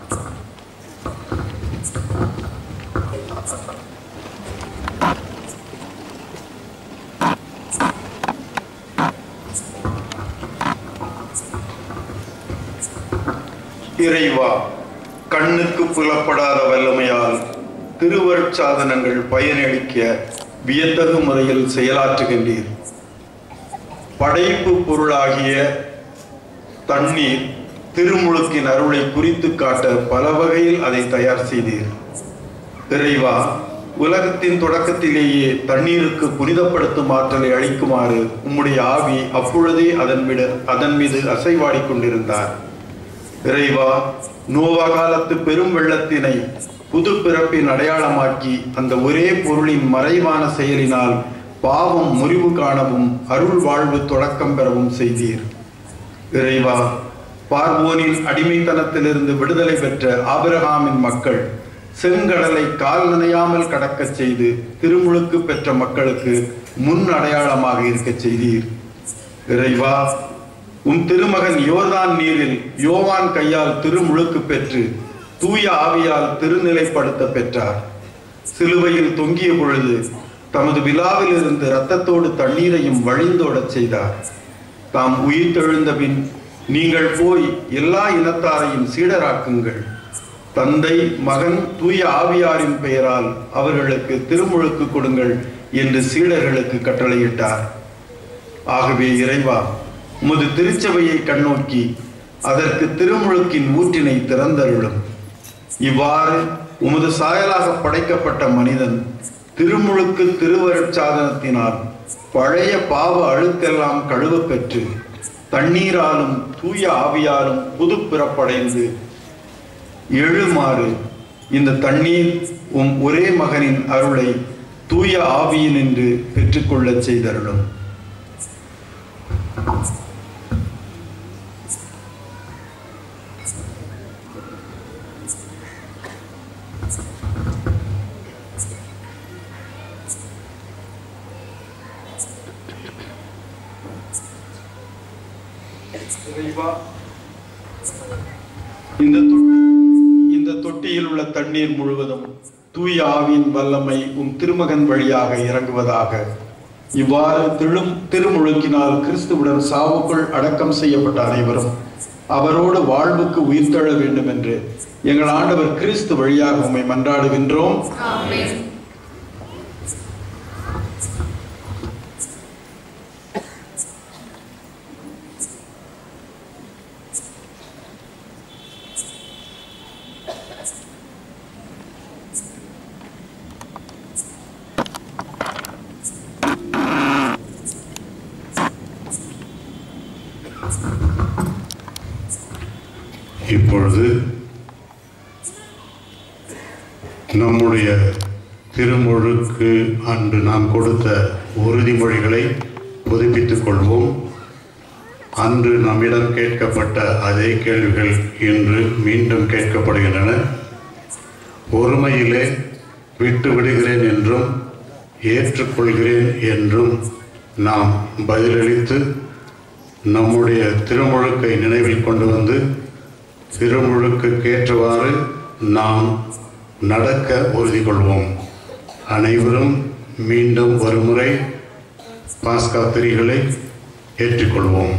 இறைவா கண்ணுக்கு புலப்படாத வல்லமையால் திருவருட்சாதனங்கள் பயனளிக்க வியத்தகு முறையில் செயலாற்றுகின்றீர் படைப்பு பொருளாகிய தண்ணீர் திருமுழுக்கின் அருளை குறித்து காட்ட பல வகையில் அதை தயார் செய்தீர் இறைவா உலகத்தின் தொடக்கத்திலேயே தண்ணீருக்கு புனிதப்படுத்தும் ஆற்றலை அளிக்குமாறு உம்முடைய ஆவி அப்பொழுதே அதன் மீது அதன் மீது அசைவாடிக் கொண்டிருந்தார் இறைவா நோவா காலத்து பெரும் வெள்ளத்தினை புது பிறப்பின் அடையாளமாக்கி அந்த ஒரே பொருளின் மறைவான செயலினால் பாவம் முறிவு காணவும் அருள் வாழ்வு தொடக்கம் பெறவும் செய்தீர் இறைவா பார்வோனின் அடிமைத்தனத்திலிருந்து விடுதலை பெற்ற ஆபிரகாமின் மக்கள் செங்கடலை கால் நனையாமல் கடக்கச் செய்து திருமுழுக்கு பெற்ற மக்களுக்கு முன் அடையாளமாக இருக்கச் செய்தீர் இறைவா உம் திருமகன் யோர்தான் நீரில் யோவான் கையால் திருமுழுக்கு பெற்று தூய ஆவியால் திருநிலைப்படுத்த பெற்றார் சிலுவையில் தொங்கிய பொழுது தமது விழாவில் இருந்து இரத்தத்தோடு தண்ணீரையும் வழிந்தோடச் செய்தார் தாம் உயிர்த்தெழுந்த பின் நீங்கள் போய் எல்லா இனத்தாரையும் சீடராக்குங்கள் தந்தை மகன் தூய ஆவியாரின் பெயரால் அவர்களுக்கு திருமுழுக்கு கொடுங்கள் என்று சீடர்களுக்கு கட்டளையிட்டார் ஆகவே இறைவா உமது திருச்சபையை கண்ணோக்கி அதற்கு திருமுழுக்கின் ஊற்றினை திறந்தருளும் இவ்வாறு உமது சாயலாக படைக்கப்பட்ட மனிதன் திருமுழுக்கு திருவருட்சாதனத்தினால் பழைய பாவ அழுக்கெல்லாம் கழுவ பெற்று தண்ணீராலும் தூய ஆவியாலும் புது பிறப்படைந்து எழுமாறு இந்த தண்ணீர் உம் ஒரே மகனின் அருளை தூய ஆவியினின்று பெற்றுக்கொள்ளச் செய்தருளும் இறைவா, இந்த தொட்டி இந்த தொட்டியில் உள்ள தண்ணீர் முழுவதும் தூய ஆவியின் வல்லமை உம் திருமகன் வழியாக இறங்குவதாக இவ்வாறு திழும் திருமுழுக்கினால் கிறிஸ்துவுடன் சாவுக்குள் அடக்கம் செய்யப்பட்ட அனைவரும் அவரோடு வாழ்வுக்கு உயிர்த்தெழ வேண்டும் என்று எங்கள் ஆண்டவர் கிறிஸ்து வழியாக உம்மை மன்றாடுகின்றோம் இப்பொழுது நம்முடைய திருமுழுக்கு அன்று நாம் கொடுத்த உறுதிமொழிகளை புதுப்பித்துக் கொள்வோம் அன்று நம்மிடம் கேட்கப்பட்ட அதே கேள்விகள் இன்று மீண்டும் கேட்கப்படுகின்றன ஒருமையிலே விட்டு விடுகிறேன் என்றும் ஏற்றுக்கொள்கிறேன் என்றும் நாம் பதிலளித்து நம்முடைய திருமுழுக்கை நினைவில் கொண்டு வந்து திருமுழுக்குக்கேற்றவாறு நாம் நடக்க உறுதி கொள்வோம் அனைவரும் மீண்டும் ஒருமுறை பாஸ்கா திரிகளை ஏற்றுக்கொள்வோம்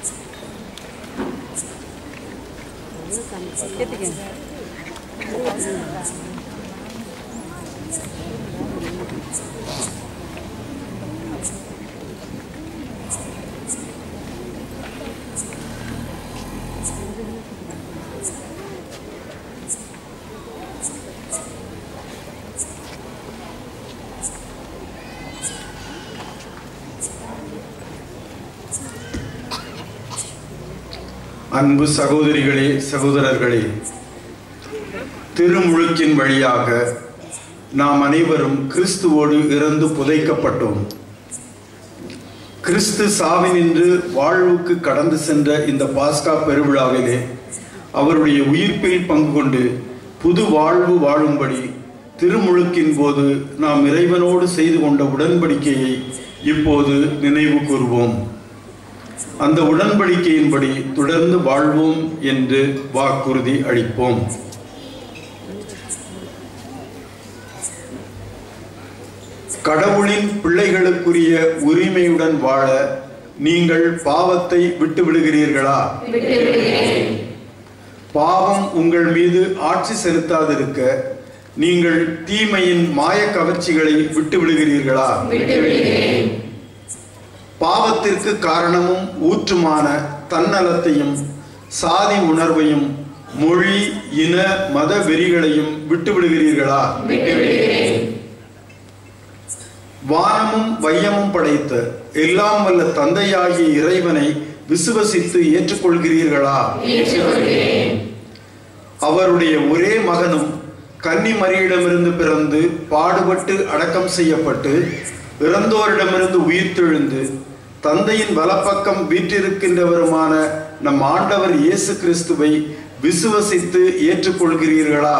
அன்பு சகோதரிகளே சகோதரர்களே திருமுழுக்கின் வழியாக நாம் அனைவரும் கிறிஸ்துவோடு இறந்து புதைக்கப்பட்டோம் கிறிஸ்து சாவினின்று வாழ்வுக்கு கடந்து சென்ற இந்த பாஸ்கா பெருவிழாவிலே அவருடைய உயிர்ப்பில் பங்கு கொண்டு புது வாழ்வு வாழும்படி திருமுழுக்கின் போது நாம் இறைவனோடு செய்து கொண்ட உடன்படிக்கையை இப்போது நினைவு கூர்வோம் அந்த உடன்படிக்கையின்படி தொடர்ந்து வாழ்வோம் என்று வாக்குறுதி அளிப்போம் கடவுளின் பிள்ளைகளுக்குரிய உரிமையுடன் வாழ நீங்கள் பாவத்தை விட்டு விடுகிறீர்களா பாவம் உங்கள் மீது ஆட்சி செலுத்தாதிருக்க நீங்கள் தீமையின் மாய கவர்ச்சிகளை விட்டு விடுகிறீர்களா பாவத்திற்கு காரணமும் ஊற்றுமான தன்னலத்தையும் சாதி உணர்வையும் மொழி இன மத வெறிகளையும் விட்டு விடுகிறீர்களா வானமும் வையமும் படைத்த எல்லாம் வல்ல தந்தையாகிய இறைவனை விசுவசித்து ஏற்றுக்கொள்கிறீர்களா அவருடைய ஒரே மகனும் கன்னி மரியிடமிருந்து பிறந்து பாடுபட்டு அடக்கம் செய்யப்பட்டு இறந்தோரிடமிருந்து உயிர்த்தெழுந்து தந்தையின் வலப்பக்கம் வீற்றிருக்கின்றவருமான நம் ஆண்டவர் இயேசு கிறிஸ்துவை விசுவசித்து ஏற்றுக்கொள்கிறீர்களா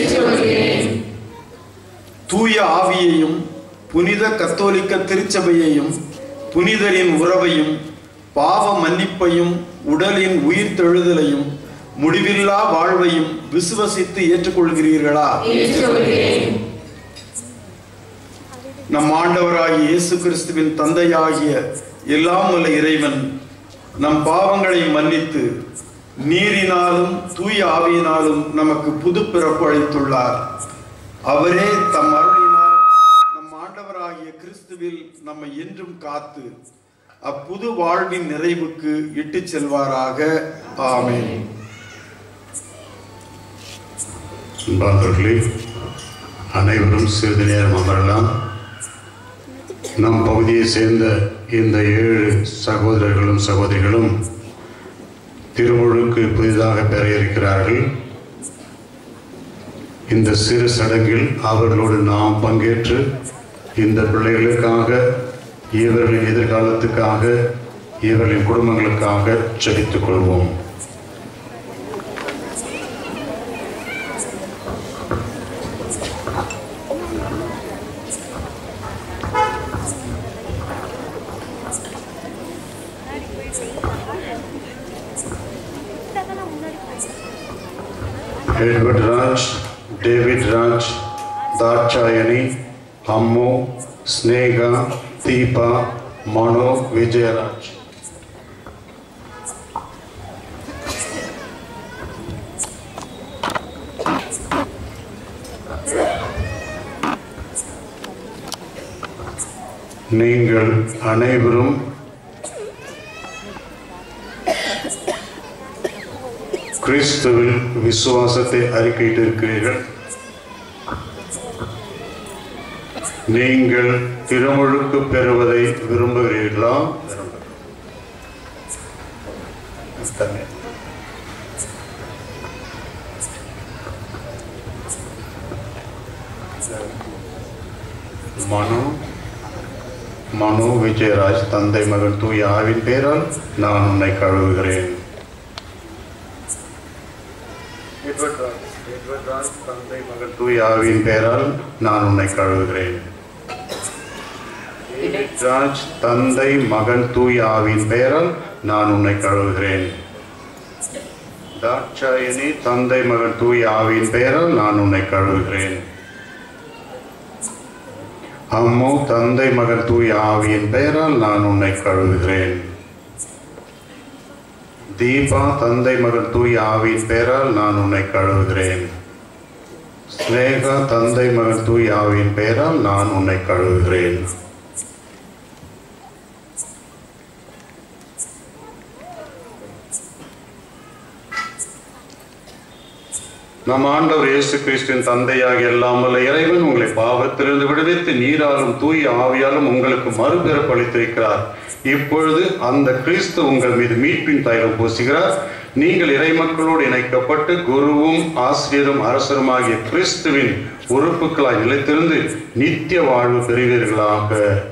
தூய ஆவியையும் புனித கத்தோலிக்க திருச்சபையையும் புனிதரின் உறவையும் பாவ மன்னிப்பையும் உடலின் உயிர் தெழுதலையும் முடிவில்லா வாழ்வையும் விசுவசித்து ஏற்றுக்கொள்கிறீர்களா நம் ஆண்டவராகிய இயேசு கிறிஸ்துவின் தந்தையாகிய எல்லாம் வல்ல இறைவன் நம் பாவங்களை மன்னித்து நீரினாலும் தூய ஆவியினாலும் நமக்கு புது பிறப்பு அளித்துள்ளார் அவரே தம் அருளினால் நம் ஆண்டவராகிய கிறிஸ்துவில் நம்மை என்றும் காத்து அப்புது வாழ்வின் நிறைவுக்கு இட்டுச் செல்வாராக ஆமென் அன்பார்ந்தவர்களே அனைவரும் சிறிது நேரம் அமரலாம் நம் பகுதியை சேர்ந்த இந்த ஏழு சகோதரர்களும் சகோதரிகளும் திருமுழுக்கு புதிதாக பெற இருக்கிறார்கள் இந்த சிறு சடங்கில் அவர்களோடு நாம் பங்கேற்று இந்த பிள்ளைகளுக்காக இவர்களின் எதிர்காலத்துக்காக இவர்களின் குடும்பங்களுக்காக ஜெபித்துக் கொள்வோம் எட்வர்ட் ராஜ் டேவிட் ராஜ் தாட்சாயணி அம்மு ஸ்னேகா தீபா மனோ விஜயராஜ் நீங்கள் அனைவரும் கிறிஸ்துவில் விசுவாசத்தை அறிக்கையிட்டிருக்கிறீர்கள் நீங்கள் திருமுழுக்கு பெறுவதை விரும்புகிறீர்களா மனு மனு விஜயராஜ் தந்தை மகன் தூய ஆவின் பெயரால் நான் உன்னை கழுவுகிறேன் எட்வர்ட் ராஜ், எட்வர்ட் ராஜ், தந்தை மகன் தூய ஆவியின் பெயரால் நான் உன்னை கழுவுகிறேன் டேவிட் ராஜ் தந்தை மகன் தூய ஆவியின் பெயரால் நான் உன்னை கழுவுகிறேன் தாட்சாயணி தந்தை மகன் தூய ஆவியின் பெயரால் நான் உன்னை கழுவுகிறேன் அம்மு தந்தை மகன் தூய ஆவியின் பெயரால் நான் உன்னை கழுவுகிறேன் தீபா தந்தை மகன் தூய் ஆவியின் பெயரால் நான் உன்னை கழுவுகிறேன் ஸ்னேகா தந்தை மகன் தூய் ஆவியின் பெயரால் நான் உன்னை கழுவுகிறேன் நம் ஆண்டவர் இயேசு கிறிஸ்துவின் தந்தையாக எல்லாம் வல்ல இறைவன் உங்களை பாவத்திலிருந்து விடுவித்து நீராலும் தூய ஆவியாலும் உங்களுக்கு மறுபிறப்பு அளித்திருக்கிறார் இப்பொழுது அந்த கிறிஸ்து உங்கள் மீது மீட்பின் தைலம் பூசுகிறார் நீங்கள் இறைமக்களோடு இணைக்கப்பட்டு குருவும் ஆசிரியரும் அரசருமாகிய கிறிஸ்துவின் உறுப்புகளாய் நிலைத்திருந்து நித்திய வாழ்வு பெறுவீர்களாக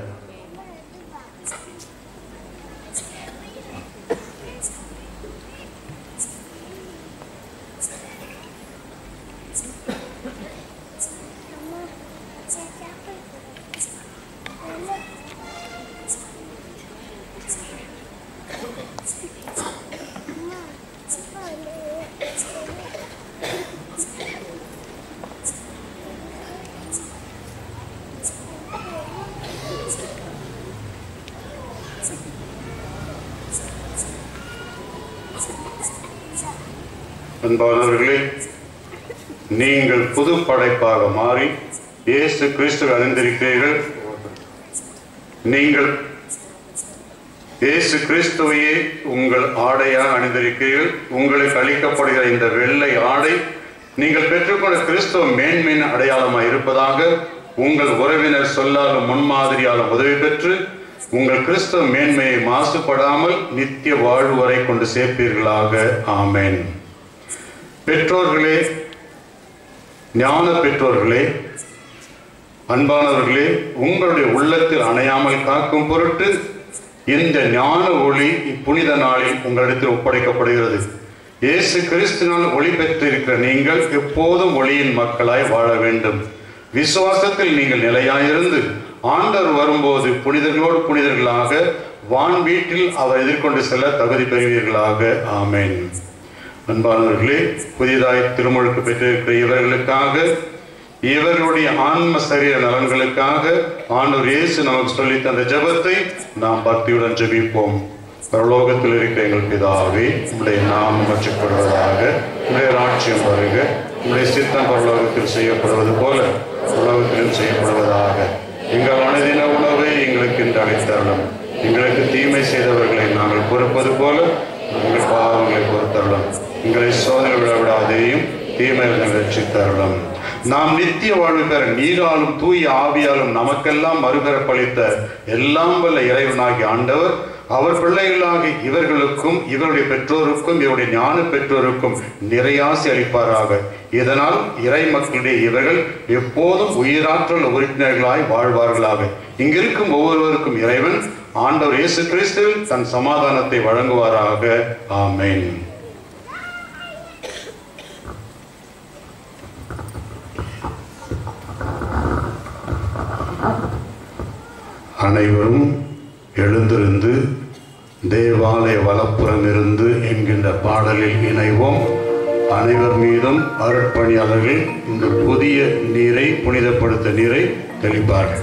அன்பானவர்களே நீங்கள் புது படைப்பாக மாறி இயேசு கிறிஸ்துவை அணிந்திருக்கிறீர்கள் நீங்கள் இயேசு கிறிஸ்துவையே உங்கள் ஆடையாக அணிந்திருக்கிறீர்கள் உங்களுக்கு அளிக்கப்படுகிற இந்த வெள்ளை ஆடை நீங்கள் பெற்றுக்கொண்ட கிறிஸ்துவ மேன்மையின் அடையாளமாக இருப்பதாக உங்கள் உறவினர் சொல்லாலும் முன்மாதிரியாலும் உதவி பெற்று உங்கள் கிறிஸ்தவ மேன்மையை மாசுபடாமல் நித்திய வாழ்வு வரை கொண்டு சேர்ப்பீர்களாக ஆமென் பெற்றோர்களே ஞான பெற்றோர்களே அன்பானவர்களே உங்களுடைய உள்ளத்தில் அணையாமல் காக்கும் பொருட்டு இந்த ஞான ஒளி இப்புனித நாளில் உங்களிடத்தில் ஒப்படைக்கப்படுகிறது இயேசு கிறிஸ்துவினால் ஒளி பெற்றிருக்கிற நீங்கள் எப்போதும் ஒளியின் மக்களாய் வாழ வேண்டும் விசுவாசத்தில் நீங்கள் நிலையாயிருந்து ஆண்டவர் வரும்போது புனிதர்களோடு புனிதர்களாக வான் வீட்டில் அவர் எதிர்கொண்டு செல்ல தகுதி பெறுவீர்களாக ஆமென் அன்பானவர்களே புதிதாய் திருமுழுக்கு பெற்றிருக்கிற இவர்களுக்காக இவர்களுடைய ஆன்ம சரீர நலன்களுக்காக ஆண்டவர் இயேசு நமக்கு சொல்லி தந்த ஜெபத்தை நாம் பக்தியுடன் ஜெபிப்போம் பரலோகத்தில் இருக்கிற எங்கள் பிதாவே உடைய நாமம் மற்றப்படுவதாக உடைய ராட்சியம் வருக உடைய சித்தம் பரலோகத்தில் செய்யப்படுவது போல உலகத்திலும் செய்யப்படுவதாக எங்கள் அனுதின உணவை எங்களுக்கு இன்று அளித்தருளும் எங்களுக்கு தீமை செய்தவர்களை நாங்கள் பொறுப்பது போல உங்கள் பாவங்களை பொறுத்தருளும் எங்களை சோதனை விட விடாதேயும் தீமைகளை ரட்சித்தருளும் நாம் நித்திய வாழ்வு பெற நீராலும் தூய ஆவியாலும் நமக்கெல்லாம் மறுபிறப்பளித்த எல்லாம் வல்ல இறைவனாகிய ஆண்டவர் அவர் பிள்ளைகளாகி இவர்களுக்கும் இவருடைய பெற்றோருக்கும் இவருடைய ஞான பெற்றோருக்கும் நிறையாசி அளிப்பாராக இதனால் இறை மக்களுடைய இவர்கள் எப்போதும் உயிராற்றல் உறுப்பினர்களாய் வாழ்வார்களாக இங்கிருக்கும் ஒவ்வொருவருக்கும் இறைவன் ஆண்டவர் இயேசு கிறிஸ்துவில் தன் சமாதானத்தை வழங்குவாராக ஆமென் அனைவரும் எழுந்திருந்து தேவாலய வலப்புறம் இருந்து என்கின்ற பாடலில் இணைவோம் அனைவர் மீதும் அருட்பணியாளர்கள் இந்த புதிய நீரை புனிதப்படுத்த நீரை தெளிப்பார்கள்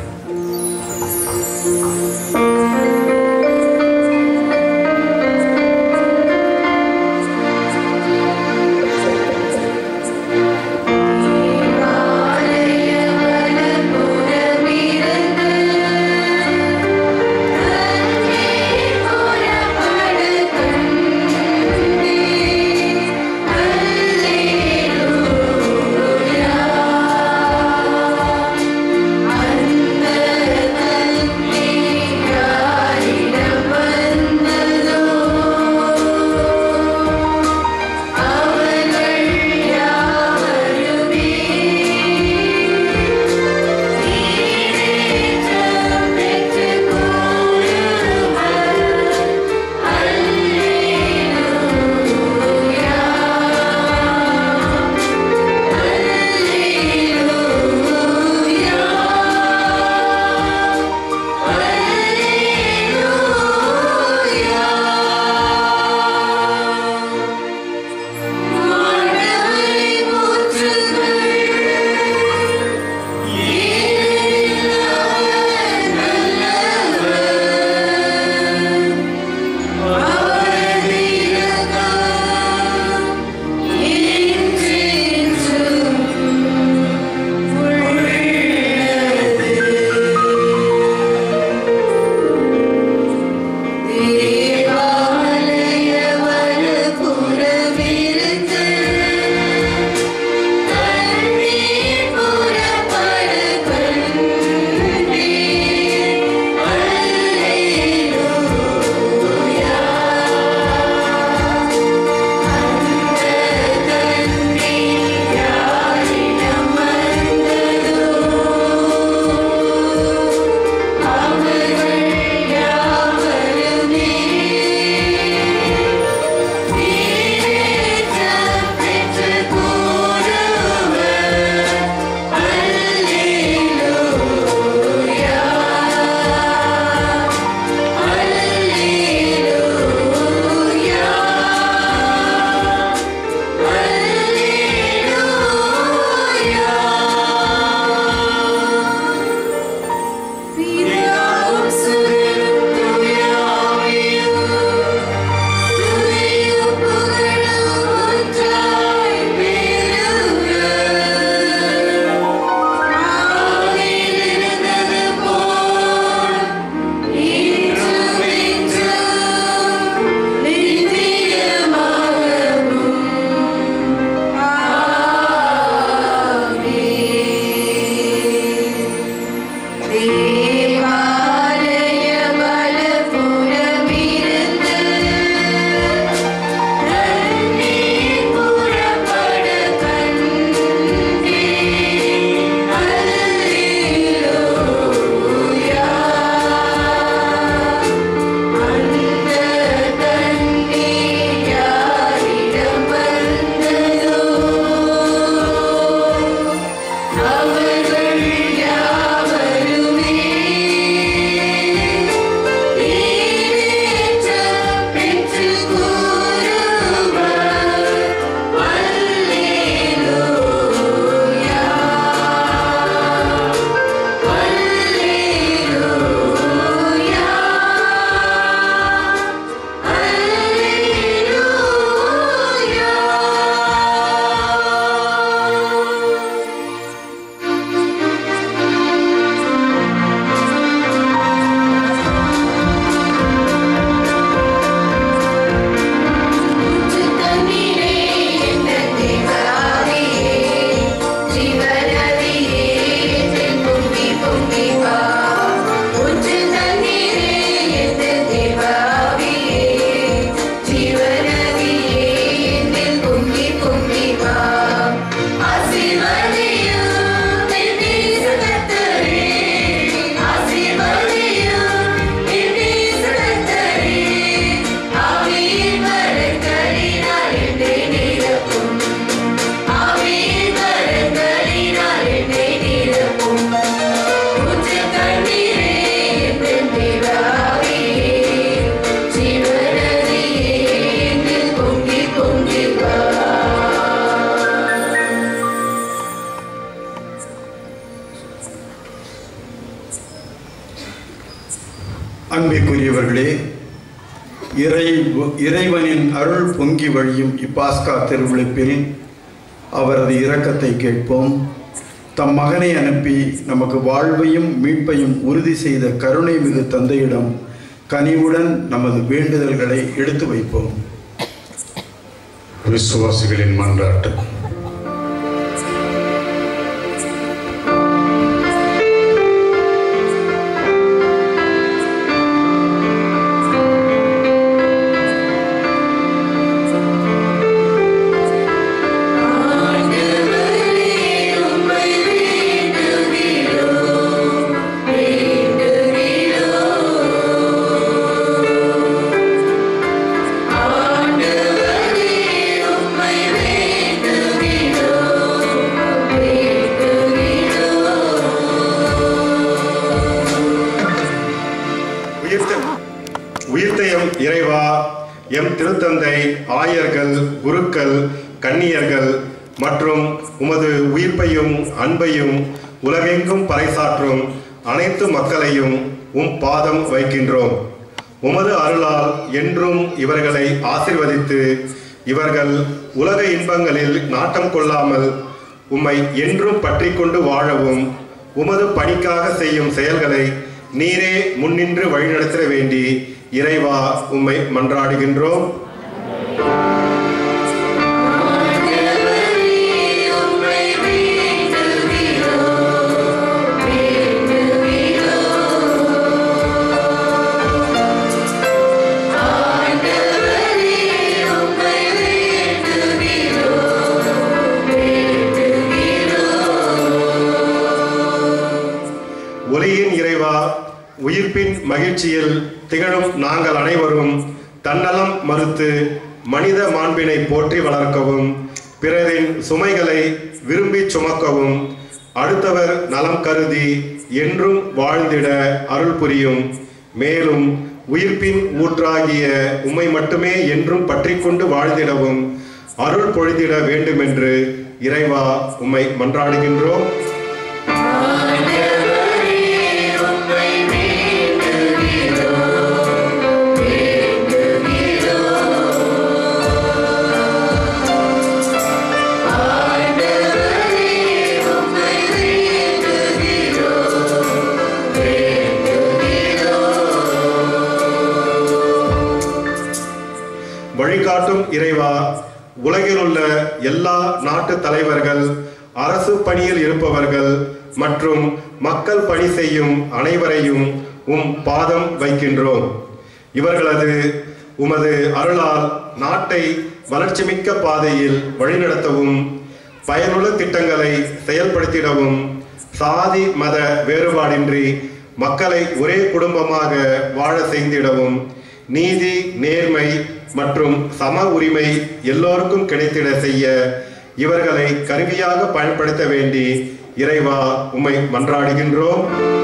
Hallelujah. இறை இறைவனின் அருள் பொங்கி வழியும் இப்பாஸ்கா திருவிழிப்பில் அவரது இரக்கத்தை கேட்போம் தம் மகனை அனுப்பி நமக்கு வாழ்வையும் மீட்பையும் உறுதி செய்த கருணை மிகு தந்தையிடம் கனிவுடன் நமது வேண்டுதல்களை எடுத்து வைப்போம் விசுவாசிகளின் மன்றாட்டு உயிர்த்த உயிர்த்தயம் இறைவா எம் திருத்தந்தை ஆயர்கள் குருக்கள் கன்னியர்கள் மற்றும் உமது உயிர்ப்பையும் அன்பையும் உலகெங்கும் பறைசாற்றும் அனைத்து மக்களையும் உம் பாதம் வைக்கின்றோம் உமது அருளால் என்றும் இவர்களை ஆசிர்வதித்து இவர்கள் உலக இன்பங்களில் நாட்டம் கொள்ளாமல் உம்மை என்றும் பற்றி கொண்டு வாழவும் உமது பணிக்காக செய்யும் செயல்களை நீரே முன்னின்று வழிநடத்திட வேண்டி இறைவா உம்மை மன்றாடுகின்றோம் ஒளியின் இறைவா உயிர்ப்பின் மகிழ்ச்சியில் திகழும் நாங்கள் அனைவரும் தன்னலம் மறுத்து மனித மாண்பினை போற்றி வளர்க்கவும் பிறரின் சுமைகளை விரும்பி சுமக்கவும் அடுத்தவர் நலம் கருதி என்றும் வாழ்ந்திட அருள் புரியும் மேலும் உயிர்ப்பின் ஊற்றாகிய உம்மை மட்டுமே என்றும் பற்றிக்கொண்டு வாழ்ந்திடவும் அருள் பொழிந்திட வேண்டுமென்று இறைவா உம்மை மன்றாடுகின்றோம் வழிகாட்டும் இறைவா உலகில் உள்ள எல்லா நாட்டு தலைவர்கள் அரசு பணியில் இருப்பவர்கள் மற்றும் மக்கள் பணி செய்யும் அனைவரையும் உம் பாதம் வைக்கின்றோம் இவர்களது உமது அருளால் நாட்டை வளர்ச்சிமிக்க பாதையில் வழிநடத்தவும் பயனுள்ள திட்டங்களை செயல்படுத்திடவும் சாதி மத வேறுபாடின்றி மக்களை ஒரே குடும்பமாக வாழ செய்திடவும் நீதி நேர்மை மற்றும் சம உரிமை எல்லோருக்கும் கிடைத்திட செய்ய இவர்களை கருவியாக பயன்படுத்த வேண்டி இறைவா உம்மை மன்றாடுகின்றோம்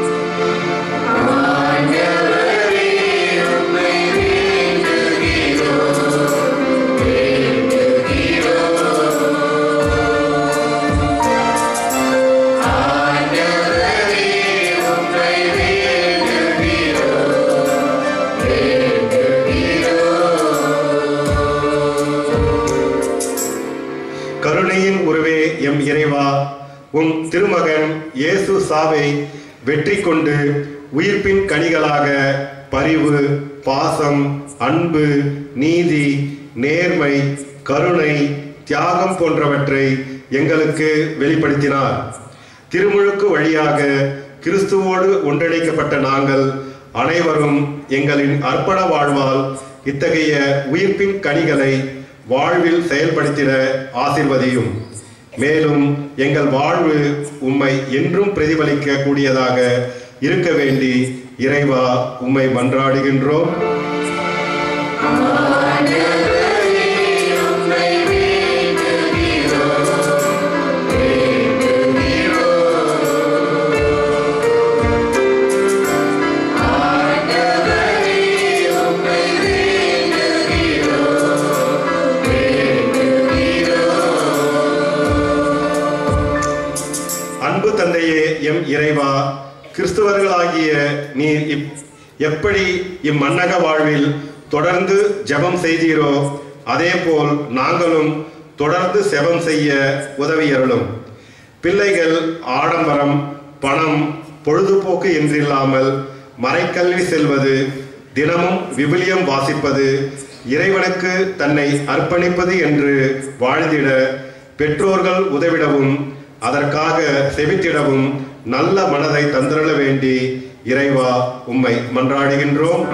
கருணையின் உருவே எம் இறைவா உம் திருமகன் இயேசு சாவை வெற்றி கொண்டு உயிர்ப்பின் கனிகளாக பரிவு பாசம் அன்பு நீதி நேர்மை கருணை தியாகம் போன்றவற்றை எங்களுக்கு வெளிப்படுத்தினார் திருமுழுக்கு வழியாக கிறிஸ்துவோடு ஒன்றிணைக்கப்பட்ட நாங்கள் அனைவரும் எங்களின் அர்ப்பண வாழ்வால் இத்தகைய உயிர்ப்பின் கனிகளை வாழ்வில் செயல்படுத்திட ஆசிர்வதியும் மேலும் எங்கள் வாழ்வு உம்மை என்றும் பிரதிபலிக்க கூடியதாக இருக்க வேண்டி இறைவா உம்மை மன்றாடுகின்றோம் அன்பு தந்தையே எம் இறைவா கிறிஸ்துவர்களாகிய நீர் இப் எப்படி இம்மன்னக வாழ்வில் தொடர்ந்து ஜெபம் செய்தீரோ அதேபோல் நாங்களும் தொடர்ந்து செபம் செய்ய உதவியருளும் பிள்ளைகள் ஆடம்பரம் பணம் பொழுதுபோக்கு என்றில்லாமல் மறைக்கல்வி செல்வது தினமும் விவிலியம் வாசிப்பது இறைவனுக்கு தன்னை அர்ப்பணிப்பது என்று வாழ்ந்திட பெற்றோர்கள் உதவிடவும் அதற்காக செவித்திடவும் நல்ல மனதை தந்திரள வேண்டி இறைவா உம்மை மன்றாடுகின்றோம்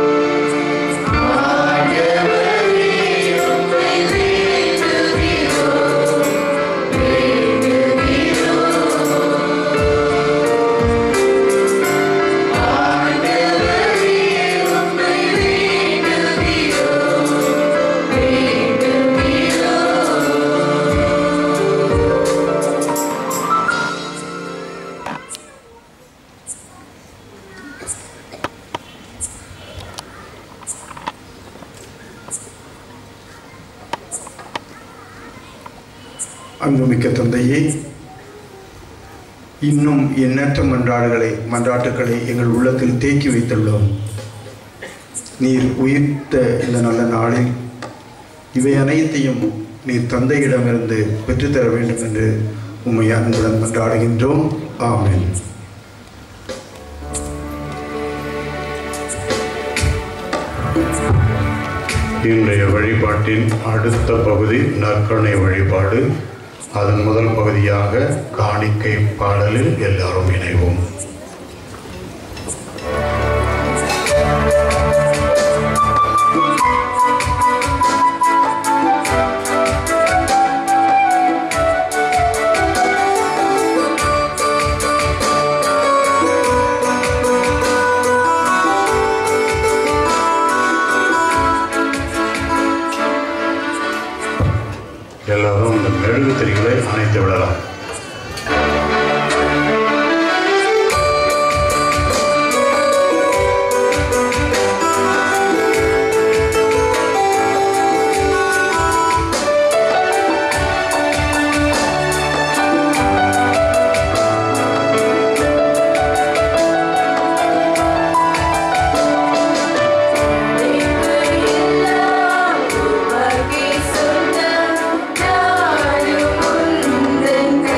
அன்புமிக்க தந்தையே இன்னும் எண்ணற்ற மன்றாடுகளை மன்றாட்டுக்களை எங்கள் உள்ளத்தில் தேக்கி வைத்துள்ளோம் நீர் உயிர்த்த இந்த நல்ல நாளில் இவை அனைத்தையும் நீர் தந்தையிடமிருந்து பெற்றுத்தர வேண்டும் என்று உம்மை அன்புடன் மன்றாடுகின்றோம் ஆமென் இன்றைய வழிபாட்டின் அடுத்த பகுதி நற்கருணை வழிபாடு அதன் முதல் பகுதியாக காணிக்கை பாடலில் எல்லாரும் இணைவோம் எல்லாரும் இந்த மெழுகு திரிகளை அணைத்து விடலாம் உமக்கே சொந்த நாடு உந்தன்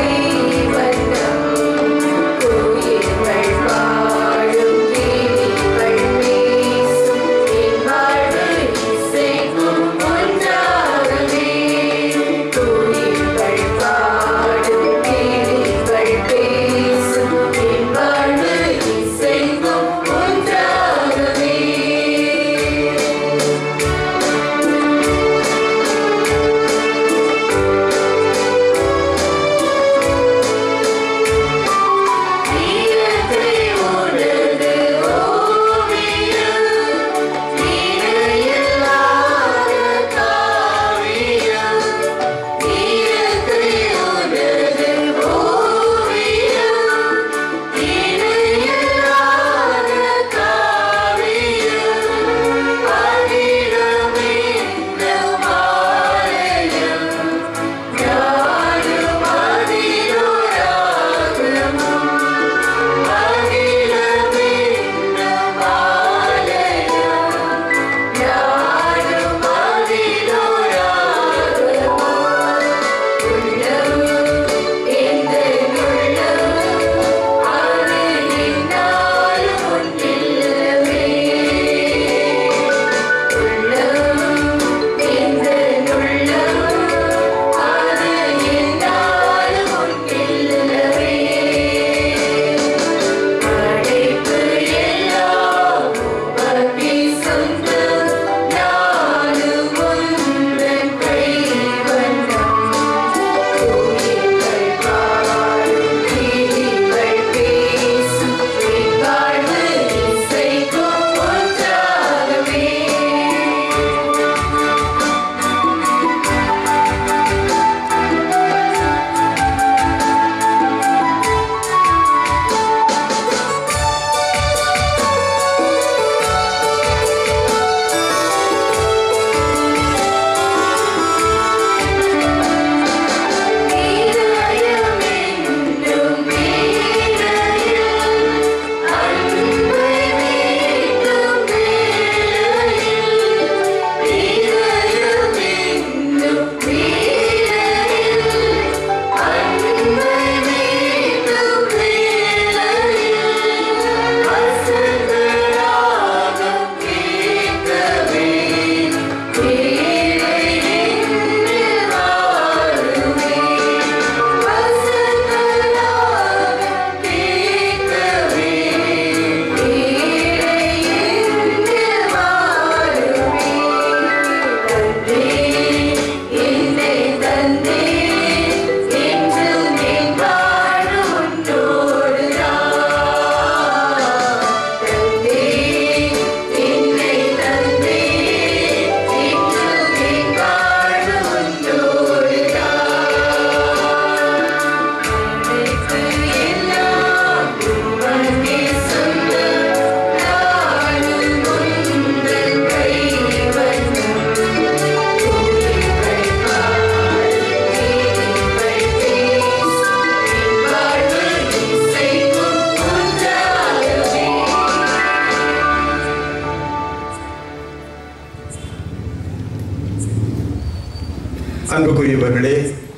அன்புக்குரியவர்களே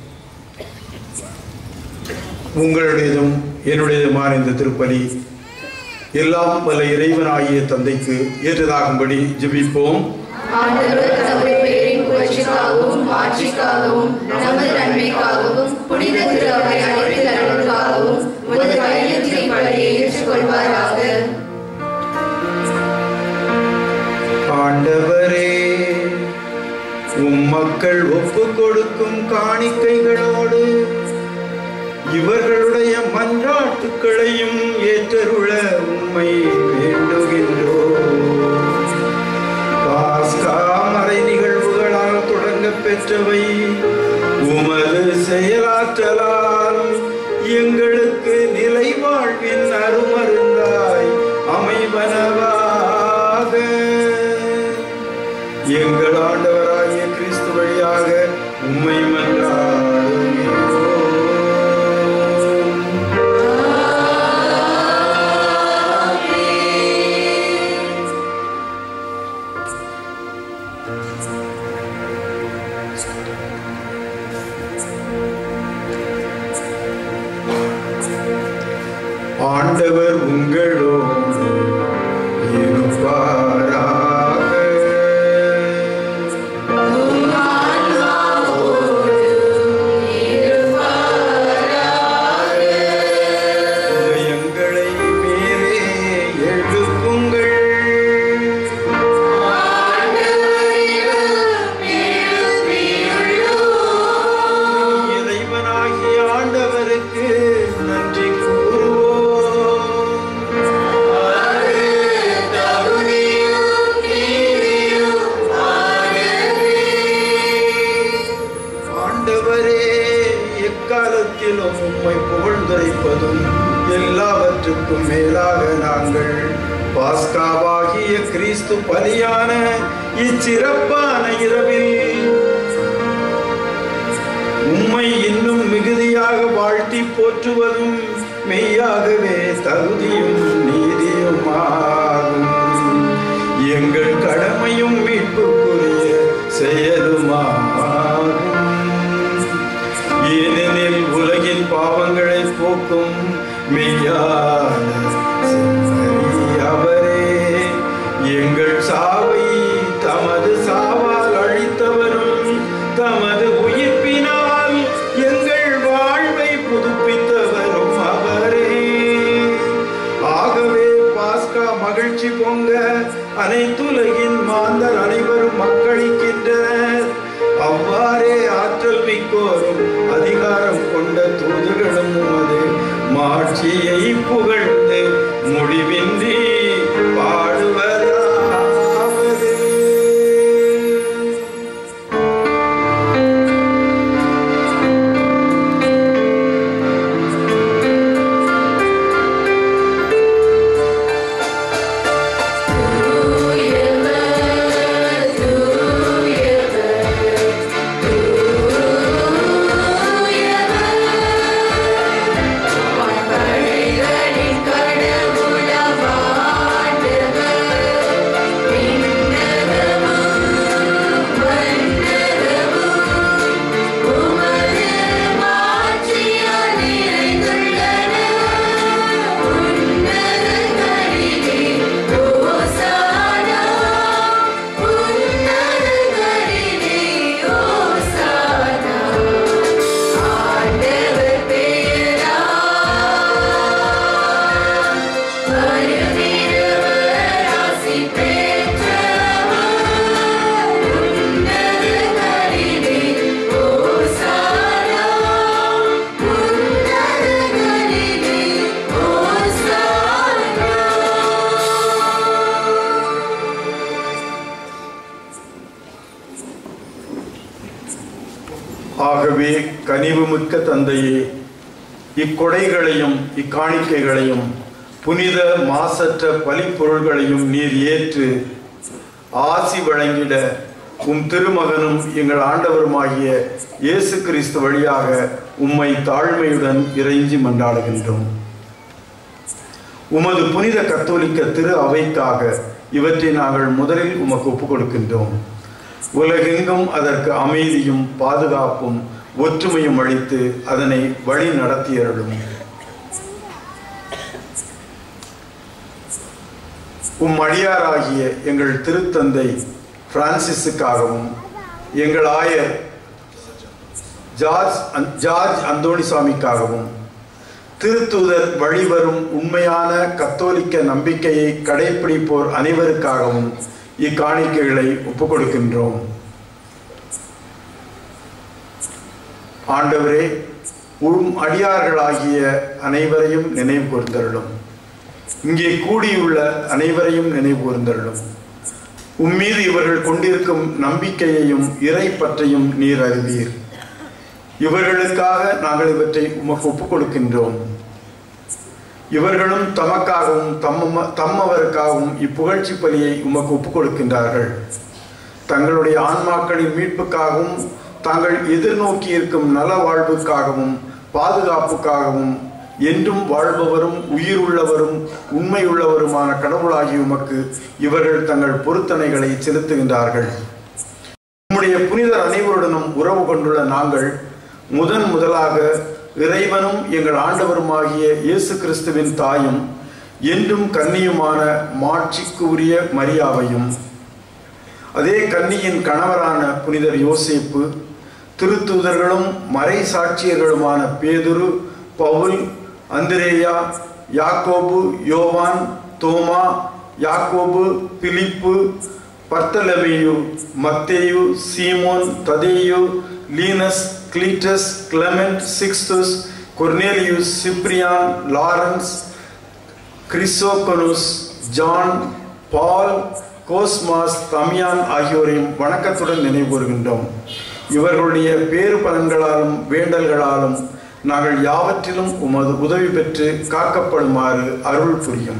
உங்களுடையதும் என்னுடையதுமான இந்த திருப்பலி எல்லாம் வல்ல இறைவனாகிய தந்தைக்கு ஏற்றதாகும்படி ஜெபிப்போம் ஆண்டவர் தமது பெயரின் புகழ்ச்சிக்காகவும் மாட்சிக்காகவும் நமது நன்மைக்காகவும் புனித திரு அவை அனைத்து நலனுக்காகவும் உமது கையெழுத்தின் பலியை ஏற்றுக்கொள்வாராக ஆண்டவரே உம் மக்கள் ஒப்பு கொடுக்கும் காணிக்கைகளோடு இவர்களுடைய மன்றாட்டுக்களையும் ஏற்றருள உம்மை வேண்டுகின்றோ பாஸ்கா மறை நிகழ்வுகளால் தொடங்கப் பெற்றவை உமது செயலாற்றலால் எங்களுக்கு நிலை வாழ்வின் அருமருந்தாய் அமைவனவாக எங்கள் ஆண்டவராகிய கிறிஸ்து வழியாக உம்மை மன்றாடுகிறோம் ஆண்டவர் உங்களோடு இருப்பாராக இதயங்களை மேலே எழுப்புங்கள் இறைவனாகிய ஆண்டவருக்கு நன்றி கூறுவோம் ஆண்டவரே எக்காலத்திலும் உம்மை புகழ்ந்துரைப்பதும் எல்லாவற்றுக்கும் மேலாக நாங்கள் பாஸ்காவாகிய கிறிஸ்து பலியான இச்சிறப்பான இரவில் உம்மை இன்னும் மிகுதியாக வாழ்த்தி போற்றுவதும் மெய்யாகவே தகுதியும் நீதியுமாகும் எங்கள் கடமையும் மீட்புக்குரிய செயலுமாகும் ஏனெனில் உலகின் பாவங்களை போக்கும் மெய்யான செம்மறி அவரே எங்கள் சாவை தமது சாவால் அழித்தவரும் தமது உயிர்ப்பினால் எங்கள் வாழ்வை புதுப்பித்தவரும் அவரே ஆகவே பாஸ்கா மகிழ்ச்சி பொங்க அனைத்துலகின் மாந்தர் அனைவரும் மக்களிக்கின்றனர் அவ்வாறே ஆற்றல் மிக்கோரும் அதிகாரம் கொண்ட தூதுகளும் உமது மாட்சியை புகழ்ந்து முடிவின்றி பாடுவதாவது ஆகவே கனிவுமிக்க தந்தையே இக்கொடைகளையும் இக்காணிக்கைகளையும் புனித மாசற்ற பலிப்பொருள்களையும் நீர் ஏற்று ஆசி வழங்கிட உம் திருமகனும் எங்கள் ஆண்டவருமாகிய இயேசு கிறிஸ்து வழியாக உம்மை தாழ்மையுடன் இறைஞ்சி மன்றாடுகின்றோம் உமது புனித கத்தோலிக்க திரு அவைக்காக இவற்றை நாங்கள் முதலில் உமக்கு ஒப்புக் கொடுக்கின்றோம் உலகெங்கும் அதற்கு அமைதியும் பாதுகாப்பும் ஒற்றுமையும் அளித்து அதனை வழி நடத்தியருளும் உம் அடியாராகிய எங்கள் திருத்தந்தை பிரான்சிஸுக்காகவும் எங்கள் ஆயர் ஜார்ஜ் அந்- ஜார்ஜ் அந்தோணிசாமிக்காகவும் திருத்தூதர் வழிவரும் உண்மையான கத்தோலிக்க நம்பிக்கையை கடைப்பிடிப்போர் அனைவருக்காகவும் இக்காணிக்கைகளை ஒப்புக் கொடுக்கின்றோம் ஆண்டவரே உம் அடியார்களாகிய அனைவரையும் நினைவு கூர்ந்தருளும் இங்கே கூடியுள்ள அனைவரையும் நினைவு கூர்ந்தருளும் உம்மீது இவர்கள் கொண்டிருக்கும் நம்பிக்கையையும் இறை பற்றையும் நீர் அறிவீர் இவர்களுக்காக நாங்கள் இவற்றை உமக்கு ஒப்புக் கொடுக்கின்றோம் இவர்களும் தமக்காகவும் தம்ம தம்மவருக்காகவும் இப்புகழ்ச்சி பலியை உமக்கு ஒப்புக் கொடுக்கின்றார்கள் தங்களுடைய ஆன்மாக்களின் மீட்புக்காகவும் தாங்கள் எதிர்நோக்கி இருக்கும் நல வாழ்வுக்காகவும் பாதுகாப்புக்காகவும் என்றும் வாழ்பவரும் உயிருள்ளவரும் உண்மையுள்ளவருமான கடவுளாகி உமக்கு இவர்கள் தங்கள் பொருத்தனைகளை செலுத்துகின்றார்கள் நம்முடைய புனிதர் அனைவருடனும் உறவு கொண்டுள்ள நாங்கள் முதன் முதலாக இறைவனும் எங்கள் ஆண்டவருமாகிய இயேசு கிறிஸ்துவின் தாயும் என்றும் கன்னியுமான மாட்சிக்கு உரிய மரியாவையும் அதே கன்னியின் கணவரான புனிதர் யோசேப்பு திருத்தூதர்களும் மறை சாட்சியர்களுமான பேதுரு பவுல் அந்திரேயா யாக்கோபு யோவான் தோமா யாக்கோபு பிலிப்பு பர்த்தலமேயு மத்தேயு சீமோன் ததேயு Linus Cletus Clement Sixtus Cornelius Cyprian Lawrence Chrysogonus John Paul Cosmas Damian ஆகியோரையும் வணக்கத்துடன் நினைவுகூர்கின்றோம் இவர்களுடைய பேறு பலன்களாலும் வேண்டல்களாலும் நாங்கள் யாவற்றிலும் உமது உதவி பெற்று காக்கப்படுமாறு அருள் புரியும்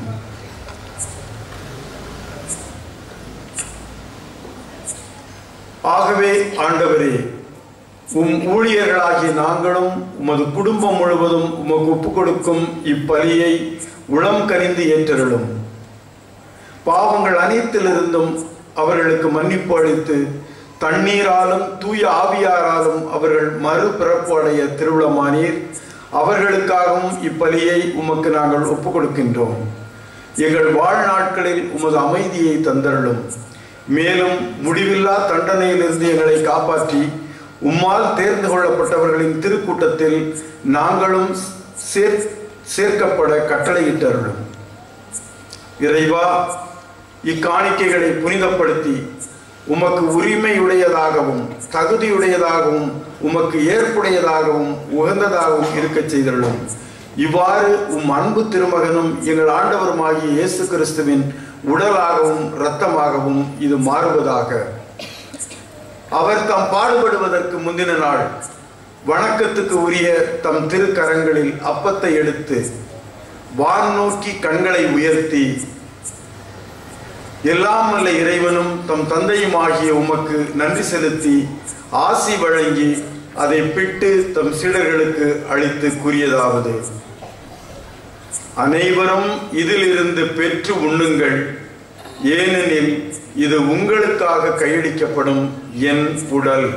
ஆகவே ஆண்டவரே உம் ஊழியர்களாகிய நாங்களும் உமது குடும்பம் முழுவதும் உமக்கு ஒப்புக் கொடுக்கும் இப்பலியை உளம் கனிந்து ஏற்றருளும் பாவங்கள் அனைத்திலிருந்தும் அவர்களுக்கு மன்னிப்பு அளித்து தண்ணீராலும் தூய ஆவியாராலும் அவர்கள் மறுபிறப்பு அடைய திருவிழமானீர் அவர்களுக்காகவும் இப்பலியை உமக்கு நாங்கள் ஒப்புக் கொடுக்கின்றோம் எங்கள் வாழ்நாட்களில் உமது அமைதியை தந்தருளும் மேலும் முடிவில்லா தண்டனையிலிருந்து எங்களை காப்பாற்றி உம்மால் தேர்ந்து கொள்ளப்பட்டவர்களின் திருக்கூட்டத்தில் நாங்களும் சேர் சேர்க்கப்பட கட்டளையிட்டருளும் இறைவா இக்காணிக்கைகளை புனிதப்படுத்தி உமக்கு உரிமையுடையதாகவும் தகுதியுடையதாகவும் உமக்கு ஏற்புடையதாகவும் உகந்ததாகவும் இருக்கச் செய்தருளும் இவ்வாறு உம் அன்பு திருமகனும் எங்கள் ஆண்டவருமாகிய இயேசு கிறிஸ்துவின் உடலாகவும் இரத்தமாகவும் இது மாறுவதாக அவர் தாம் பாடுபடுவதற்கு முந்தின நாள் வணக்கத்துக்கு உரிய தம் திருக்கரங்களில் அப்பத்தை எடுத்து வான் நோக்கி கண்களை உயர்த்தி எல்லாம் வல்ல இறைவனும் தம் தந்தையுமாகிய உமக்கு நன்றி செலுத்தி ஆசி வழங்கி அதை பிட்டு தம் சீடர்களுக்கு அளித்து கூறியதாவது அனைவரும் இதிலிருந்து பெற்று உண்ணுங்கள் ஏனெனில் இது உங்களுக்காக கையளிக்கப்படும் என் உடல்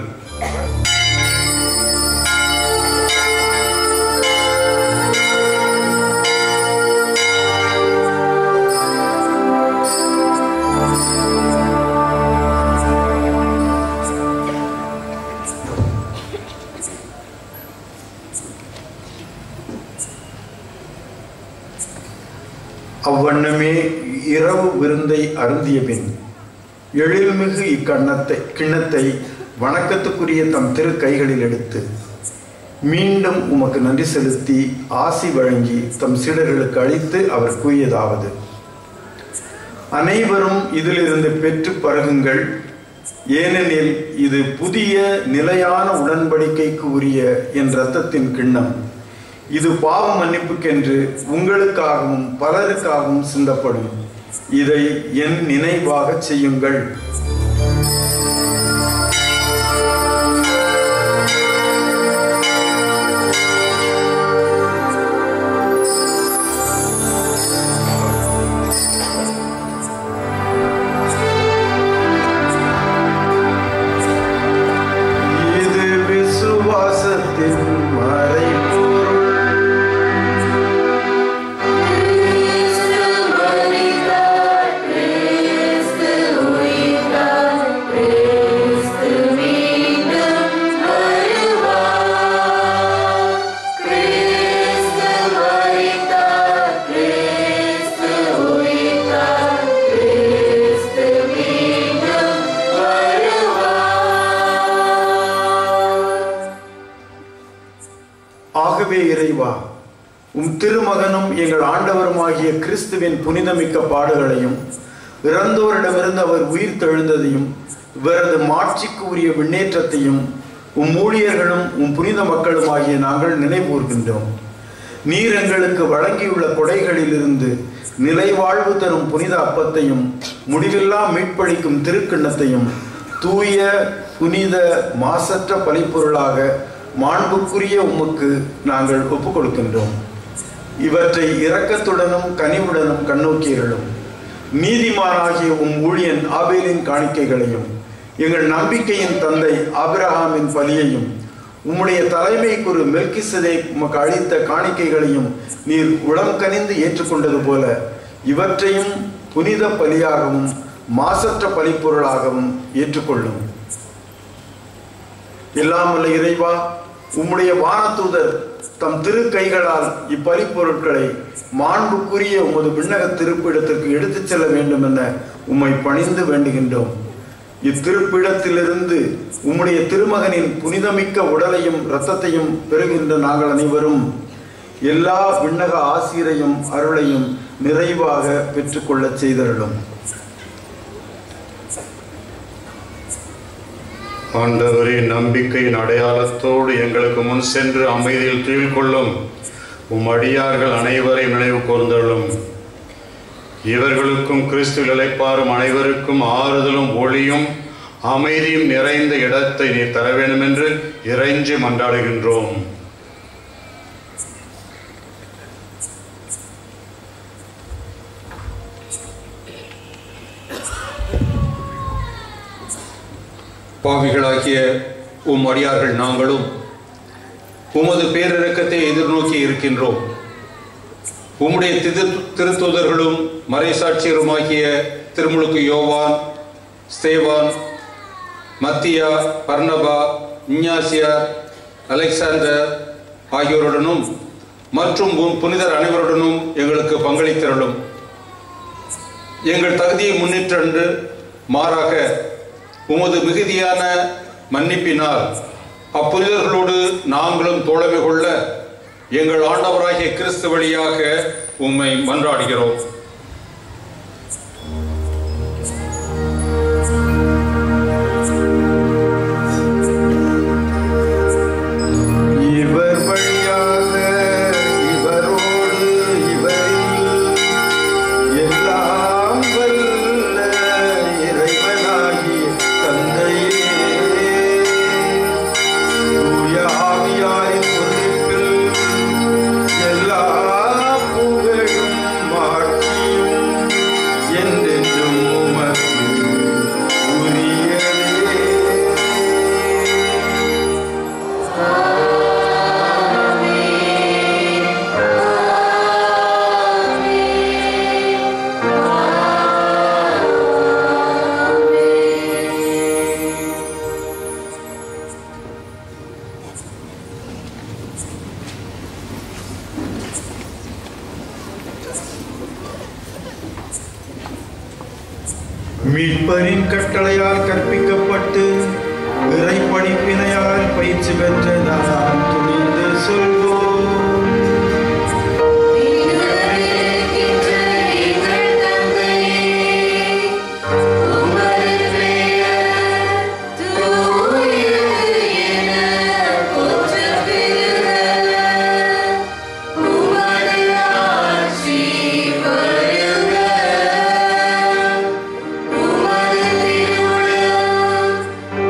அவ்வண்ணமே இரவு விருந்தை அருந்திய பின் எழில்மிகு இக்கண்ணத்தை கிண்ணத்தை வணக்கத்துக்குரிய தம் திரு கைகளில் எடுத்து மீண்டும் உமக்கு நன்றி செலுத்தி ஆசி வழங்கி தம் சீடர்களுக்கு அளித்து அவர் கூறியதாவது அனைவரும் இதிலிருந்து பெற்று பருகுங்கள் ஏனெனில் இது புதிய நிலையான உடன்படிக்கைக்கு உரிய என் இரத்தத்தின் கிண்ணம் இது பாவ மன்னிப்புக்கென்று உங்களுக்காகவும் பலருக்காகவும் சிந்தப்படும் இதை என் நினைவாக செய்யுங்கள் ஆகவே இறைவா உம் திருமகனும் எங்கள் ஆண்டவருமாகிய கிறிஸ்துவின் புனிதமிக்க பாடுகளையும் இறந்தோரிடமிருந்து அவர் உயிர் தெழுந்ததையும் இவரது மாட்சிக்கு உரிய விண்ணேற்றத்தையும் உம் ஊழியர்களும் உம் புனித மக்களுமாகிய நாங்கள் நினைவூர்கின்றோம் நீர் எங்களுக்கு வழங்கியுள்ள கொடைகளிலிருந்து நிலை வாழ்வு தரும் புனித அப்பத்தையும் முடிவில்லா மீட்பளிக்கும் திருக்கிண்ணத்தையும் தூய புனித மாசற்ற பலிப்பொருளாக மாண்புக்குரிய உமக்கு நாங்கள் ஒப்புக் கொடுக்கின்றோம் இவற்றை இரக்கத்துடனும் கனிவுடனும் கண்ணோக்கியர்களும் நீதிமானாகிய உம் ஊழியன் ஆபேலின் காணிக்கைகளையும் எங்கள் நம்பிக்கையின் தந்தை ஆபிரகாமின் பலியையும் உம்முடைய தலைமை குரு மெல்கிசதை உமக்கு அளித்த காணிக்கைகளையும் நீர் உளம் கனிந்து ஏற்றுக்கொண்டது போல இவற்றையும் புனித பலியாகவும் மாசற்ற பலிப்பொருளாகவும் ஏற்றுக்கொள்ளும் இல்லாமல்ல இறைவா உம்முடைய வானதூதர் தம் திரு கைகளால் இப்பலிப்பொருட்களை மாண்புக்குரிய உமது விண்ணக திருப்பிடத்திற்கு எடுத்துச் செல்ல வேண்டும் என உம்மை பணிந்து வேண்டுகின்றோம் இத்திருப்பிடத்திலிருந்து உம்முடைய திருமகனின் புனிதமிக்க உடலையும் இரத்தத்தையும் பெறுகின்ற நாங்கள் அனைவரும் எல்லா விண்ணக ஆசிரையும் அருளையும் நிறைவாக பெற்றுக்கொள்ளச் செய்தருளும் ஆண்டவரே நம்பிக்கையின் அடையாளத்தோடு எங்களுக்கு முன் சென்று அமைதியில் துயில் கொள்ளும் உம் அடியார்கள் அனைவரையும் நினைவு கூர்ந்தள்ளும் இவர்களுக்கும் கிறிஸ்துவில் இளைப்பாரும் அனைவருக்கும் ஆறுதலும் ஒளியும் அமைதியும் நிறைந்த இடத்தை நீர் தர வேண்டும் என்று இறைஞ்சி மன்றாடுகின்றோம் பாவிகளாகிய உம் அடியார்கள் நாங்களும் உமது பேரிரக்கத்தை எதிர்நோக்கி இருக்கின்றோம் உம்முடைய திரு திருத்தூதர்களும் மறைசாட்சியருமாகிய திருமுழுக்கு யோவான் ஸ்தேவான் மத்தியா பர்னபா இஞ்ஞாசியா அலெக்சாண்டர் ஆகியோருடனும் மற்றும் உம் புனிதர் அனைவருடனும் எங்களுக்கு பங்களித்திரளும் எங்கள் தகுதியை முன்னிற்றன்று மாறாக உமது மிகுதியான மன்னிப்பினால் அப்புனிதர்களோடு நாங்களும் தோழமை கொள்ள எங்கள் ஆண்டவராகிய கிறிஸ்து வழியாக உம்மை மன்றாடுகிறோம் இவர் வழியாக இவரோடு இவரில் எல்லாம் வல்ல இறைவனாகிய தந்தையே தூய ஆவியாரின் ஒன்றிப்பில் எல்லா புகழும் மாட்சியும் என்றென்றும் உமக்கு உரியதே மீட்பரின் கட்டளையால் கற்பிக்கப்பட்டு இறை படிப்பினையால் பயிற்சி பெற்ற நான் துணிந்து சொல்வோம் உமது திருவுளம்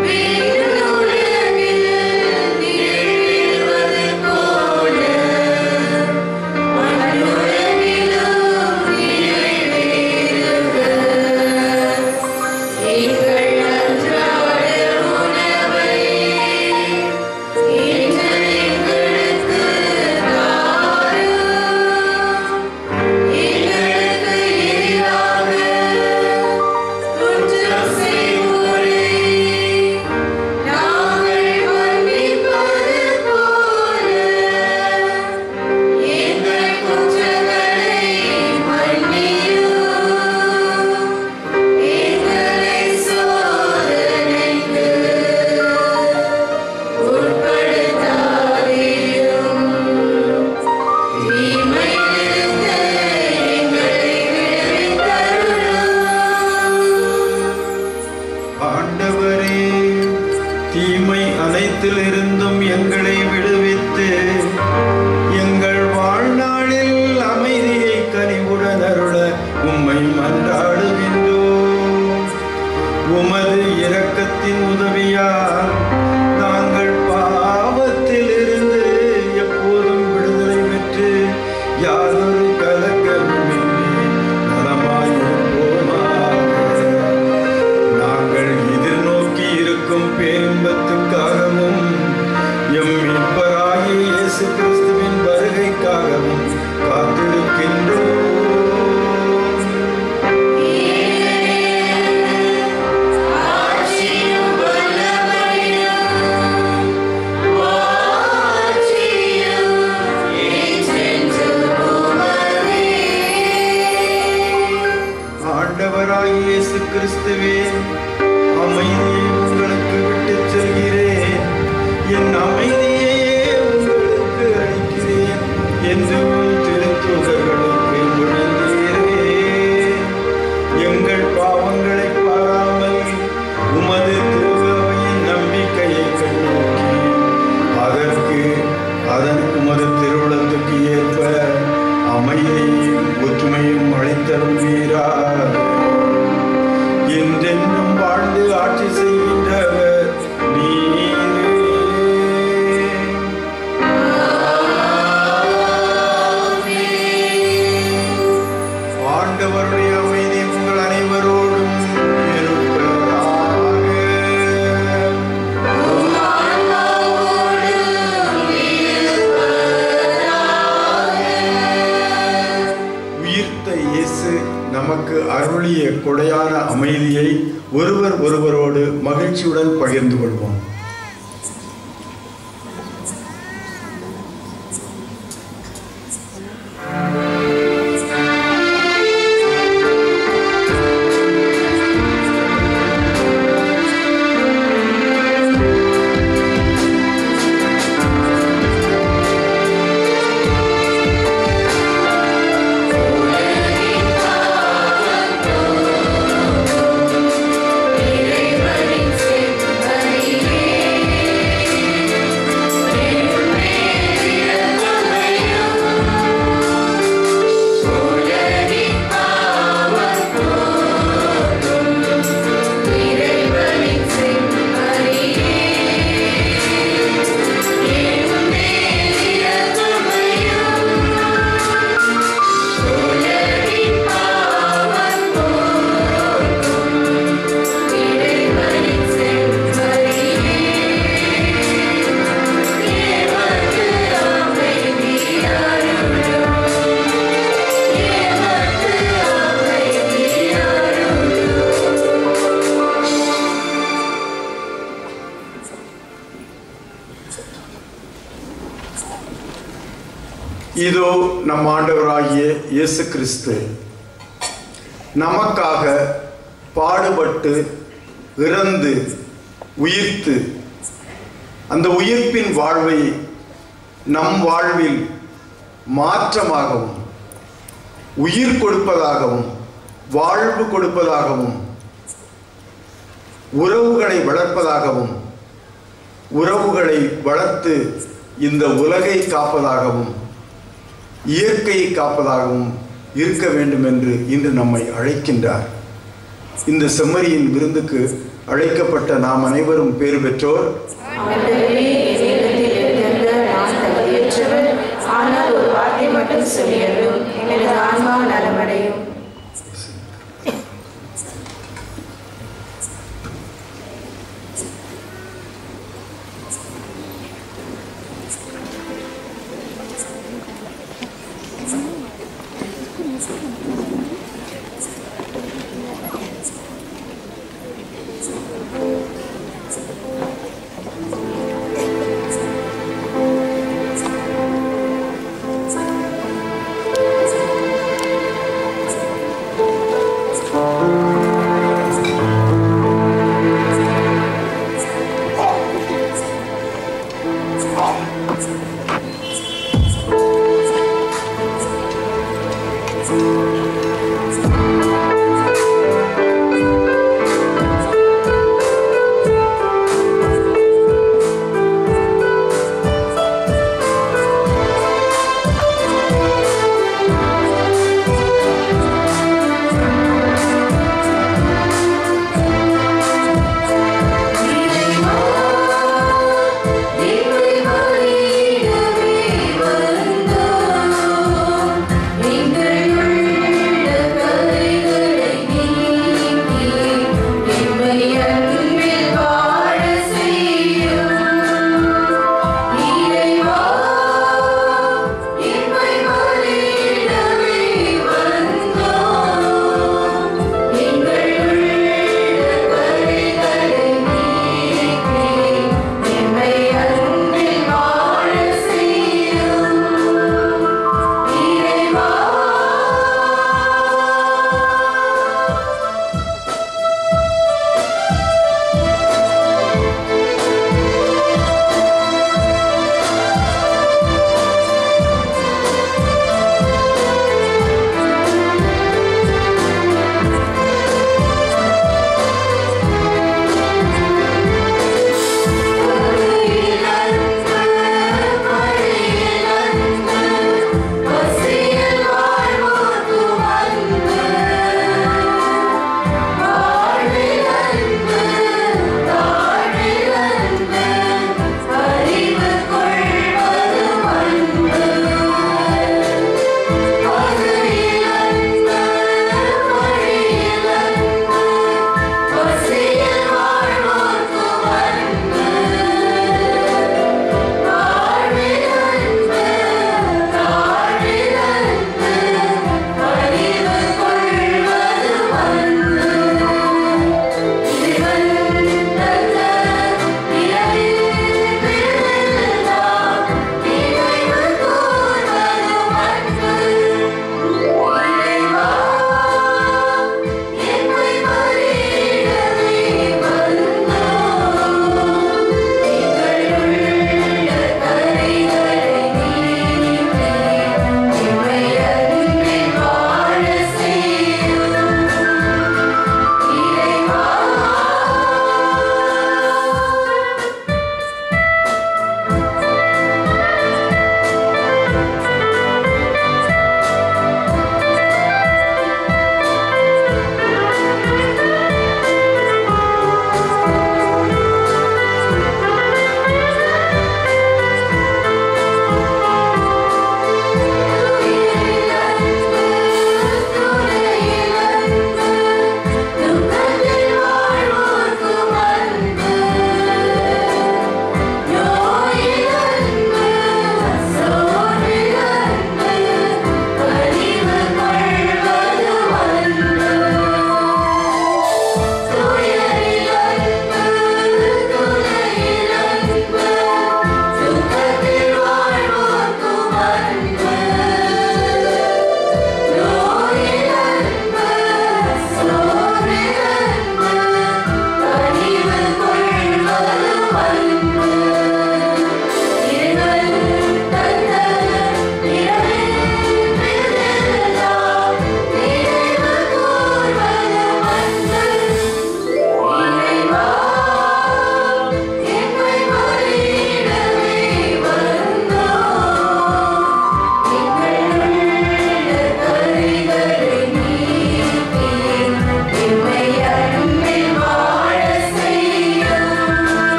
தீமை அனைத்திலிருந்தும் எங்களை விடுவித்து எங்கள் வாழ்நாளில் அமைதியை கனிவுடன் அருள உம்மை மன்றாடுகின்றோம் உமது இரக்கத்தின் உதவியால் நாங்கள் பாவத்தில் இருந்து எப்போதும் விடுதலை பெற்று யாதொரு கலக்கமின்றி நலமாயிருப்போமாக நாங்கள் எதிர்நோக்கி இருக்கும் பேரின்பத்துக்காகவும் எம் மீட்பராகிய இயேசு கிறிஸ்துவின் வருகைக்காகவும் காத்திருக்கின்றோம் ஆண்டவராய் இயேசு கிறிஸ்துவே அமைதியை உங்களுக்கு விட்டுச் செல்கிறேன் என் அமைதியையே உங்களுக்கு அளிக்கிறேன் என்று உம் திருத்தூதர்களுக்கு மொழிந்தீரே எங்கள் பாவங்களை பாராமல் உமது திருவையின் நம்பிக்கையை கண்ணோக்கி அதற்கு அதன் உமது திருவுளத்துக்கு ஏற்ப அமைதியையும் ஒற்றுமையும் அளித்தருள்வீராக என்றென்றும் வாழ்ந்து ஆட்சி செய்கின்றவர் நீரே ஆண்டவருடைய அமைதி உங்கள் அனைவரோடும் உயிர்த்த இயேசு நமக்கு அருளிய கொடையான அமைதியை ஒருவர் ஒருவரோடு மகிழ்ச்சியுடன் பகிர்ந்து கொள்வோம் இதோ நம் ஆண்டவராகிய இயேசு கிறிஸ்து நமக்காக பாடுபட்டு இறந்து உயிர்த்து அந்த உயிர்ப்பின் வாழ்வை நம் வாழ்வில் மாற்றமாகவும் உயிர் கொடுப்பதாகவும் வாழ்வு கொடுப்பதாகவும் உறவுகளை வளர்ப்பதாகவும் உறவுகளை வளர்த்து இந்த உலகை காப்பதாகவும் இயற்கையை காப்பதாகவும் இருக்க வேண்டும் என்று இன்று நம்மை அழைக்கின்றார் இந்த செம்மறியின் விருந்துக்கு அழைக்கப்பட்ட நாம் அனைவரும் பேறு பெற்றோர் ஆண்டவரே, என்னிடத்தில் இருந்த நான் தகுதியற்றவன். ஆனால் ஒரு வார்த்தை மட்டும் சொல்லியதும் எனது ஆன்மா நலமடையும் Thank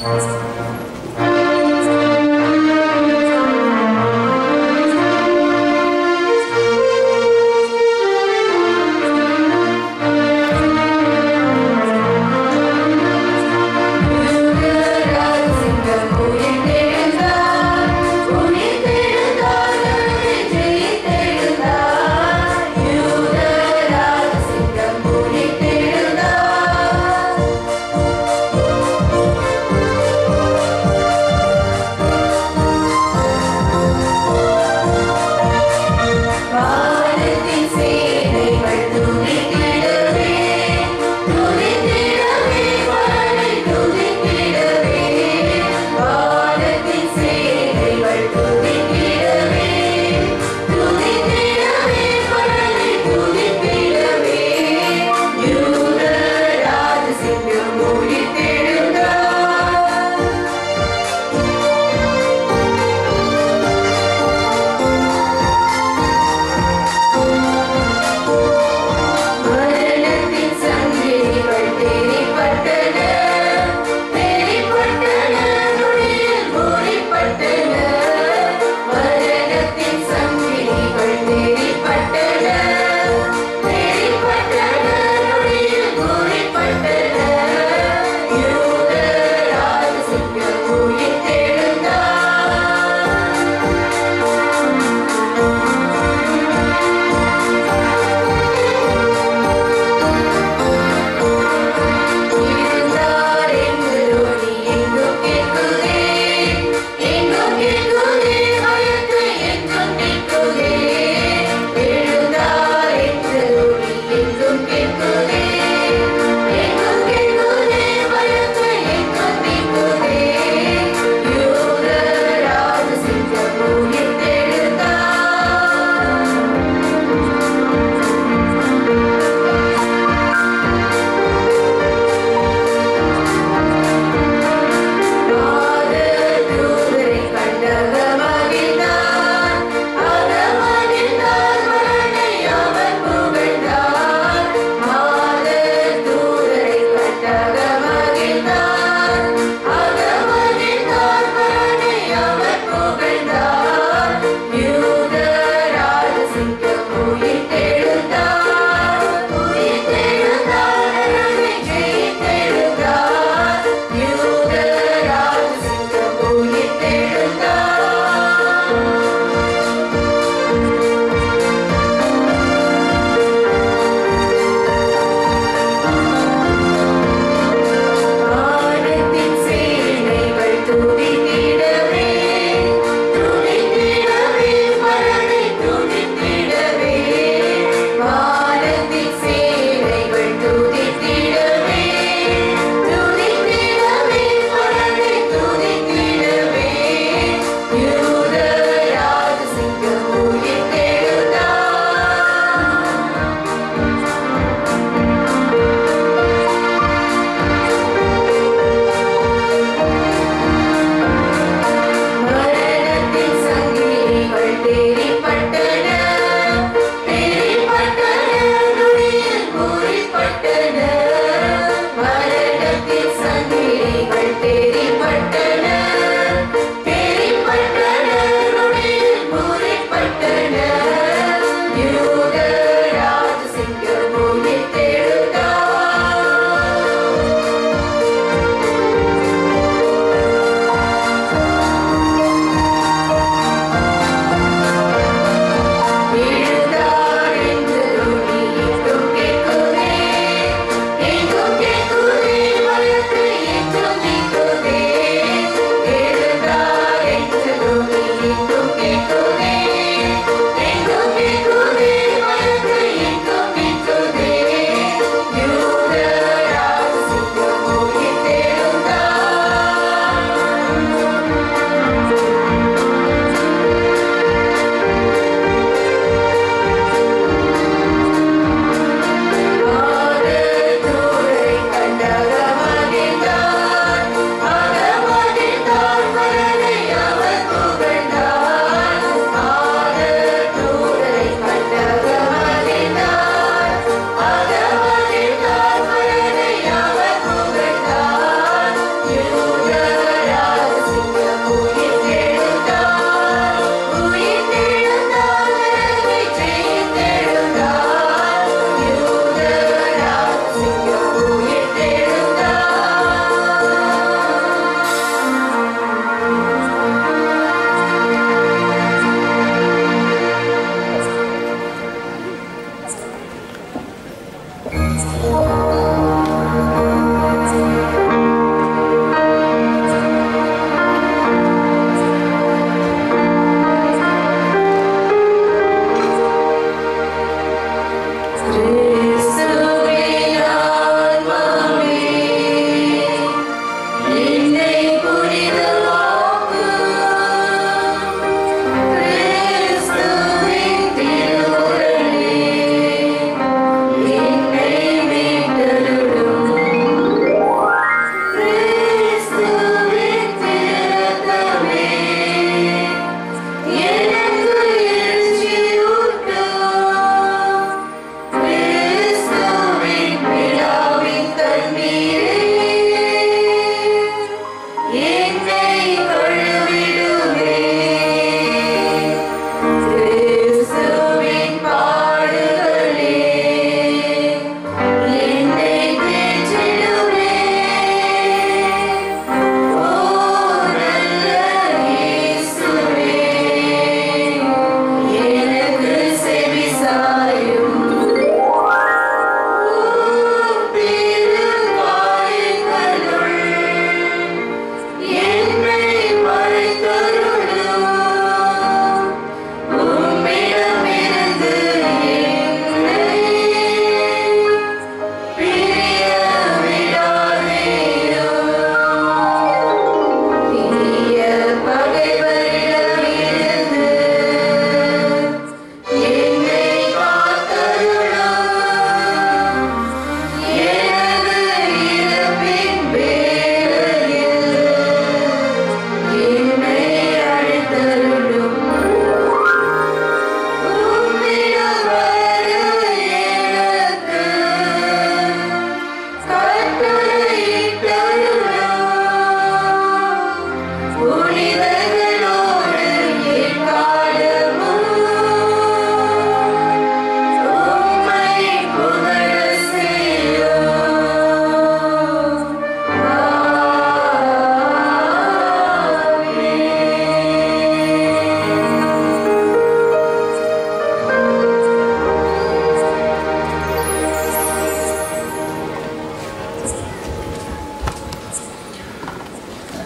யூதராஜ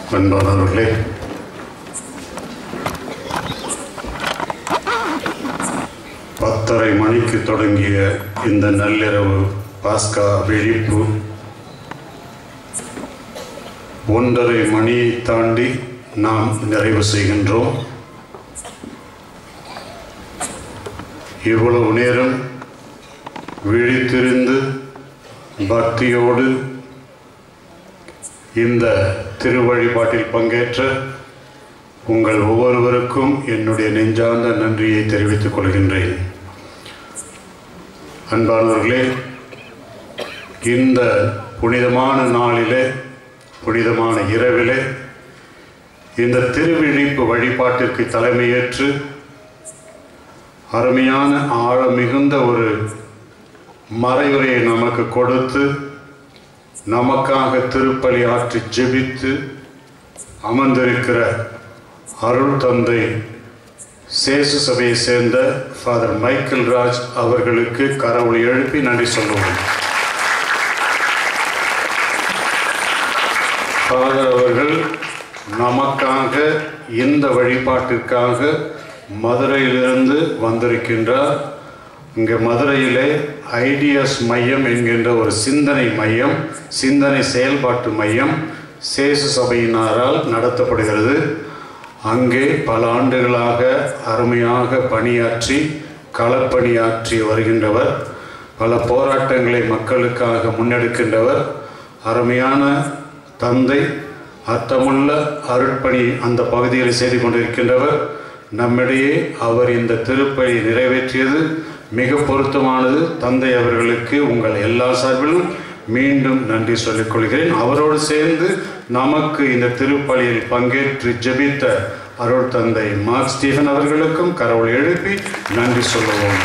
அன்பானவர்களே பத்தரை மணிக்கு தொடங்கிய இந்த நள்ளிரவு பாஸ்கா விழிப்பு ஒன்றரை மணியை தாண்டி நாம் நிறைவு செய்கின்றோம் இவ்வளவு நேரம் விழித்திருந்து பக்தியோடு இந்த திருவழிபாட்டில் பங்கேற்ற உங்கள் ஒவ்வொருவருக்கும் என்னுடைய நெஞ்சார்ந்த நன்றியை தெரிவித்துக் கொள்கின்றேன் அன்பானவர்களே இந்த புனிதமான நாளிலே புனிதமான இரவிலே இந்த திருவிழிப்பு வழிபாட்டிற்கு தலைமையேற்று அருமையான ஆழ மிகுந்த ஒரு மறைவுரையை நமக்கு கொடுத்து நமக்காக திருப்பலி ஆற்றி ஜெபித்து அமர்ந்திருக்கிற அருள் தந்தை சேசு சபையை சேர்ந்த ஃபாதர் மைக்கேல் ராஜ் அவர்களுக்கு கரவொலி எழுப்பி நன்றி சொல்லுவோம் ஃபாதர் அவர்கள் நமக்காக இந்த வழிபாட்டிற்காக மதுரையிலிருந்து வந்திருக்கின்றார் இங்கே மதுரையிலே ஐடியாஸ் மையம் என்கின்ற ஒரு சிந்தனை மையம் சிந்தனை செயல்பாட்டு மையம் சேசு சபையினரால் நடத்தப்படுகிறது அங்கே பல ஆண்டுகளாக அருமையாக பணியாற்றி களப்பணியாற்றி வருகின்றவர் பல போராட்டங்களை மக்களுக்காக முன்னெடுக்கின்றவர் அருமையான தந்தை அர்த்தமுள்ள அருட்பணி அந்த பகுதியில் செய்து கொண்டிருக்கின்றவர் நம்மிடையே அவர் இந்த திருப்பலி நிறைவேற்றியது மிக பொருத்தமானது தந்தை அவர்களுக்கு உங்கள் எல்லா சார்பிலும் மீண்டும் நன்றி சொல்லிக் கொள்கிறேன் அவரோடு சேர்ந்து நமக்கு இந்த திருப்பலியில் பங்கேற்று ஜெபித்த அருள் தந்தை மார்க் ஸ்டீஃபன் அவர்களுக்கும் கரவொலி எழுப்பி நன்றி சொல்லுவோம்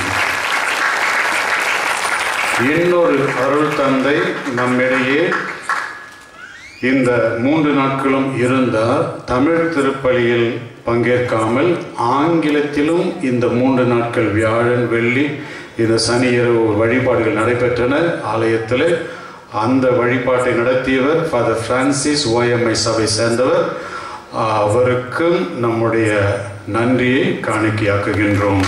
இன்னொரு அருள் தந்தை நம்மிடையே இந்த மூன்று நாட்களும் இருந்தார் தமிழ் திருப்பலியில் பங்கேற்காமல் ஆங்கிலத்திலும் இந்த மூன்று நாட்கள் வியாழன் வெள்ளி இந்த சனி இரவு வழிபாடுகள் நடைபெற்றன ஆலயத்தில் அந்த வழிபாட்டை நடத்தியவர் ஃபாதர் பிரான்சிஸ் ஓஎம்ஐ சபை சேர்ந்தவர் அவருக்கும் நம்முடைய நன்றியை காணிக்கையாக்குகின்றோம்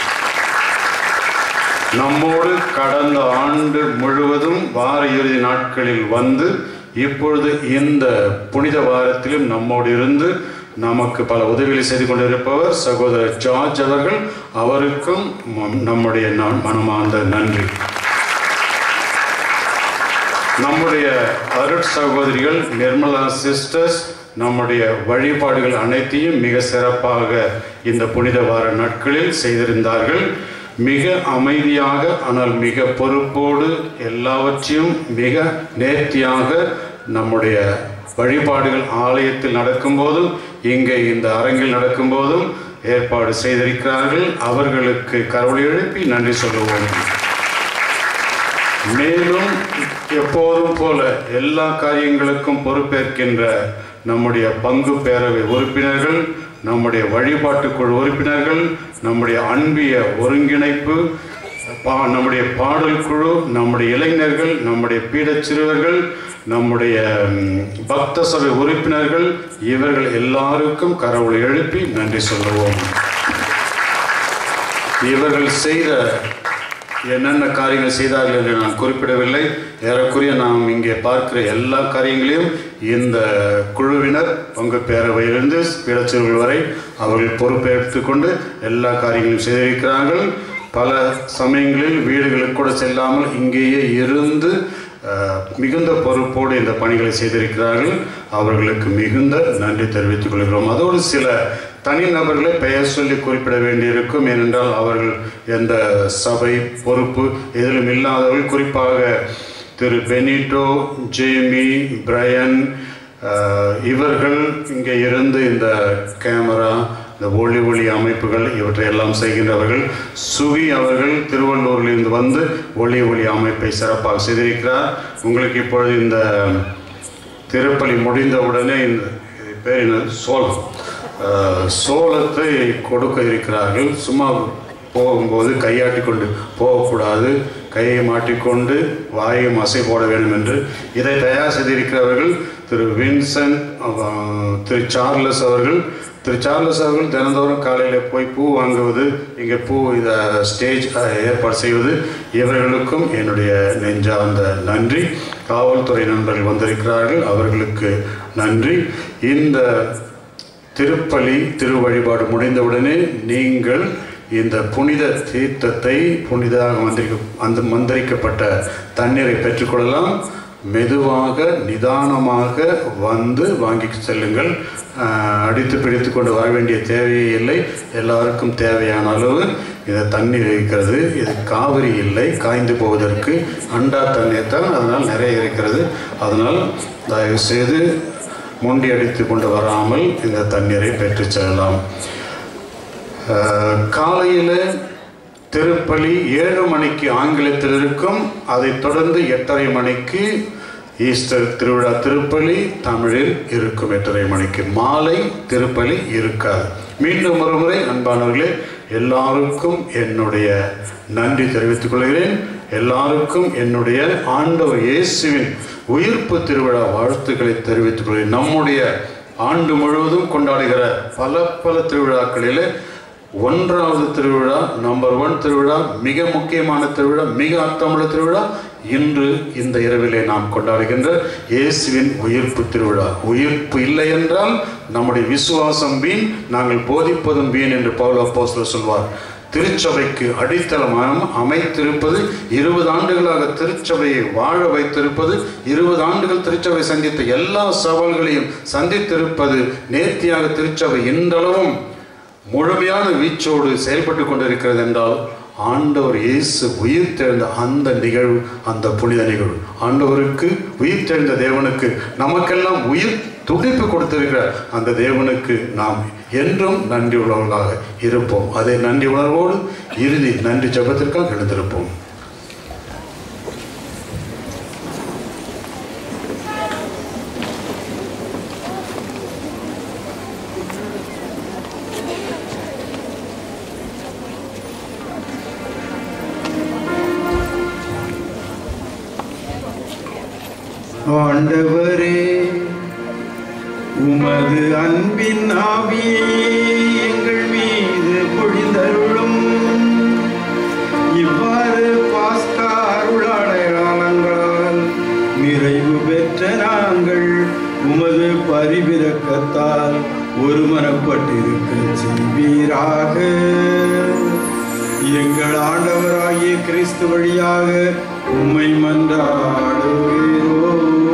நம்மோடு கடந்த ஆண்டு முழுவதும் வார இறுதி நாட்களில் வந்து இப்பொழுது இந்த புனித வாரத்திலும் நம்மோடு இருந்து நமக்கு பல உதவிகளை செய்து கொண்டிருப்பவர் சகோதரர் ஜார்ஜ் அவர்கள் அவருக்கும் ம- நம்முடைய ந- மனமார்ந்த நன்றி நம்முடைய அருட் சகோதரிகள் நிர்மலா சிஸ்டர்ஸ் நம்முடைய வழிபாடுகள் அனைத்தையும் மிக சிறப்பாக இந்த புனித வார நாட்களில் செய்திருந்தார்கள் மிக அமைதியாக ஆனால் மிக பொறுப்போடு எல்லாவற்றையும் மிக நேர்த்தியாக நம்முடைய வழிபாடுகள் ஆலயத்தில் நடக்கும்போதும் இங்கே இந்த அரங்கில் நடக்கும்போதும் ஏற்பாடு செய்திருக்கிறார்கள் அவர்களுக்கு கரவொலி எழுப்பி நன்றி சொல்லுவோம் மேலும் எப்போதும் போல எல்லா காரியங்களுக்கும் பொறுப்பேற்கின்ற நம்முடைய பங்கு பேரவை உறுப்பினர்கள் நம்முடைய வழிபாட்டு குழு உறுப்பினர்கள் நம்முடைய அன்பிய ஒருங்கிணைப்பு பா- நம்முடைய பாடல் குழு நம்முடைய இளைஞர்கள் நம்முடைய பீடச் சிறுவர்கள் நம்முடைய ம், பக்த சபை உறுப்பினர்கள் இவர்கள் எல்லாருக்கும் கரவொலி எழுப்பி நன்றி சொல்லுவோம் இவர்கள் செய்த என்னென்ன காரியங்கள் செய்தார்கள் என்று நான் குறிப்பிடவில்லை ஏறக்குறைய நாம் இங்கே பார்க்கிற எல்லா காரியங்களையும் இந்த குழுவினர் பங்கு பேரவையிலிருந்து பிடச்சிறுகள் வரை அவர்கள் பொறுப்பேற்றுக் கொண்டு எல்லா காரியங்களையும் செய்திருக்கிறார்கள் பல சமயங்களில் வீடுகளுக்கு கூட செல்லாமல் இங்கேயே இருந்து அஹ், மிகுந்த பொறுப்போடு இந்த பணிகளை செய்திருக்கிறார்கள் அவர்களுக்கு மிகுந்த நன்றி தெரிவித்துக் கொள்கிறோம் அதோடு சில தனிநபர்களை பெயர் சொல்லி குறிப்பிட வேண்டியிருக்கும் ஏனென்றால் அவர்கள் எந்த சபை பொறுப்பு எதிலும் இல்லாதவர்கள் குறிப்பாக திரு பெனிட்டோ ஜேமி பிரையன் அஹ், இவர்கள் இங்கே இருந்து இந்த கேமரா இந்த ஒளி ஒளி அமைப்புகள் இவற்றை எல்லாம் செய்கின்றவர்கள் சுவி அவர்கள் திருவள்ளூரிலிருந்து வந்து ஒளி ஒளி அமைப்பை சிறப்பாக செய்திருக்கிறார் உங்களுக்கு இப்பொழுது இந்த திருப்பலி முடிந்தவுடனே இந்த இது பேர் என்ன சோளம் அஹ், சோளத்தை கொடுக்க இருக்கிறார்கள் சும்மா போகும்போது கையாட்டி கொண்டு போகக்கூடாது கையை மாட்டிக்கொண்டு வாயும் அசை போட வேண்டும் என்று இதை தயார் செய்திருக்கிறவர்கள் திரு வின்சென்ட் அஹ், திரு சார்லஸ் அவர்கள் திரு சார்லஸ் அவர்கள் தினந்தோறும் காலையில் போய் பூ வாங்குவது இங்கே பூ இதை ஸ்டேஜ் அஹ், ஏற்பாடு செய்வது இவர்களுக்கும் என்னுடைய நெஞ்சார்ந்த நன்றி காவல்துறை நண்பர்கள் வந்திருக்கிறார்கள் அவர்களுக்கு நன்றி இந்த திருப்பலி திருவழிபாடு முடிந்தவுடனே நீங்கள் இந்த புனித தீர்த்தத்தை புனிதாக மந்திரிக்க அந்த மந்திரிக்கப்பட்ட தண்ணீரை பெற்றுக்கொள்ளலாம் மெதுவாக நிதானமாக வந்து வாங்கி செல்லுங்கள் ஆஹ், அடித்து பிடித்து கொண்டு வர வேண்டிய தேவையே இல்லை எல்லாருக்கும் தேவையான அளவு இந்த தண்ணீர் இருக்கிறது இது காவிரி இல்லை காய்ந்து போவதற்கு அண்டா தண்ணீர் தான் அதனால் நிறைய இருக்கிறது அதனால் தயவு செய்து முண்டி அடித்து கொண்டு வராமல் இந்த தண்ணீரை பெற்றுச் செல்லலாம் காலையில் திருப்பலி ஏழு மணிக்கு ஆங்கிலத்தில் இருக்கும் அதைத் தொடர்ந்து எட்டரை மணிக்கு ஈஸ்டர் திருவிழா திருப்பலி தமிழில் இருக்கும் எட்டரை மணிக்கு மாலை திருப்பலி இருக்காது மீண்டும் ஒரு முறை அன்பானவர்களே எல்லாருக்கும் என்னுடைய நன்றி தெரிவித்துக் கொள்கிறேன் எல்லாருக்கும் என்னுடைய ஆண்டவர் இயேசுவின் உயிர்ப்பு திருவிழா வாழ்த்துக்களை தெரிவித்துக் கொள்கிறேன் நம்முடைய ஆண்டு முழுவதும் கொண்டாடுகிற பல பல திருவிழாக்களிலே ஒன்றாவது திருவிழா நம்பர் ஒன் திருவிழா மிக முக்கியமான திருவிழா மிக அர்த்தமுள்ள திருவிழா இன்று இந்த இரவிலே நாம் கொண்டாடுகின்ற இயேசுவின் உயிர்ப்பு திருவிழா உயிர்ப்பு இல்லை என்றால் நம்முடைய விசுவாசம் வீண் நாங்கள் போதிப்பதும் வீண் என்று பவுல் அப்போஸ்தலர் சொல்வார் திருச்சபைக்கு அடித்தளம் அம- அமைத்திருப்பது இருபது ஆண்டுகளாக திருச்சபையை வாழ வைத்திருப்பது இருபது ஆண்டுகள் திருச்சபை சந்தித்த எல்லா சவால்களையும் சந்தித்திருப்பது நேர்த்தியாக திருச்சபை இன்றளவும் முழுமையான வீச்சோடு செயல்பட்டு கொண்டிருக்கிறது என்றால் ஆண்டவர் இயேசு உயிர் தெழுந்த அந்த நிகழ்வு அந்த புனித நிகழ்வு ஆண்டவருக்கு உயிர் தெழுந்த தேவனுக்கு நமக்கெல்லாம் உயிர் துடிப்பு கொடுத்திருக்கிற அந்த தேவனுக்கு நாம் என்றும் நன்றி உள்ளவர்களாக இருப்போம் அதே நன்றி உணர்வோடு இறுதி நன்றி ஜெபத்திற்காக எழுந்திருப்போம் ஆண்டவரே உமது அன்பின் ஆவியை எங்கள் மீது பொழிந்தருளும் இவ்வாறு பாஸ்கா அருள் அடையாளங்களால் நிறைவு பெற்ற நாங்கள் உமது பரிவிரக்கத்தால் ஒருமனப்பட்டிருக்க செய்வீராக எங்கள் ஆண்டவராகிய கிறிஸ்து வழியாக உம்மை மன்றாடுகிறோ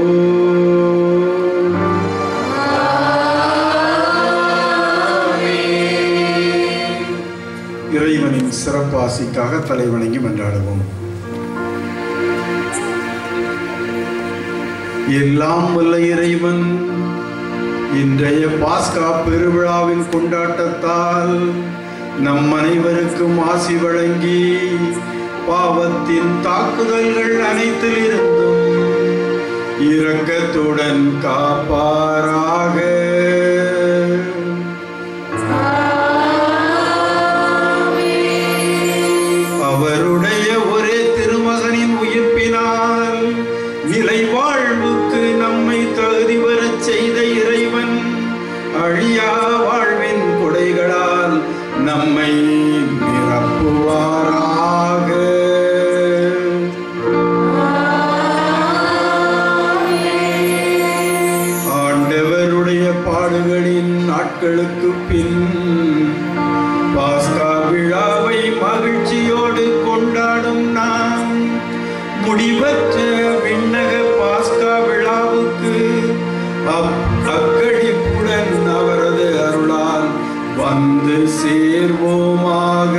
இறைவனின் சிறப்பாசிக்காக தலைவணங்கி மன்றாடுவோம் எல்லாம் வல்ல இறைவன் இன்றைய பாஸ்கா பெருவிழாவின் கொண்டாட்டத்தால் நம் அனைவருக்கும் ஆசி வழங்கி பாவத்தின் தாக்குதல்கள் அனைத்திலிருந்தும் இரக்கத்துடன் காப்பாராக அவருடைய ஒரே திருமகனின் உயிர்ப்பினால் நிலை வாழ்வுக்கு நம்மை தகுதி வரச் செய்த இறைவன் அழியா வாழ்வின் கொடைகளால் நம்மை நிரப்புவாராக ஆண்டவருடைய பாடுகளின் நாட்களுக்கு பின் பாஸ்கா விழாவை மகிழ்ச்சியோடு கொண்டாடும் நாம் முடிவற்ற விண்ணக பாஸ்கா விழாவுக்கு அப்- அக்களிப்புடன் அவரது அருளால் வந்து சேர்வோமாக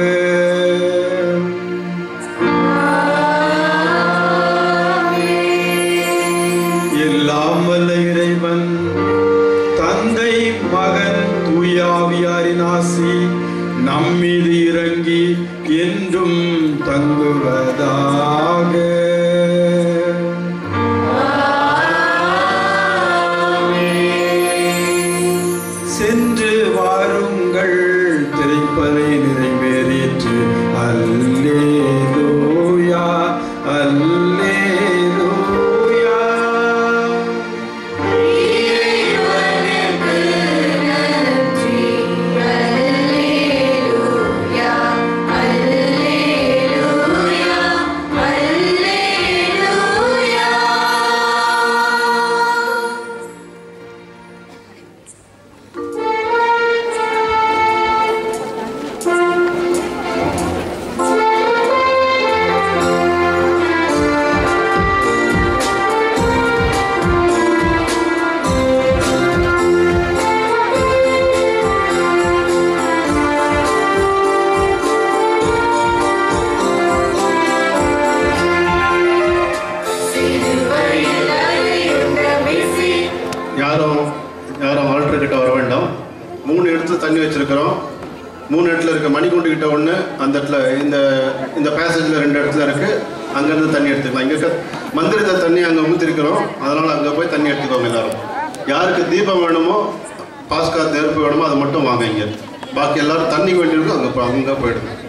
எல்லாம் வல்ல இறைவன் தந்தை மகன் தூயாவியாரின் ஆசி நம்மீது இறங்கி என்றும் தங்குவதாக சென்று வாருங்கள் திரைப்பறை தண்ணி வச்சிருக்கிறோம் மூணு இடத்துல இருக்க மணிக்குண்டு கிட்ட ஒன்று அந்த இடத்துல இந்த இந்த பேசேஜில் ரெண்டு இடத்துல இருக்கு அங்கேருந்து தண்ணி எடுத்துக்கலாம் இங்கே இருக்க மந்திரத்தை தண்ணி அங்கே ஊற்றிருக்கிறோம் அதனால் அங்கே போய் தண்ணி எடுத்துக்கோங்க எல்லாரும் யாருக்கு தீபம் வேணுமோ பாஸ்கா நெருப்பு வேணுமோ அதை மட்டும் வாங்க இங்கே பாக்கி எல்லாரும் தண்ணி வேண்டியிருக்கோ அங்கே அங்கே போயிடுங்க